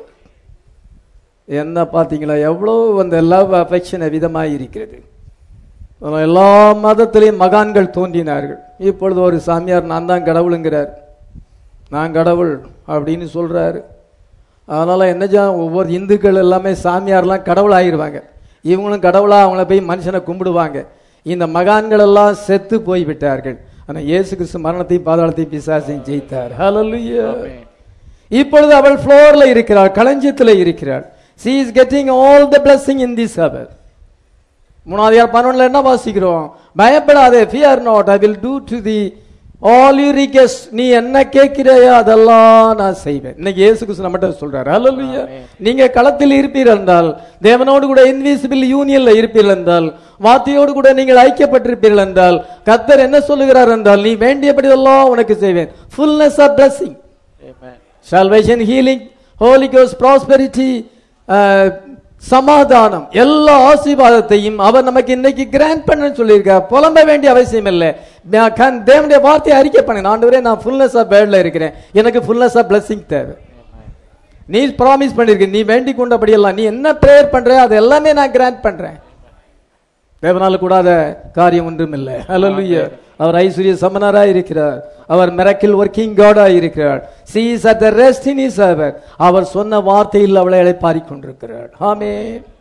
என்ன பார்த்தீங்களா எவ்வளோ அந்த லவ் அஃபெக்ஷன் விதமாக இருக்கிறது ஆனா, எல்லா மதத்திலையும் மகான்கள் தோன்றினார்கள் இப்பொழுது ஒரு சாமியார் நான் தான் கடவுளுங்கிறார் நான் கடவுள் அப்படின்னு சொல்றாரு அதனால என்ன செய்ய- ஒவ்வொரு இந்துக்கள் எல்லாமே சாமியார்லாம் கடவுள் ஆகிருவாங்க இவங்களும் கடவுளா அவங்கள போய் மனுஷனை கும்பிடுவாங்க இந்த மகான்கள் எல்லாம் செத்து போய் விட்டார்கள் ஆனா இயேசு கிறிஸ்து மரணத்தையும் பாதாளத்தையும் பிசாசையும் ஜெயித்தார் ஹalleluya இப்பொழுது அவள் ஃப்ளோர்ல இருக்கிறாள் களஞ்சியத்தில் இருக்கிறாள் she is getting all the blessing in this hour மூணாவது யார் பன்னெண்டுல என்ன வாசிக்கிறோம் பயப்படாதே fear not i will do to thee all you request நீ என்ன கேட்கிறாயோ அதெல்லாம் நான் செய்வேன் இன்னைக்கு இயேசு கிறிஸ்து நம்மகிட்ட சொல்றாரு ஹalleluya நீங்க களத்தில் இருப்பீர்கள் என்றால் தேவனோடு கூட இன்விசிபிள் யூனியன்ல இருப்பீர்கள் என்றால் வார்த்தையோடு கூட நீங்கள் ஐக்கியப்பட்டிருப்பீர்கள் என்றால் கர்த்தர் என்ன சொல்லுகிறார் என்றால் நீ வேண்டியபடி எல்லாம் உனக்கு செய்வேன் fullness of blessing Amen. salvation healing holy ghost prosperity ah, சமாதானம் எல்லா ஆசீர்வாதத்தையும் அவர் நமக்கு இன்னைக்கு கிராண்ட் பண்ண சொல்லியிருக்கார் புலம்ப வேண்டிய அவசியம் இல்லை நான் கண்- தேவனுடைய வார்த்தையை அறிக்கை பண்ணேன் ஆண்டவரே நான் ஃபுல்னஸ் ஆஃப் பேர்ட்ல இருக்கிறேன் எனக்கு ஃபுல்னஸ் ஆஃப் blessing தேவை நீ ப்ராமிஸ் பண்ணிருக்க நீ வேண்டிக் கொண்டபடியெல்லாம் நீ என்ன ப்ரேயர் பண்ற அது எல்லாமே நான் கிராண்ட் பண்றேன் தேவனால கூடாத காரியம் ஒன்றும் இல்லை ஹalleluya அவர் ஐஸ்வர்ய சமனரா இருக்கிறார் அவர் மிரக்கில் ஒர்க்கிங் காடா இருக்கிறார் she is at the rest in is அவர் அவர் சொன்ன வார்த்தையில் அவளை இளைப்பாரிக் கொண்டிருக்கிறார் ஆமே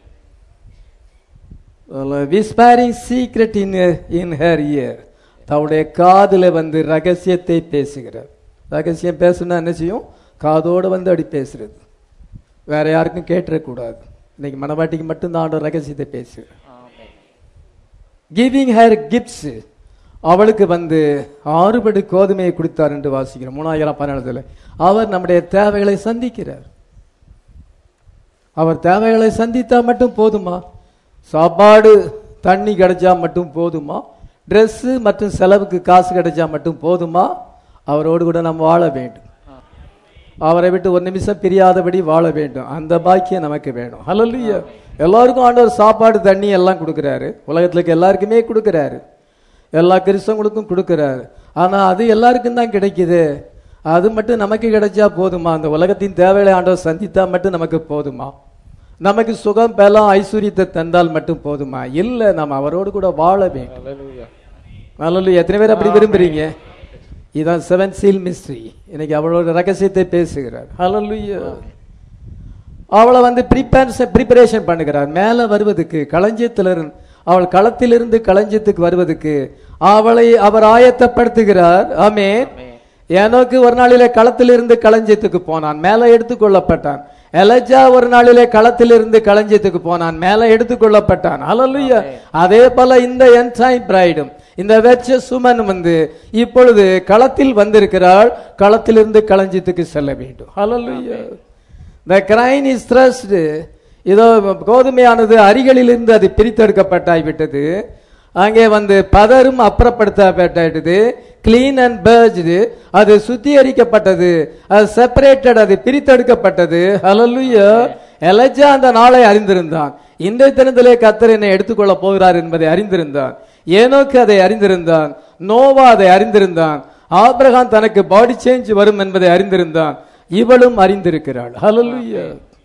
whispering secret in in her ear தன்னுடைய காதுல வந்து ரகசியத்தை பேசுகிறார் ரகசியம் பேசுனா என்ன செய்யும் காதோடு வந்து அப்படி பேசுறது வேற யாருக்கும் கேட்டுறக்கூடாது இன்னைக்கு மனவாட்டிக்கு மட்டும்தான் ஆண்டவர் ரகசியத்தை பேசுகிறார் கிவிங் ஹேர் கிஃப்ட்ஸ் அவளுக்கு வந்து ஆறுபடி கோதுமையை கொடுத்தார் என்று வாசிக்கிறோம் மூணாயிரம் பதினேழுல அவர் நம்முடைய தேவைகளை சந்திக்கிறார் அவர் தேவைகளை சந்தித்தா மட்டும் போதுமா சாப்பாடு தண்ணி கிடைச்சா மட்டும் போதுமா Dress மற்றும் செலவுக்கு காசு கிடைச்சா மட்டும் போதுமா அவரோடு கூட நம்ம வாழ வேண்டும் அவரை விட்டு ஒரு நிமிஷம் பிரியாதபடி வாழ வேண்டும் அந்த பாக்கியம் நமக்கு வேணும் ஹalleluya எல்லாருக்கும் ஆண்டவர் சாப்பாடு தண்ணி எல்லாம் கொடுக்கறாரு உலகத்துல இருக்க எல்லாருக்குமே கொடுக்கறாரு எல்லா கிறிஸ்தவங்களுக்கும் கொடுக்கறாரு ஆனா அது எல்லாருக்கும் தான் கிடைக்குது அது மட்டும் நமக்கு கிடைச்சா போதுமா அந்த உலகத்தின் தேவைகளை ஆண்டவர் சந்தித்தா மட்டும் நமக்கு போதுமா நமக்கு சுகம் பலம் ஐஸ்வர்யத்தை தந்தால் மட்டும் போதுமா இல்ல நம்ம அவரோடு கூட வாழ வேண்டும் Hallelujah. ஹalleluya எத்தனை பேர் அப்படி விரும்புறீங்க இதான் செவன் சீல் மிஸ்ட்ரி இன்னைக்கு அவளோட ரகசியத்தை பேசுகிறார் ஹalleluya அவளை வந்து ப்ரிப்பேர் ப்ரிப்பரேஷன் பண்ணுகிறார் மேலே வருவதுக்கு களஞ்சியத்திலிருந்து அவள் களத்திலிருந்து களஞ்சியத்துக்கு வருவதுக்கு அவளை அவர் ஆயத்தப்படுத்துகிறார் ஆமென் ஏனோக்கு ஒரு நாளிலே களத்திலிருந்து களஞ்சியத்துக்கு போனான் மேலே எடுத்துக்கொள்ளப்பட்டான் எலஜா ஒரு நாளிலே களத்திலிருந்து களஞ்சியத்துக்கு போனான் மேலே எடுத்துக்கொள்ளப்பட்டான் ஹalleluya அதே போல இந்த என்டைம் பிரைடும் இந்த வெச்ச சுமன் வந்து இப்பொழுது களத்தில் வந்திருக்கிறாள் களத்திலிருந்து களஞ்சியத்துக்கு செல்ல வேண்டும் ஹalleluya the கிரைன் இஸ் thrust இதோ கோதுமையானது அரிகளிலிருந்து அது பிரித்தெடுக்கப்பட்டாய் விட்டது அங்கே வந்து பதரும் அப்புறப்படுத்தப்பட்டது கிளீன் அண்ட் பேர்ஜ்டு அது சுத்திகரிக்கப்பட்டது அது செப்பரேட்டட் அது பிரித்தெடுக்கப்பட்டது ஹalleluya எலஜா அந்த நாளை அறிந்திருந்தான் இன்றைய தினத்திலே கத்தர் என்னை எடுத்துக்கொள்ள போகிறார் என்பதை அறிந்திருந்தான் ஏனோக்கு அதை அறிந்திருந்தான் நோவா அதை அறிந்திருந்தான் ஆபிரகாம் தனக்கு பாடி சேஞ்ச் வரும் என்பதை அறிந்திருந்தான் இவளும் அறிந்திருக்கிறாள் ஹalleluya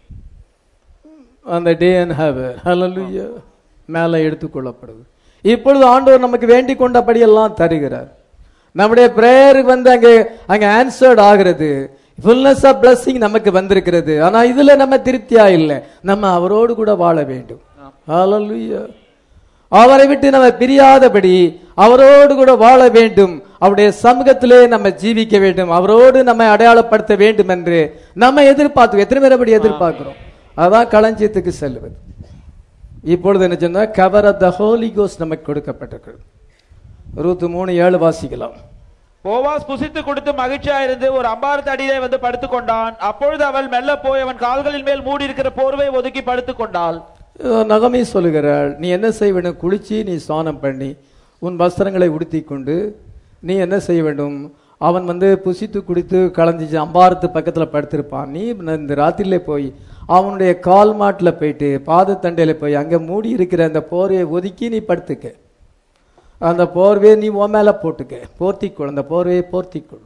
அந்த டே அண்ட் ஹவர் ஹalleluya மேலே எடுத்துக்கொள்ளப்படுது இப்பொழுது ஆண்டவர் நமக்கு வேண்டிக் கொண்டபடியெல்லாம் தருகிறார் நம்முடைய பிரேயருக்கு வந்து அங்கே அங்கே ஆன்சர்ட் ஆகிறது ஃபுல்னஸ் ஆஃப் blessing நமக்கு வந்திருக்கிறது ஆனா இதுல நம்ம திருப்தியா இல்லை நம்ம அவரோடு கூட வாழ வேண்டும் ஹalleluya அவரை விட்டு நம்ம பிரியாதபடி அவரோடு கூட வாழ வேண்டும் அவருடைய சமூகத்திலே நம்ம ஜீவிக்க வேண்டும் அவரோடு நம்மை அடையாளப்படுத்த வேண்டும் என்று நம்ம எதிர்பார்க்கிறோம் எத்தனை பேர் அப்படி எதிர்பார்க்கிறோம் அதான் களஞ்சியத்துக்கு செல்வது இப்பொழுது என்ன சொன்னா கவர் ஆஃப் த ஹோலி கோஸ் நமக்கு கொடுக்கப்பட்டிருக்கிறது ரூத்து மூணு ஏழு வாசிக்கலாம் போவாஸ் புசித்து கொடுத்து மகிழ்ச்சியா இருந்து ஒரு அம்பாரத்து அடியிலே வந்து படுத்துக் கொண்டான் அப்பொழுது அவள் மெல்ல போய் அவன் கால்களின் மேல் மூடி இருக்கிற போர்வை ஒதுக்கி படுத்துக் கொண்டாள் நகமே சொல்லுகிறாள் நீ என்ன செய்ய வேண்டும் குளிச்சு நீ ஸ்நானம் பண்ணி உன் வஸ்திரங்களை உடுத்தி கொண்டு நீ என்ன செய்ய வேண்டும் அவன் வந்து புசித்து குடித்து கலந்துச்சு அம்பாரத்து பக்கத்தில் படுத்திருப்பான் நீ இந்த ராத்திரிலே போய் அவனுடைய கால் மாட்டில் போயிட்டு பாதத்தண்டையில் போய் அங்கே மூடி இருக்கிற அந்த போர்வையை ஒதுக்கி நீ படுத்துக்க அந்த போர்வையை நீ உன் மேலே போட்டுக்க போர்த்திக்கொள் அந்த போர்வையை போர்த்திக்கொள்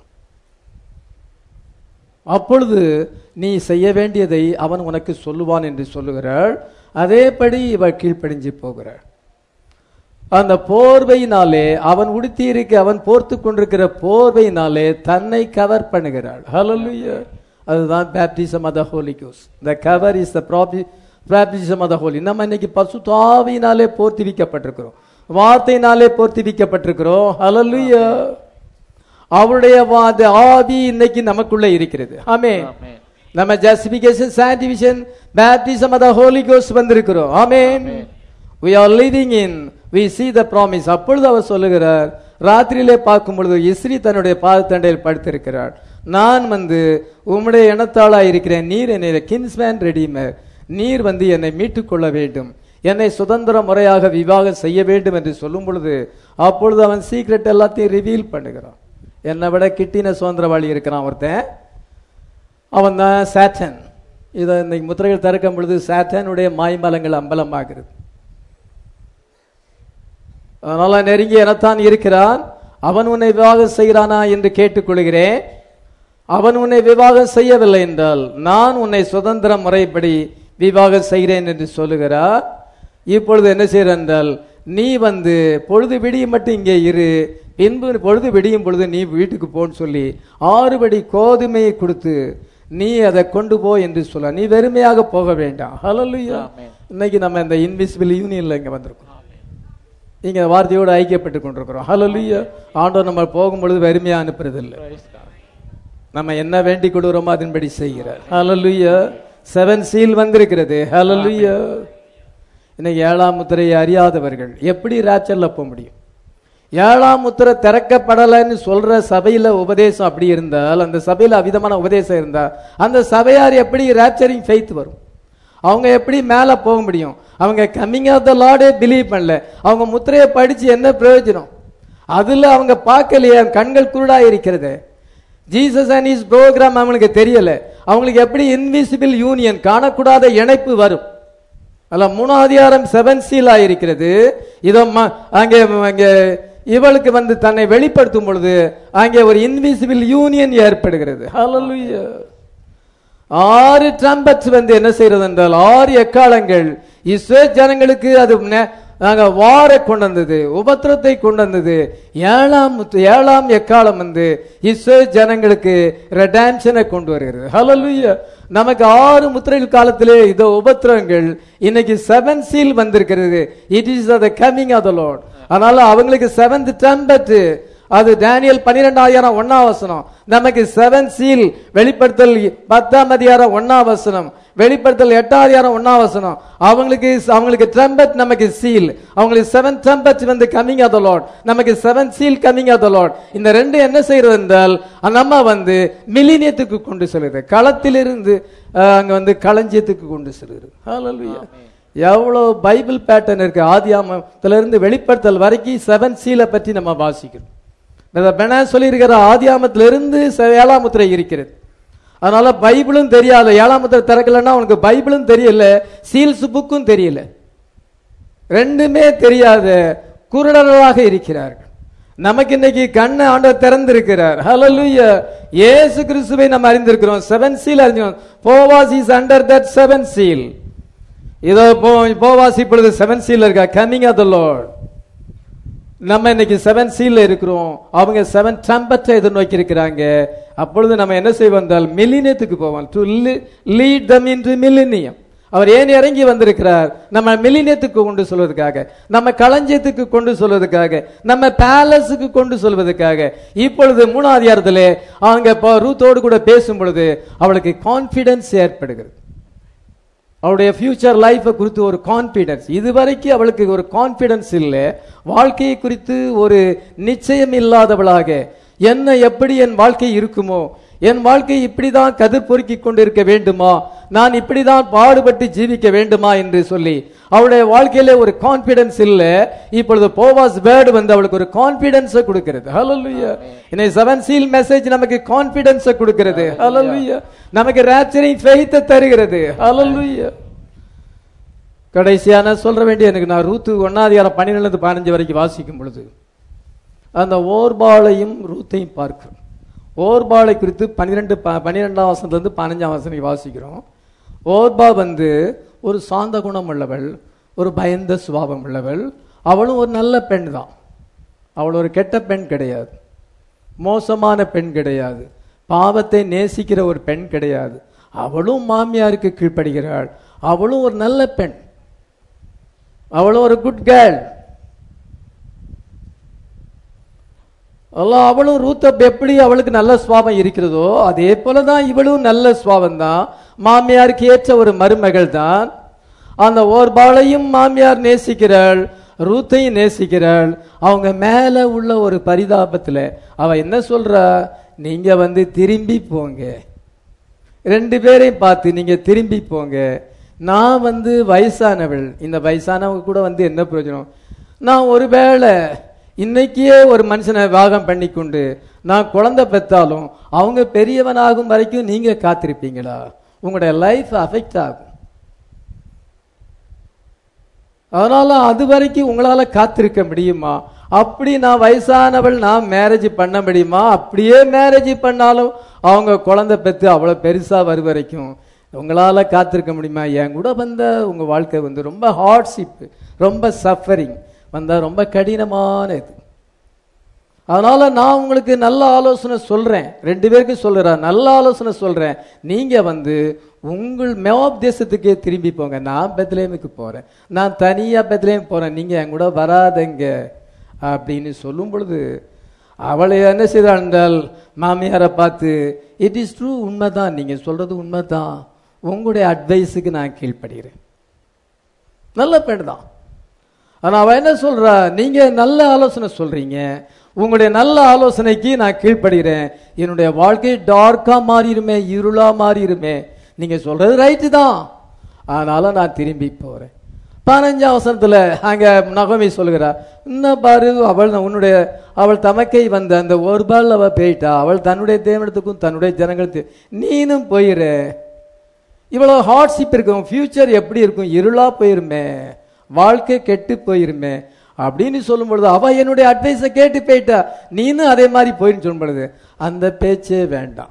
அப்பொழுது நீ செய்ய வேண்டியதை அவன் உனக்கு சொல்லுவான் என்று சொல்லுகிறாள் அதேபடி இவள் கீழ்ப்படிஞ்சு போகிறாள் அந்த போர்வையினாலே அவன் உடுத்தி இருக்க அவன் போர்த்து கொண்டிருக்கிற போர்வையினாலே தன்னை கவர் பண்ணுகிறாள் ஹalleluya அதுதான் பேப்டிசம் ஆஃப் த ஹோலி கோஸ் the cover is the baptism of the holy நம்ம இன்னைக்கு பசுத்தாவினாலே போர்த்திவிக்கப்பட்டிருக்கிறோம் வார்த்தையினாலே போர்த்திவிக்கப்பட்டிருக்கிறோம் ஹalleluya அவருடைய வா- அந்த ஆவி இன்னைக்கு நமக்குள்ள இருக்கிறது ஆமென் ஆமென். நம்ம justification sanctification baptism of the holy கோஸ் வந்திருக்கிறோம் ஆமென் we are living in we see the promise அப்பொழுது அவர் சொல்லுகிறார் ராத்திரியிலே பார்க்கும் பொழுது இஸ்ரி தன்னுடைய பாதத்தண்டையில் படுத்திருக்கிறாள் நான் வந்து உம்முடைய இனத்தாளா இருக்கிறேன் நீர் என்னை கின்ஸ்மேன் ரெடிமர் நீர் வந்து என்னை மீட்டுக் கொள்ள வேண்டும் என்னை சுதந்திர முறையாக விவாகம் செய்ய வேண்டும் என்று சொல்லும் பொழுது அப்பொழுது அவன் சீக்ரெட் எல்லாத்தையும் ரிவீல் பண்ணுகிறான் என்னை விட கிட்டின சுதந்திரவாளி இருக்கிறான் ஒருத்தன் அவன் தான் சாட்டன் இதை இன்னைக்கு முத்திரைகள் திறக்கும் பொழுது சாட்டனுடைய மாய்மலங்கள் அம்பலமாகிறது அதனால நெருங்கி எனத்தான் இருக்கிறான் அவன் உன்னை விவாகம் செய்கிறானா என்று கேட்டுக்கொள்கிறேன் அவன் உன்னை விவாகம் செய்யவில்லை என்றால் நான் உன்னை சுதந்திர முறைப்படி விவாகம் செய்கிறேன் என்று சொல்லுகிறார் இப்பொழுது என்ன செய்கிறார் என்றால் நீ வந்து பொழுது விடியும் மட்டும் இங்கே இரு பின்பு பொழுது விடியும் பொழுது நீ வீட்டுக்கு போன்னு சொல்லி ஆறுபடி கோதுமையை கொடுத்து நீ அதை கொண்டு போ என்று சொல்ல நீ வெறுமையாக போக வேண்டாம் ஹalleluya ஆமென். இன்னைக்கு நம்ம இந்த இன்விசிபிள் யூனியன்ல இங்க வந்திருக்கோம் இங்க வார்த்தையோடு ஐக்கியப்பட்டு கொண்டிருக்கிறோம் ஹalleluya ஆண்டவர் நம்ம போகும்பொழுது வெறுமையா அனுப்புறதில்லை நம்ம என்ன வேண்டிக் கொள்கிறோமோ அதன்படி செய்கிறார் ஹalleluya செவன் சீல் வந்திருக்கிறது ஹalleluya இன்னைக்கு ஏழாம் முத்திரையை அறியாதவர்கள் எப்படி ராச்சல்ல போக முடியும் ஏழாம் முத்திரை திறக்கப்படலைன்னு சொல்ற சபையில உபதேசம் அப்படி இருந்தால் அந்த சபையில அவிதமான உபதேசம் இருந்தா அந்த சபையார் எப்படி ரேப்சரிங் ஃபெய்த் வரும் அவங்க எப்படி மேல போக முடியும் அவங்க கம்மிங் ஆஃப் த லார்டே பிலீவ் பண்ணல அவங்க முத்திரையை படிச்சு என்ன பிரயோஜனம் அதுல அவங்க பார்க்கலையே கண்கள் குருடா இருக்கிறது ஜீசஸ் அண்ட் இஸ் ப்ரோக்ராம் அவங்களுக்கு தெரியல அவங்களுக்கு எப்படி இன்விசிபிள் யூனியன் காணக்கூடாத இணைப்பு வரும் அல்ல மூணாவது அதிகாரம் செவன் சீல் ஆயிருக்கிறது இதோ ம- அங்கே அங்கே இவளுக்கு வந்து தன்னை வெளிப்படுத்தும் பொழுது அங்கே ஒரு இன்விசிபிள் யூனியன் ஏற்படுகிறது ஹalleluya ஆறு ட்ரம்பட்ஸ் வந்து என்ன செய்யறது என்றால் ஆறு எக்காலங்கள் இஸ்ரேல் ஜனங்களுக்கு அது நெ- நாங்க வார கொண்டு வந்தது உபத்திரத்தை கொண்டு வந்தது ஏழாம் முத்து- ஏழாம் எக்காலம் வந்து இஸ்ரேல் ஜனங்களுக்கு ரெடான்ஷனை கொண்டு வருகிறது ஹalleluya நமக்கு ஆறு முத்திரைகள் காலத்திலே இந்த உபத்திரங்கள் இன்னைக்கு செவன் சீல் வந்திருக்கிறது it is the coming of the lord அதனால அவங்களுக்கு செவன்த் ட்ரம்பட் அது டேனியல் பன்னிரெண்டாயிரம் ஒன்னாம் வசனம் நமக்கு செவன் சீல் வெளிப்படுத்தல் பத்தாம் அதிகாரம் ஒன்னாம் வசனம் வெளிப்படுத்தல் எட்டாம் அதிகாரம் ஒன்னாம் வசனம் அவங்களுக்கு அவங்களுக்கு ட்ரம்பட் நமக்கு சீல் அவங்களுக்கு செவன் ட்ரம்பட் வந்து கமிங் ஆஃப் த லார்ட் நமக்கு seven seal coming of the lord இந்த ரெண்டு என்ன செய்யறது என்றால் நம்ம வந்து மிலினியத்துக்கு கொண்டு செல்கிறது களத்திலிருந்து அஹ், அங்க வந்து களஞ்சியத்துக்கு கொண்டு செல்கிறது ஹalleluya எவ்வளவு பைபிள் பேட்டர்ன் இருக்கு ஆதியாமத்திலிருந்து வெளிப்படுத்தல் வரைக்கும் செவன் சீலை பற்றி நம்ம வாசிக்கிறோம் பெனா சொல்லியிருக்கிற ஆதியாமத்திலிருந்து ச- ஏழாம் முத்திரை இருக்கிறது அதனால பைபிளும் தெரியாத ஏழாம் முத்திரை திறக்கலன்னா உனக்கு பைபிளும் தெரியல சீல்ஸ் புக்கும் தெரியல ரெண்டுமே தெரியாத குருடர்களாக இருக்கிறார்கள் நமக்கு இன்னைக்கு கண்ணை ஆண்டவர் திறந்திருக்கிறார் ஹalleluya இயேசு கிறிஸ்துவை நம்ம அறிந்திருக்கிறோம் செவன் சீல் அறிஞ்சோம் Boaz is under that seven seal இதோ போ போவாஸ் இப்பொழுது செவன் சீல் இருக்கா கமிங் ஆஃப் த லார்ட் நம்ம இன்னைக்கு செவன் சீல்ல இருக்கிறோம் அவங்க செவன் ட்ரம்பட்டை எதிர்நோக்கி இருக்கிறாங்க அப்பொழுது நம்ம என்ன செய்வோம் என்றால் மில்லினியத்துக்கு போவோம் to lead them into millennium அவர் ஏன் இறங்கி வந்திருக்கிறார் நம்ம மில்லினியத்துக்கு கொண்டு சொல்வதற்காக நம்ம களஞ்சியத்துக்கு கொண்டு சொல்வதற்காக நம்ம பேலஸுக்கு கொண்டு சொல்வதற்காக இப்பொழுது மூணாவது அதிகாரத்திலே அவங்க இப்போ ரூத்தோடு கூட பேசும் பொழுது அவளுக்கு கான்பிடன்ஸ் ஏற்படுகிறது அவளுடைய ஃபியூச்சர் லைஃபை குறித்து ஒரு கான்பிடன்ஸ் இதுவரைக்கும் அவளுக்கு ஒரு கான்பிடன்ஸ் இல்லை வாழ்க்கையை குறித்து ஒரு நிச்சயம் இல்லாதவளாக என்ன எப்படி என் வாழ்க்கை இருக்குமோ என் வாழ்க்கை இப்படிதான் கதிர் பொறுக்கிக் கொண்டிருக்க வேண்டுமா நான் இப்படிதான் பாடுபட்டு ஜீவிக்க வேண்டுமா என்று சொல்லி அவளுடைய வாழ்க்கையில ஒரு கான்பிடன்ஸ் இல்ல இப்பொழுது போவாஸ் வேர்டு வந்து அவளுக்கு ஒரு கான்பிடன்ஸை கொடுக்கிறது ஹalleluya இன்னை செவன் சீல் மெசேஜ் நமக்கு கான்பிடன்ஸை கொடுக்கிறது ஹalleluya நமக்கு ராப்சரிங் ஃபெய்த்தை தருகிறது ஹalleluya கடைசியா நான் சொல்ற வேண்டிய எனக்கு நான் ரூத்து ஒன்னாதிகாரம் பன்னிரெண்டு பதினஞ்சு வரைக்கும் வாசிக்கும் பொழுது அந்த ஓர்பாலையும் ரூத்தையும் பார்க்கிறோம் ஓர்பாலை குறித்து பன்னிரெண்டு ப- பன்னிரெண்டாம் வசனத்துலேருந்து பதினஞ்சாம் வசனம் வாசிக்கிறோம் ஓர்பா வந்து ஒரு சாந்த குணம் உள்ளவள் ஒரு பயந்த சுபாவம் உள்ளவள் அவளும் ஒரு நல்ல பெண் தான் அவள் ஒரு கெட்ட பெண் கிடையாது மோசமான பெண் கிடையாது பாவத்தை நேசிக்கிற ஒரு பெண் கிடையாது அவளும் மாமியாருக்கு கீழ்ப்படுகிறாள் அவளும் ஒரு நல்ல பெண் அவளும் ஒரு குட் கேர்ள் அல்லாஹ் அவளும் ரூத்தப் எப்படி அவளுக்கு நல்ல சுவாபம் இருக்கிறதோ அதே போலதான் இவளும் நல்ல சுவாபம் தான் மாமியாருக்கு ஏற்ற ஒரு மருமகள் தான் அந்த ஓர்பாளையும் மாமியார் நேசிக்கிறாள் ரூத்தையும் நேசிக்கிறாள் அவங்க மேல உள்ள ஒரு பரிதாபத்துல அவ என்ன சொல்றா நீங்க வந்து திரும்பி போங்க ரெண்டு பேரையும் பார்த்து நீங்க திரும்பி போங்க நான் வந்து வயசானவள் இந்த வயசானவங்க கூட வந்து என்ன பிரயோஜனம் நான் ஒருவேளை இன்னைக்கே ஒரு மனுஷனை விவாகம் பண்ணி கொண்டு நான் குழந்தை பெற்றாலும் அவங்க பெரியவனாகும் வரைக்கும் நீங்க காத்திருப்பீங்களா உங்களுடைய லைஃப் அஃபெக்ட் ஆகும் அதனால அது வரைக்கும் உங்களால காத்திருக்க முடியுமா அப்படி நான் வயசானவள் நான் மேரேஜ் பண்ண முடியுமா அப்படியே மேரேஜ் பண்ணாலும் அவங்க குழந்தை பெற்று அவ்வளவு பெருசா வரும் வரைக்கும் உங்களால காத்திருக்க முடியுமா என் கூட வந்த உங்க வாழ்க்கை வந்து ரொம்ப ஹார்ட்ஷிப் ரொம்ப சஃபரிங் வந்தா ரொம்ப கடினமான இது அதனால நான் உங்களுக்கு நல்ல ஆலோசனை சொல்றேன் ரெண்டு பேருக்கும் சொல்றேன் நல்ல ஆலோசனை சொல்றேன் நீங்க வந்து உங்கள் மேப் தேசத்துக்கே திரும்பி போங்க நான் பெத்லேமுக்கு போறேன் நான் தனியா பெத்லேம் போறேன் நீங்க என் கூட வராதங்க அப்படின்னு சொல்லும் பொழுது அவளை என்ன செய்தாள் என்றால் மாமியாரை பார்த்து இட் இஸ் ட்ரூ உண்மைதான் நீங்க சொல்றது உண்மைதான் உங்களுடைய அட்வைஸுக்கு நான் கீழ்ப்படுகிறேன் நல்ல பெண் தான் ஆனா அவ என்ன சொல்றா நீங்க நல்ல ஆலோசனை சொல்றீங்க உங்களுடைய நல்ல ஆலோசனைக்கு நான் கீழ்ப்படுகிறேன் என்னுடைய வாழ்க்கை டார்க்கா மாறிடுமே இருளா மாறிடுமே நீங்க சொல்றது ரைட்டு தான் ஆனால நான் திரும்பி போறேன் பதினஞ்சாம் அவசரத்துல அங்க நகமி சொல்லுகிறா இன்னும் பாரு அவள் உன்னுடைய அவள் தமக்கை வந்த அந்த ஒரு பால் அவ போயிட்டா அவள் தன்னுடைய தேவனத்துக்கும் தன்னுடைய ஜனங்களுக்கு நீனும் போயிரு இவ்வளவு ஹார்ட்ஷிப் இருக்கும் ஃபியூச்சர் எப்படி இருக்கும் இருளா போயிருமே வாழ்க்கை கெட்டு போயிருமே அப்படின்னு சொல்லும் பொழுது அவ என்னுடைய அட்வைஸை கேட்டு போயிட்டா நீனும் அதே மாதிரி போயின்னு சொல்லும் பொழுது அந்த பேச்சே வேண்டாம்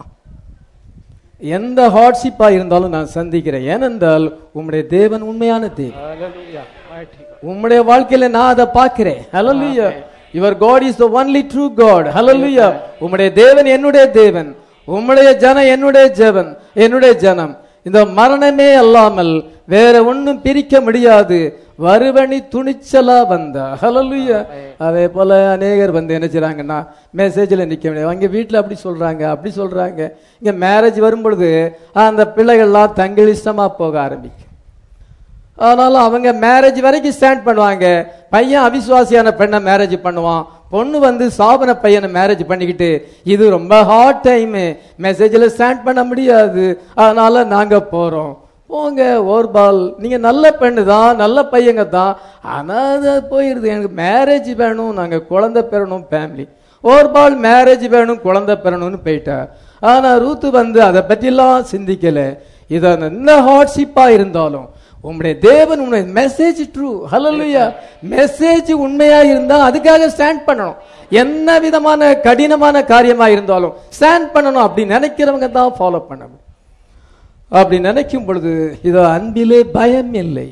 எந்த ஹார்ட்ஷிப்பா இருந்தாலும் நான் சந்திக்கிறேன் ஏனென்றால் உம்முடைய தேவன் உண்மையான தேவன் உம்முடைய வாழ்க்கையில நான் அதை பார்க்கிறேன் ஹalleluya your God is the only true God ஹalleluya உம்முடைய தேவன் என்னுடைய தேவன் உம்முடைய ஜனம் என்னுடைய ஜெவன் என்னுடைய ஜனம் இந்த மரணமே அல்லாமல் வேற ஒண்ணும் பிரிக்க முடியாது வருவனி துணிச்சலா வந்தா ஹalleluya அதே போல அநேகர் வந்து என்ன செய்றாங்கன்னா மெசேஜ்ல நிக்க முடியாது அங்க வீட்டுல அப்படி சொல்றாங்க அப்படி சொல்றாங்க இங்க மேரேஜ் வரும் பொழுது அந்த பிள்ளைகள்லாம் தங்கள் இஷ்டமா போக ஆரம்பிக்கும் அதனால அவங்க மேரேஜ் வரைக்கும் ஸ்டாண்ட் பண்ணுவாங்க பையன் அவிசுவாசியான பெண்ணை மேரேஜ் பண்ணுவான் பொண்ணு வந்து சாபன பையனை மேரேஜ் பண்ணிக்கிட்டு இது ரொம்ப ஹார்ட் டைம் மெசேஜில் ஸ்டாண்ட் பண்ண முடியாது அதனால நாங்க போறோம் போங்க ஓர் பால் நீங்க நல்ல பெண்ணு தான் நல்ல பையங்க தான் ஆனா அது போயிருது எனக்கு மேரேஜ் வேணும் நாங்க குழந்தை பெறணும் ஃபேமிலி ஓர் பால் மேரேஜ் வேணும் குழந்தை பெறணும்னு போயிட்டா ஆனா ரூத்து வந்து அதை பற்றிலாம் சிந்திக்கல இது என்ன ஹார்ட்ஷிப்பா இருந்தாலும் உம்முடைய தேவன் உன்னுடைய மெசேஜ் ட்ரூ ஹalleluya மெசேஜ் உண்மையா இருந்தா அதுக்காக ஸ்டாண்ட் பண்ணணும் என்ன விதமான கடினமான காரியமா இருந்தாலும் ஸ்டாண்ட் பண்ணணும் அப்படி நினைக்கிறவங்க தான் ஃபாலோ பண்ணணும் அப்படி நினைக்கும் பொழுது இதோ அன்பிலே பயம் இல்லை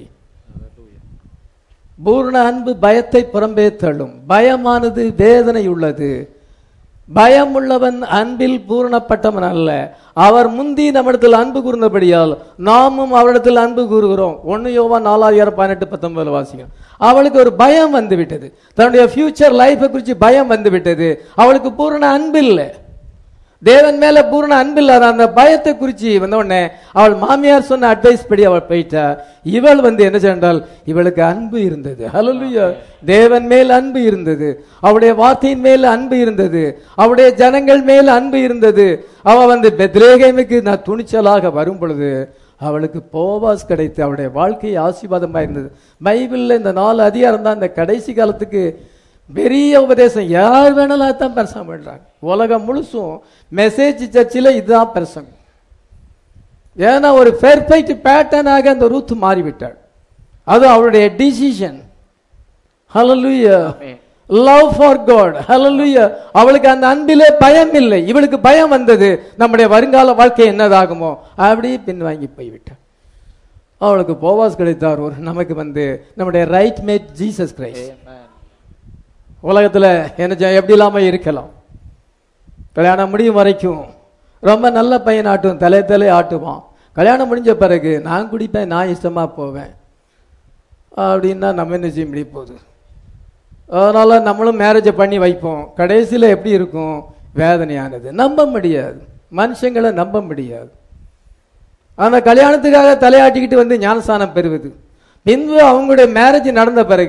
பூர்ண அன்பு பயத்தை புறம்பே தள்ளும் பயமானது வேதனை உள்ளது பயம் உள்ளவன் அன்பில் பூரணப்பட்டவன் அல்ல அவர் முந்தி நம்மிடத்தில் அன்பு கூர்ந்தபடியால் நாமும் அவரிடத்தில் அன்பு கூறுகிறோம் ஒன்னு யோவா நாலாயிரம் பதினெட்டு பத்தொன்பதுல வாசிங்க அவளுக்கு ஒரு பயம் வந்து விட்டது தன்னுடைய ஃபியூச்சர் லைஃபை குறித்து பயம் வந்து விட்டது அவளுக்கு பூரண அன்பு இல்லை தேவன் மேல பூரண அன்பு இல்லாத அந்த பயத்தை குறிச்சு வந்த உடனே அவள் மாமியார் சொன்ன அட்வைஸ் படி அவள் போயிட்டா இவள் வந்து என்ன சென்றால் இவளுக்கு அன்பு இருந்தது ஹalleluya தேவன் மேல் அன்பு இருந்தது அவளுடைய வார்த்தையின் மேல் அன்பு இருந்தது அவளுடைய ஜனங்கள் மேல் அன்பு இருந்தது அவ வந்து பெத்ரேகேமுக்கு நான் துணிச்சலாக வரும் பொழுது அவளுக்கு போவாஸ் கிடைத்து அவளுடைய வாழ்க்கை ஆசீர்வாதமா இருந்தது பைபிள்ல இந்த நாலு அதிகாரம் தான் இந்த கடைசி காலத்துக்கு பெரிய உபதேசம் யார் வேணாலும் அதான் பிரசங்கம் பண்றாங்க உலகம் முழுசும் மெசேஜ் சர்ச்சில் இதுதான் பிரசங்கம் ஏன்னா ஒரு பெர்ஃபெக்ட் பேட்டர்னாக அந்த ரூத் மாறிவிட்டாள் அது அவளுடைய டிசிஷன் ஹalleluya லவ் ஃபார் காட் ஹalleluya அவளுக்கு அந்த அன்பிலே பயம் இல்லை இவளுக்கு பயம் வந்தது நம்முடைய வருங்கால வாழ்க்கை என்னதாகுமோ அப்படியே பின்வாங்கி போய்விட்டாள் அவளுக்கு போவாஸ் கிடைத்தார் ஒரு நமக்கு வந்து நம்முடைய ரைட் மேட் ஜீசஸ் கிரைஸ்ட் உலகத்துல என்ன செய்ய- எப்படி இல்லாம இருக்கலாம் கல்யாணம் முடியும் வரைக்கும் ரொம்ப நல்ல பையன் ஆட்டும் தலை தலை ஆட்டுவான் கல்யாணம் முடிஞ்ச பிறகு நான் குடிப்பேன் நான் இஷ்டமா போவேன் அப்படின்னா நம்ம என்ன செய்ய முடிய போகுது அதனால நம்மளும் மேரேஜை பண்ணி வைப்போம் கடைசியில எப்படி இருக்கும் வேதனையானது நம்ப முடியாது மனுஷங்களை நம்ப முடியாது அந்த கல்யாணத்துக்காக தலையாட்டிக்கிட்டு வந்து ஞானஸ்தானம் பெறுவது பின்பு அவங்களுடைய மேரேஜ் நடந்த பிறகு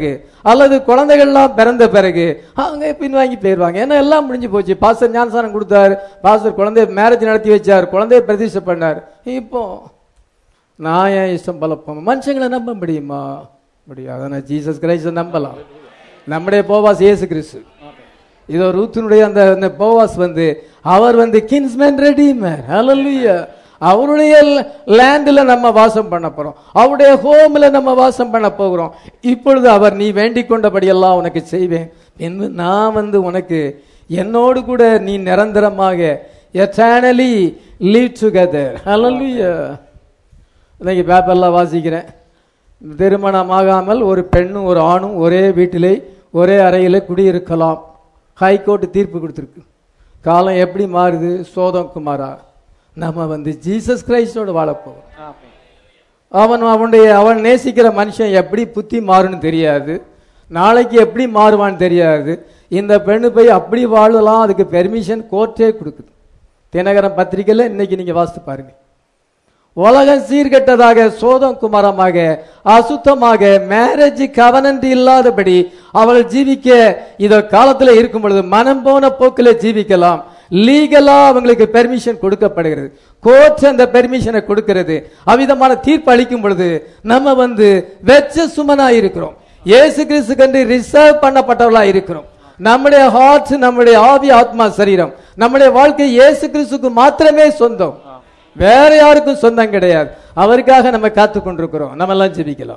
அல்லது குழந்தைகள்லாம் பிறந்த பிறகு அவங்க பின்வாங்கி போயிடுவாங்க ஏன்னா எல்லாம் முடிஞ்சு போச்சு பாஸ்டர் ஞானசானம் கொடுத்தாரு பாஸ்டர் குழந்தைய மேரேஜ் நடத்தி வச்சார் குழந்தைய பிரதிஷ்டை பண்ணார் இப்போ நான் ஏன் இஷ்டம் பலப்போம் மனுஷங்களை நம்ப முடியுமா முடியாது ஆனால் ஜீசஸ் கிரைஸ்ட நம்பலாம் நம்முடைய போவாஸ் இயேசு கிறிஸ்து இதோ ரூத்தினுடைய அந்த அந்த போவாஸ் வந்து அவர் வந்து கின்ஸ்மேன் ரெடிமேன் ஹalleluya அவருடைய லேண்டில் நம்ம வாசம் பண்ண போறோம் அவருடைய ஹோம்ல நம்ம வாசம் பண்ண போகிறோம் இப்பொழுது அவர் நீ வேண்டிக் கொண்டபடியெல்லாம் உனக்கு செய்வேன் என்று நான் வந்து உனக்கு என்னோடு கூட நீ நிரந்தரமாக எட்டர்னலி லீவ் டுகெதர் ஹalleluya இன்னைக்கு பேப்பர்லாம் வாசிக்கிறேன் திருமணமாகாமல் ஒரு பெண்ணும் ஒரு ஆணும் ஒரே வீட்டிலே ஒரே அறையிலே குடியிருக்கலாம் ஹைகோர்ட் தீர்ப்பு கொடுத்துருக்கு காலம் எப்படி மாறுது சோதம் குமாரா நம்ம வந்து ஜீசஸ் கிரைஸ்டோடு வாழப்போம் அவன் அவனுடைய அவன் நேசிக்கிற மனுஷன் எப்படி புத்தி மாறுன்னு தெரியாது நாளைக்கு எப்படி மாறுவான்னு தெரியாது இந்த பெண்ணு போய் அப்படி வாழலாம் அதுக்கு பெர்மிஷன் கோர்ட்டே கொடுக்குது தினகரன் பத்திரிக்கையில் இன்னைக்கு நீங்க வாசித்து பாருங்க உலகம் சீர்கெட்டதாக சோதம் குமாரமாக அசுத்தமாக மேரேஜ் கவனன்று இல்லாதபடி அவள் ஜீவிக்க இத காலத்துல இருக்கும் பொழுது மனம் போன போக்கில ஜீவிக்கலாம் லீகலா அவங்களுக்கு பெர்மிஷன் கொடுக்கப்படுகிறது கோர்ட் அந்த பெர்மிஷனை கொடுக்கிறது அவ்விதமான தீர்ப்பு அளிக்கும் பொழுது நம்ம வந்து வெச்ச சுமனா இருக்கிறோம் இயேசு கிறிஸ்துக்கென்று ரிசர்வ் பண்ணப்பட்டவர்களா இருக்கிறோம் நம்முடைய ஹார்ட் நம்முடைய ஆவி ஆத்மா சரீரம் நம்முடைய வாழ்க்கை இயேசு கிறிஸ்துக்கு மாத்திரமே சொந்தம் வேற யாருக்கும் சொந்தம் கிடையாது அவருக்காக நம்ம காத்து கொண்டிருக்கிறோம் நம்ம எல்லாம் ஜெபிக்கலாம்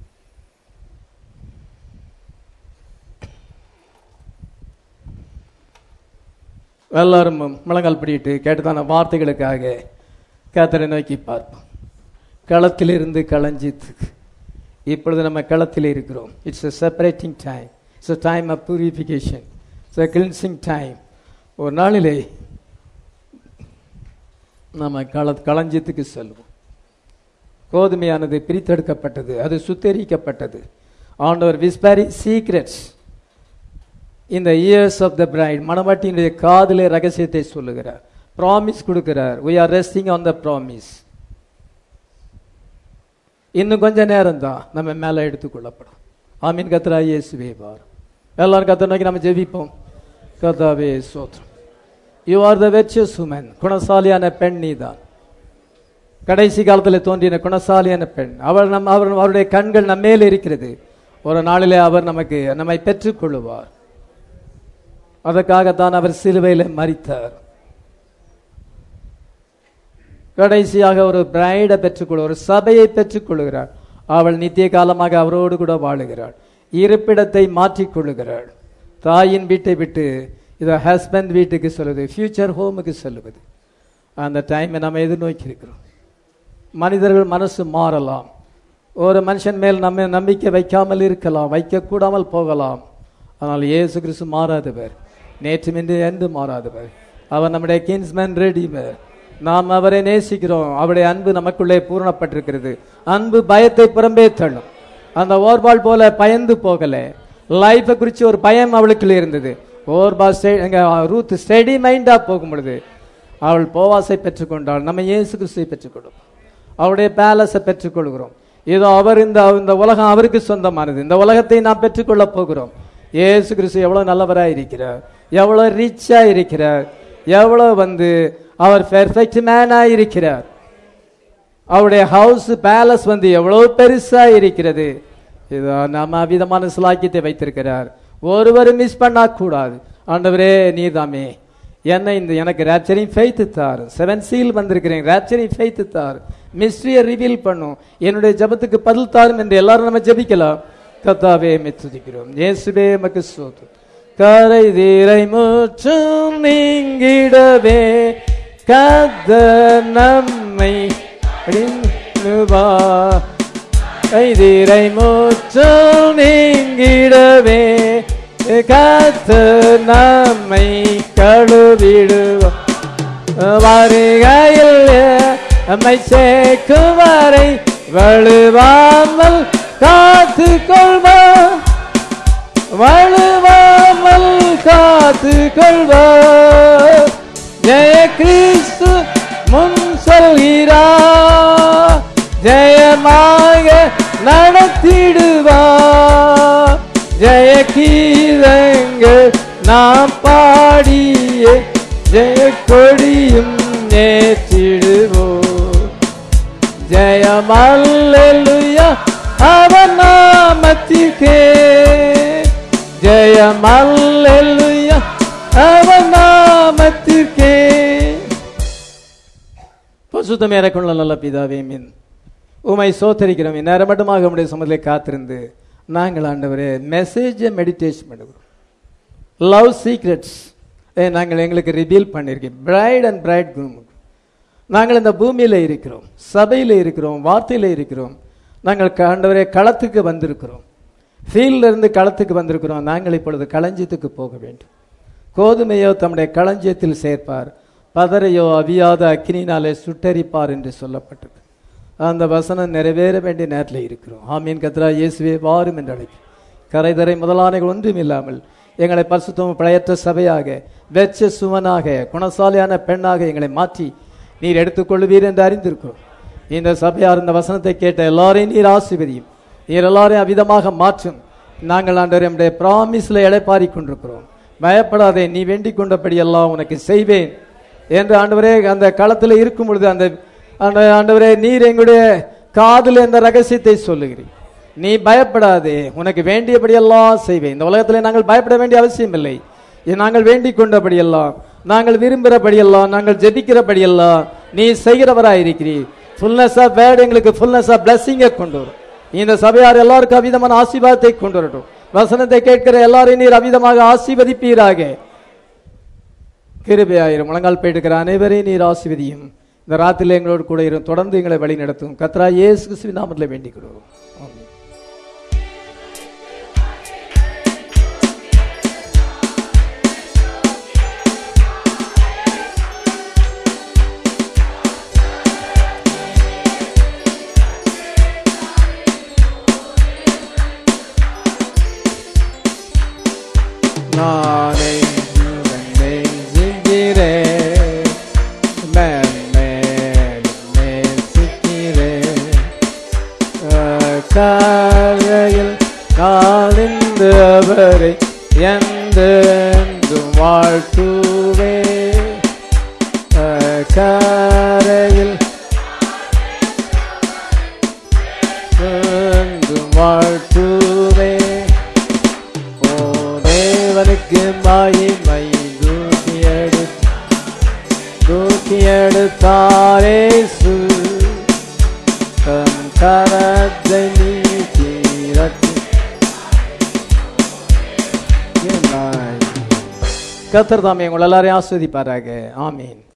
எல்லாரும் முழங்கால் பிடிட்டு கேட்டதான வார்த்தைகளுக்காக கத்தரை நோக்கி பார்ப்போம் களத்திலிருந்து களஞ்சித்துக்கு இப்பொழுது நம்ம களத்தில் இருக்கிறோம் it's a separating time it's a time of purification it's a cleansing time ஒரு நாளிலே நம்ம கள களஞ்சியத்துக்கு செல்வோம் கோதுமையானது பிரித்தெடுக்கப்பட்டது அது சுத்தரிக்கப்பட்டது ஆண்டவர் விஸ்பரி சீக்ரெட்ஸ் இந்த இயர்ஸ் ஆஃப் த பிரைட் மணவாட்டியினுடைய காதிலே ரகசியத்தை சொல்லுகிறார் ப்ராமிஸ் கொடுக்கிறார் we are resting on the promise இன்னும் கொஞ்ச நேரம் தான் நம்ம மேலே எடுத்துக்கொள்ளப்படும் ஆமீன் கத்ரா இயேசுவே பார் எல்லாரும் கத்த நோக்கி நம்ம ஜெபிப்போம் கதாவே சோத்ரம் you are the virtuous woman குணசாலியான பெண் நீதான் கடைசி காலத்தில் தோன்றின குணசாலியான பெண் அவள் நம் அவர் அவருடைய கண்கள் நம்ம மேல் இருக்கிறது ஒரு நாளிலே அவர் நமக்கு நம்மை பெற்றுக்கொள்ளுவார் அதற்காகத்தான் அவர் சிலுவையில் மறித்தார் கடைசியாக ஒரு பிரைடை பெற்றுக்கொள்ள ஒரு சபையை பெற்றுக்கொள்கிறார் அவள் நித்திய காலமாக அவரோடு கூட வாழுகிறாள் இருப்பிடத்தை மாற்றிக்கொள்ளுகிறாள் தாயின் வீட்டை விட்டு இதை ஹஸ்பண்ட் வீட்டுக்கு சொல்லுது ஃபியூச்சர் ஹோமுக்கு சொல்லுவது அந்த டைமை நம்ம எதிர்நோக்கி இருக்கிறோம் மனிதர்கள் மனசு மாறலாம் ஒரு மனுஷன் மேல் நம்ம நம்பிக்கை வைக்காமல் இருக்கலாம் வைக்கக்கூடாமல் போகலாம் ஆனால் இயேசு கிறிஸ்து மாறாதவர் நேற்று மின்று என்று மாறாதவர் அவர் நம்முடைய கின்ஸ்மேன் ரெடிமர் நாம் அவரை நேசிக்கிறோம் அவருடைய அன்பு நமக்குள்ளே பூரணப்பட்டிருக்கிறது அன்பு பயத்தை புறம்பே தள்ளும் அந்த ஓர்பால் போல பயந்து போகல லைஃபை குறித்து ஒரு பயம் அவளுக்குள்ள இருந்தது ஓர்பா ஸ்டே எங்க ரூத் ஸ்டெடி மைண்டா போகும் பொழுது அவள் போவாசை பெற்றுக்கொண்டாள் நம்ம இயேசு கிறிஸ்துவை பெற்றுக்கொள்ளும் அவருடைய பேலஸை பெற்றுக்கொள்கிறோம் இதோ அவர் இந்த இந்த உலகம் அவருக்கு சொந்தமானது இந்த உலகத்தை நாம் பெற்றுக்கொள்ளப் போகிறோம் இயேசு கிறிஸ்து எவ்வளவு நல்லவராக இருக்கிறார் எவ்வளவு ரிச்சா இருக்கிறார் எவ்வளவு வந்து அவர் பெர்ஃபெக்ட் மேனா இருக்கிறார் அவருடைய ஹவுஸ் பேலஸ் வந்து எவ்வளவு பெருசா இருக்கிறது இதோ நாம அவ்விதமான சிலாக்கியத்தை வைத்திருக்கிறார் ஒருவரும் மிஸ் பண்ண கூடாது ஆண்டவரே நீதாமே என்னை இந்த எனக்கு rapturing faith that seven seal வந்திருக்கிறேன் ரேப்சரிங் ஃபெய்த்து தார் மிஸ்ட்ரியை ரிவீல் பண்ணும் என்னுடைய ஜபத்துக்கு பதில் தாரும் என்று எல்லாரும் நம்ம ஜெபிக்கலாம் கத்தாவே மெச்சுதிக்கிறோம் இயேசுவே மக்கு சோத்து கரை தீரை முற்றும் நீங்கிடவே கத நம்மை அடிந்துவா. கைதிரை முற்றும் நீங்கிடவே கத்த நம்மை கழுவிடுவா வருகையில் நம்மை சேர்க்கும் வரை வலுவாமல் காத்து கொள்வார் வலுவாமல் காத்து கொள்வார் ஜெய கிறிஸ்து முன் சொல்கிறார் ஜெயமாக நடத்திடுவார் ஜெய கீதங்கள் நாம் பாடியே ஜெய கொடியும் நேற்றிடுவோம் ஜெயமல்லுயா அவன் நாமத்திற்கே ஜெயமல்லுயா அவன் நாமத்திற்கே பசுத்தம் இறக்குள்ள நல்ல பிதாவே மீன் உமை சோத்தரிக்கிறோம் இந்நேரம் மட்டுமாக உடைய சமதிலே காத்திருந்து நாங்கள் ஆண்டவரே மெசேஜை மெடிடேஷன் பண்ணுகிறோம் லவ் சீக்ரெட்ஸ் நாங்கள் எங்களுக்கு ரிவீல் பண்ணியிருக்கோம் பிரைட் அண்ட் பிரைட் குரூம் நாங்கள் இந்த பூமியில் இருக்கிறோம் சபையில் இருக்கிறோம் வார்த்தையில் இருக்கிறோம் நாங்கள் க- ஆண்டவரே களத்துக்கு வந்திருக்கிறோம் ஃபீல்டில் இருந்து களத்துக்கு வந்திருக்கிறோம் நாங்கள் இப்பொழுது களஞ்சியத்துக்கு போக வேண்டும் கோதுமையோ தம்முடைய களஞ்சியத்தில் சேர்ப்பார் பதரையோ அவியாத அக்கினினாலே சுட்டரிப்பார் என்று சொல்லப்பட்டது அந்த வசனம் நிறைவேற வேண்டிய நேரத்தில் இருக்கிறோம் ஆமீன் கத்ரா இயேசுவே வாரும் என்று அழைக்கும் கரைதரை முதலானைகள் ஒன்றும் இல்லாமல் எங்களை பரிசுத்தமும் பிழையற்ற சபையாக வெச்ச சுவனாக குணசாலியான பெண்ணாக எங்களை மாற்றி நீர் எடுத்துக்கொள்வீர் என்று அறிந்திருக்கிறோம் இந்த சபையார் இந்த வசனத்தை கேட்ட எல்லாரையும் நீர் ஆசீர்வதியும் நீர் எல்லாரையும் அவிதமாக மாற்றும் நாங்கள் ஆண்டவர் நம்முடைய ப்ராமிஸ்ல இளைப்பாரி கொண்டிருக்கிறோம் பயப்படாதே நீ வேண்டிக் கொண்டபடி எல்லாம் உனக்கு செய்வேன் என்று ஆண்டவரே அந்த களத்தில் இருக்கும் பொழுது அந்த ஆண்ட- ஆண்டவரே நீர் எங்களுடைய காதில் இந்த ரகசியத்தை சொல்லுகிறீர் நீ பயப்படாதே உனக்கு வேண்டியபடியெல்லாம் செய்வேன் இந்த உலகத்தில் நாங்கள் பயப்பட வேண்டிய அவசியம் இல்லை இது நாங்கள் வேண்டிக் கொண்டபடியெல்லாம் நாங்கள் விரும்புகிறபடியெல்லாம் நாங்கள் ஜெபிக்கிறபடியெல்லாம் நீ செய்கிறவராய் இருக்கிறீர் ஃபுல்னஸ் ஆஃப் வேர்ட் எங்களுக்கு ஃபுல்னஸ் ஆஃப் பிளஸ்ஸிங்கை கொண்டு வரும் இந்த சபையார் எல்லாருக்கும் அவிதமான ஆசீர்வாதத்தை கொண்டு வரட்டும் வசனத்தை கேட்கிற எல்லாரையும் நீர் அவிதமாக ஆசீர்வதிப்பீராக கிருபையாயிரம் முழங்கால் போயிட்டுக்கிற அனைவரையும் நீர் ஆசீர்வதியும் இந்த ராத்திரியில் எங்களோடு கூட இரும் தொடர்ந்து எங்களை வழி நடத்தும் கத்ரா இயேசு கிறிஸ்துவின் நாமத்தில் வேண்டிக் கொள்வோம் ஆமென். நானே நேசிக்கிறேன் மேன்மேலும் நேசிக்கிறேன் காலையில் காலிந்து அவரை எந்தெந்தும் வாழ்த்துவே காரையில் எந்தும் வாழ்த்துவே ஓ தேவனுக்கு மகிமை தூக்கி எடுத்து தூக்கி எடுத்தாரே தன் கரத்தை நீக்கி ரட்சி கத்தர் தாமே உங்கள் எல்லாரையும் ஆஸ்வதிப்பாராக ஆமீன்